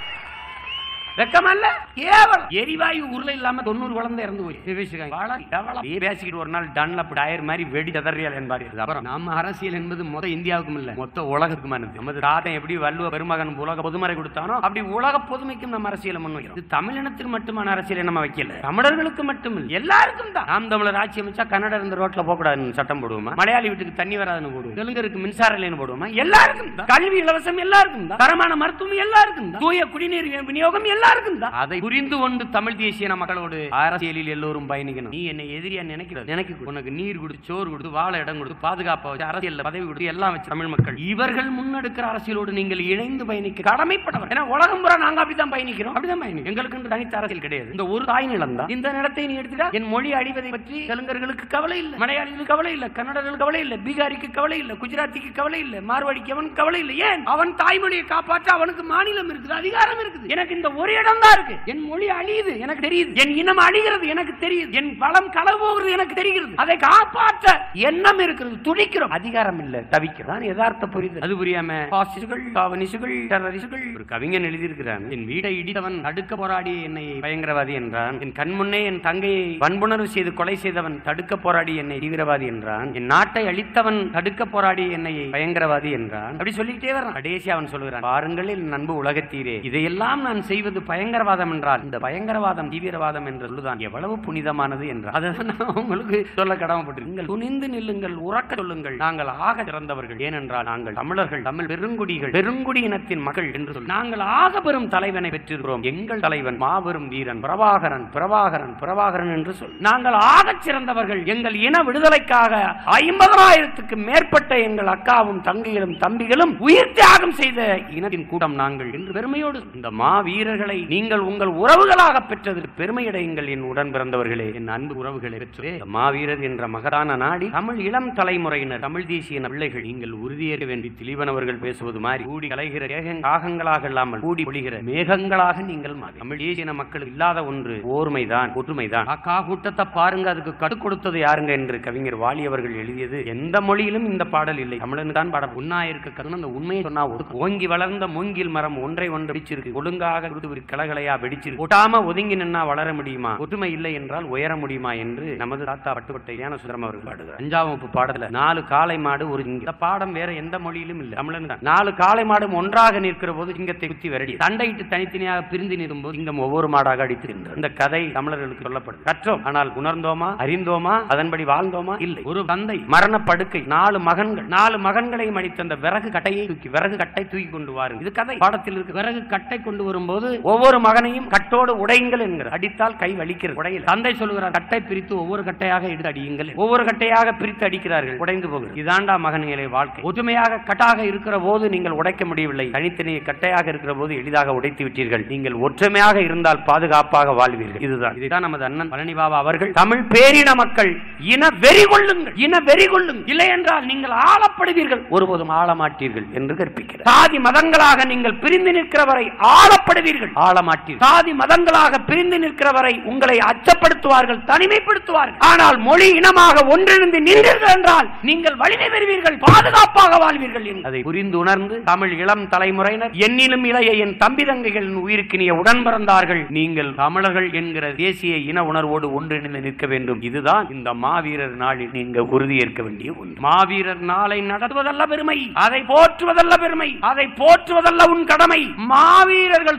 வெக்கமா இல்ல கேவலம் எரிவாயு உருளை இல்லாம தொண்ணூறு குழந்தை இறந்து போய் பேசிருக்காங்க வாழ, எவ்வளவு? அப்படியே பேசிக்கிட்டு ஒரு நாள் டன்லப் டயர் மாதிரி வெடி ததறியால் என்பார் அப்புறம் நம்ம அரசியல் என்பது மொத்த இந்தியாவுக்கும் இல்ல மொத்த உலகத்துக்குமானது நமது தாத்தன் எப்படி வள்ளுவ பெருமகன் உலக பொதுமறை கொடுத்தானோ அப்படி உலக பொதுமைக்கும் நம்ம அரசியலை முன்வைக்கிறோம் இது தமிழினத்திற்கு மட்டுமான அரசியலை நம்ம வைக்கல தமிழர்களுக்கு மட்டும் இல்ல எல்லாருக்கும் தான் நாம் தமிழர் ஆட்சி அமைச்சா கன்னடர் இந்த ரோட்ல போக கூடாதுன்னு சட்டம் போடுவோமா மலையாளி வீட்டுக்கு தண்ணி வராதுன்னு போடுவோம் தெலுங்கருக்கு மின்சார இல்லைன்னு போடுவோமா எல்லாருக்கும் தான் கல்வி இலவசம் எல்லாருக்கும் தான் தரமான மருத்துவம் எல்லாருக்கும் தான் தூய குடிநீர் விநியோகம் எல்லாருக்கும் தான் அதை புரிந்து கொண்டு தமிழ் தேசிய மக்களோடு அரசியலில் எல்லோரும் பயணிக்கணும் நீ என்னை எதிரியா நினைக்கிறது நினைக்க உனக்கு நீர் கொடுத்து சோறு கொடுத்து வாழ இடம் கொடுத்து பாதுகாப்பா வச்சு அரசியல்ல பதவி கொடுத்து எல்லாம் வச்சு தமிழ் மக்கள் இவர்கள் முன்னெடுக்கிற அரசியலோடு நீங்கள் இணைந்து பயணிக்க கடமைப்பட்டவர் ஏன்னா உலகம் பூரா நாங்க அப்படிதான் பயணிக்கிறோம் அப்படிதான் பயணிக்கிறோம் எங்களுக்கு தனித்த அரசியல் கிடையாது இந்த ஒரு தாய் நிலம் தான் இந்த நிலத்தை நீ எடுத்துட்டா என் மொழி அழிவதை பற்றி தெலுங்கர்களுக்கு கவலை இல்லை மலையாளிகளுக்கு கவலை இல்லை கன்னடர்களுக்கு கவலை இல்லை பீகாரிக்கு கவலை இல்லை குஜராத்திக்கு கவலை இல்லை மார்வாடிக்கு அவன் கவலை இல்லை ஏன் அவன் தாய்மொழியை காப்பாற்ற அவனுக்கு மாநிலம் இருக்குது அதிகாரம் இருக்குது எனக்கு இந்த ஒரு இடம் தான் இருக்கு என் மொழி அழியுது எனக்கு தெரியுது என் இனம் அழிகிறது எனக்கு தெரியுது என் பலம் களவு போகிறது எனக்கு தெரிகிறது அதை காப்பாற்ற எண்ணம் இருக்கிறது துடிக்கிறோம் அதிகாரம் இல்ல தவிக்கிறோம் யதார்த்த புரியுது அது புரியாம பாசிஸ்டுகள் காவனிஸ்டுகள் டெரரிஸ்டுகள் ஒரு கவிஞன் எழுதியிருக்கிறான் என் வீட்டை இடித்தவன் தடுக்க போராடி என்னை பயங்கரவாதி என்றான் என் கண் முன்னே என் தங்கையை வன்புணர்வு செய்து கொலை செய்தவன் தடுக்க போராடி என்னை தீவிரவாதி என்றான் என் நாட்டை அழித்தவன் தடுக்க போராடி என்னை பயங்கரவாதி என்றான் அப்படி சொல்லிக்கிட்டே வரான் கடைசி அவன் சொல்லுகிறான் பாருங்கள் என் நண்பு உலகத்தீரே இதையெல்லாம் நான் செய்வது பயங்கரவாதம் என்றால் இந்த பயங்கரவாதம் தீவிரவாதம் என்று சொல்லுதான் எவ்வளவு புனிதமானது என்றால் அதுதான் நான் உங்களுக்கு சொல்ல கடமைப்பட்டிருக்கீங்கள் துணிந்து நில்லுங்கள் உறக்க சொல்லுங்கள் நாங்கள் ஆக சிறந்தவர்கள் ஏனென்றால் நாங்கள் தமிழர்கள் தமிழ் பெருங்குடிகள் பெருங்குடி இனத்தின் மக்கள் என்று சொல்லி நாங்கள் ஆக பெரும் தலைவனை பெற்றிருக்கிறோம் எங்கள் தலைவன் மாபெரும் வீரன் பிரபாகரன் பிரபாகரன் பிரபாகரன் என்று சொல் நாங்கள் ஆகச் சிறந்தவர்கள் எங்கள் இன விடுதலைக்காக ஐம்பதாயிரத்துக்கு மேற்பட்ட எங்கள் அக்காவும் தங்கைகளும் தம்பிகளும் உயிர் தியாகம் செய்த இனத்தின் கூட்டம் நாங்கள் என்று பெருமையோடு இந்த மா வீரர்களை நீங்கள் உங்கள் உறவுகளாக பெற்றதற்கு பெருமையடையுங்கள் என் உடன் பிறந்தவர்களே என் அன்பு உறவுகளை பெற்றே இந்த மாவீரர் என்ற மகதான நாடி தமிழ் இளம் தலைமுறையினர் தமிழ் தேசிய பிள்ளைகள் நீங்கள் உறுதியேற்க வேண்டி திலீபன் அவர்கள் பேசுவது மாதிரி கூடி கலைகிற ஏகங் காகங்களாக இல்லாமல் கூடி பொழிகிற மேகங்களாக நீங்கள் மாறி தமிழ் தேசிய மக்கள் இல்லாத ஒன்று ஓர்மைதான் ஒற்றுமைதான் காக்கா கூட்டத்தை பாருங்க அதுக்கு கடு கொடுத்தது யாருங்க என்று கவிஞர் வாலி அவர்கள் எழுதியது எந்த மொழியிலும் இந்த பாடல் இல்லை தமிழன் தான் பாடம் உண்ணா இருக்க கருண் அந்த உண்மையை சொன்னா ஒடுக்கும். ஓங்கி வளர்ந்த மூங்கில் மரம் ஒன்றை ஒன்று வெடிச்சிருக்கு ஒழுங்காக விடுவிரு கலகலையா வெடிச்சிருக்கு ஒட்டாம ஒதுங்கி நின்னா வளர முடியுமா ஒற்றுமை இல்லை என்றால் உயர முடியுமா என்று நமது தாத்தா பட்டுக்கோட்டை ஞான சுந்தரம் அவர்கள் பாடுகிறார் அஞ்சாம் வகுப்பு பாடத்துல நாலு காளை மாடு ஒரு சிங்கம் இந்த பாடம் வேற எந்த மொழியிலும் இல்லை தமிழன் தான் நாலு காளை மாடும் ஒன்றாக நிற்கிற போது சிங்கத்தை குத்தி விரடி சண்டையிட்டு தனித்தனியாக பிரிந்து நிற்கும் போது சிங்கம் ஒவ்வொரு மாடாக அடித்து நின்றது. இந்த கதை தமிழர்களுக்கு சொல்லப்படுது கற்றோம் ஆனால் உணர்ந்தோமா அறிந்தோமா அதன்படி வாழ்ந்தோமா இல்லை ஒரு தந்தை மரண படுக்கை நாலு மகன்கள் நாலு மகன்களையும் அடித்த அந்த விறகு கட்டையை தூக்கி விறகு கட்டை தூக்கி கொண்டு வாருங்கள் இது கதை பாடத்தில் இருக்கு விறகு கட்டை கொண்டு வரும்போது ஒவ்வொரு மகனையும் கட்டோடு உடையுங்கள் என்கிற அடித்தால் கை வலிக்கிறது உடையில் தந்தை சொல்லுகிறார் கட்டை பிரித்து ஒவ்வொரு கட்டையாக எடுத்து அடியுங்கள் ஒவ்வொரு கட்டையாக பிரித்து அடிக்கிறார்கள் உடைந்து போகிறது இதாண்டா மகன்களே வாழ்க்கை ஒற்றுமையாக கட்டாக இருக்கிற போது நீங்கள் உடைக்க முடியவில்லை தனித்தனி கட்டையாக இருக்கிற போது எளிதாக உடைத்து விட்டீர்கள் நீங்கள் ஒற்றுமையாக இருந்தால் பாதுகாப்பாக வாழ்வீர்கள் இதுதான் இதுதான் நமது அண்ணன் பழனி பாபா அவர்கள் தமிழ் பேரின மக்கள் இன வெறி கொள்ளுங்கள் இன வெறி கொள்ளுங்கள் இல்லை என்றால் நீங்கள் ஆளப்படுவீர்கள் ஒருபோதும் ஆளமாட்டீர்கள் என்று கற்பிக்கிறார் சாதி மதங்களாக நீங்கள் பிரிந்து நிற்கிறவரை ஆளப்படுவீர்கள் ஆளமாட்டீர்கள் சாதி மதங்களாக பிரிந்து நிற்கிறவரை உங்களை அச்சப்படுத்துவார்கள் தனிமைப்படுத்துவார்கள் ஆனால் மொழி இனமாக ஒன்றிணைந்து நின்றீர்கள் என்றால் நீங்கள் வலிமை பெறுவீர்கள் பாதுகாப்பாக வாழ்வீர்கள் என்று அதை புரிந்து உணர்ந்து தமிழ் இளம் தலைமுறையினர் என்னிலும் இளைய என் தம்பி தங்கைகளின் உயிருக்கினிய உடன் பிறந்தார்கள் நீங்கள் தமிழர்கள் என்கிற தேசிய இன உணர்வோடு ஒன்றிணைந்து நிற்க வேண்டும் இதுதான் இந்த மாவீரர் நாளில் நீங்க உறுதியேற்க வேண்டிய ஒன்று மாவீரர் நாளை நடத்துவதல்ல பெருமை அதை போற்றுவதல்ல பெருமை அதை போற்றுவதல்ல உன் கடமை மாவீரர்கள் தூக்கி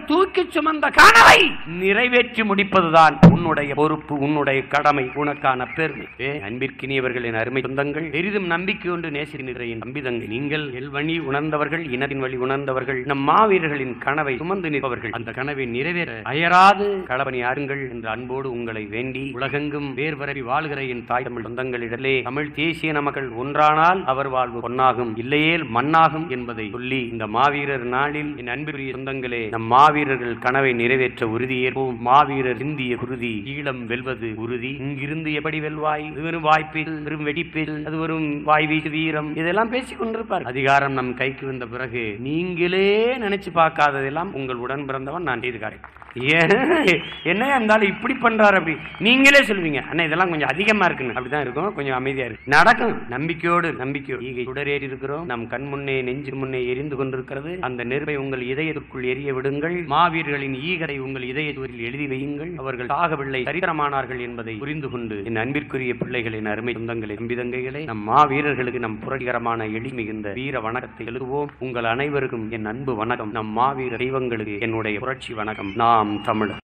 சுமந்த கனவை நிறைவேற்றி முடிப்பதுதான் உன்னுடைய பொறுப்பு உன்னுடைய கடமை உனக்கான பெருமை ஏ, அன்பிற்கினியவர்களின் அருமை சொந்தங்கள் பெரிதும் நம்பிக்கை ஒன்று நேசிக்கின்ற நம்பிதங்க நீங்கள் எல்வழி உணர்ந்தவர்கள் இனத்தின் வழி உணர்ந்தவர்கள் நம் மாவீரர்களின் கனவை சுமந்து நிற்பவர்கள் அந்த கனவை நிறைவேற அயராது களபணி ஆறுங்கள் என்ற அன்போடு உங்களை வேண்டி உலகெங்கும் வேர் பரவி வாழ்கிற என் தாய் தமிழ் சொந்தங்களிடலே தமிழ் தேசிய மக்கள் ஒன்றானால் அவர் வாழ்வு பொன்னாகும் இல்லையேல் மண்ணாகும் என்பதை சொல்லி இந்த மாவீரர் நாளில் என் அன்பிற்குரிய சொந்தங்களே நம் மாவீரர்கள் கனவை நிறைவேற்ற உறுதியேற்போம் மாவீரர் இந்திய குருதி ஈழம் வெல்வது உறுதி இங்கிருந்து எப்படி வெல்வாய் இது வெறும் வாய்ப்பில் வெறும் வெடிப்பில் அது வெறும் வாய் வீசு வீரம் இதெல்லாம் பேசிக் கொண்டிருப்பார் அதிகாரம் நம் கைக்கு வந்த பிறகு நீங்களே நினைச்சு பார்க்காததெல்லாம் உங்கள் உடன் பிறந்தவன் நான் செய்து காரேன் ஏன் என்ன இருந்தாலும் இப்படி பண்றாரு அப்படி நீங்களே சொல்லுவீங்க அண்ணா இதெல்லாம் கொஞ்சம் அதிகமா இருக்குன்னு அப்படிதான் இருக்கும் கொஞ்சம் அமைதியா இருக்கு நடக்கும் நம்பிக்கையோடு நம்பிக்கையோடு ஈகை சுடரேறி இருக்கிறோம் நம் கண் முன்னே நெஞ்சு முன்னே எரிந்து கொண்டிருக்கிறது அந்த நெருப்பை உங்கள் இதயத்துக்குள் எரிய விடுங்கள் மாவீரர்களின் ஈகரை உங்கள் இதயத்துவரில் எழுதி வையுங்கள் அவர்கள் சாகவில்லை சரித்திரமானார்கள் என்பதை புரிந்து கொண்டு என் அன்பிற்குரிய பிள்ளைகளின் அருமை சொந்தங்களை நம்பிதங்கைகளை நம் மாவீரர்களுக்கு நம் புரட்சிகரமான எளி மிகுந்த வீர வணக்கத்தை எழுதுவோம் உங்கள் அனைவருக்கும் என் அன்பு வணக்கம் நம் மாவீர தெய்வங்களுக்கு என்னுடைய புரட்சி வணக்கம் நாம் தமிழர்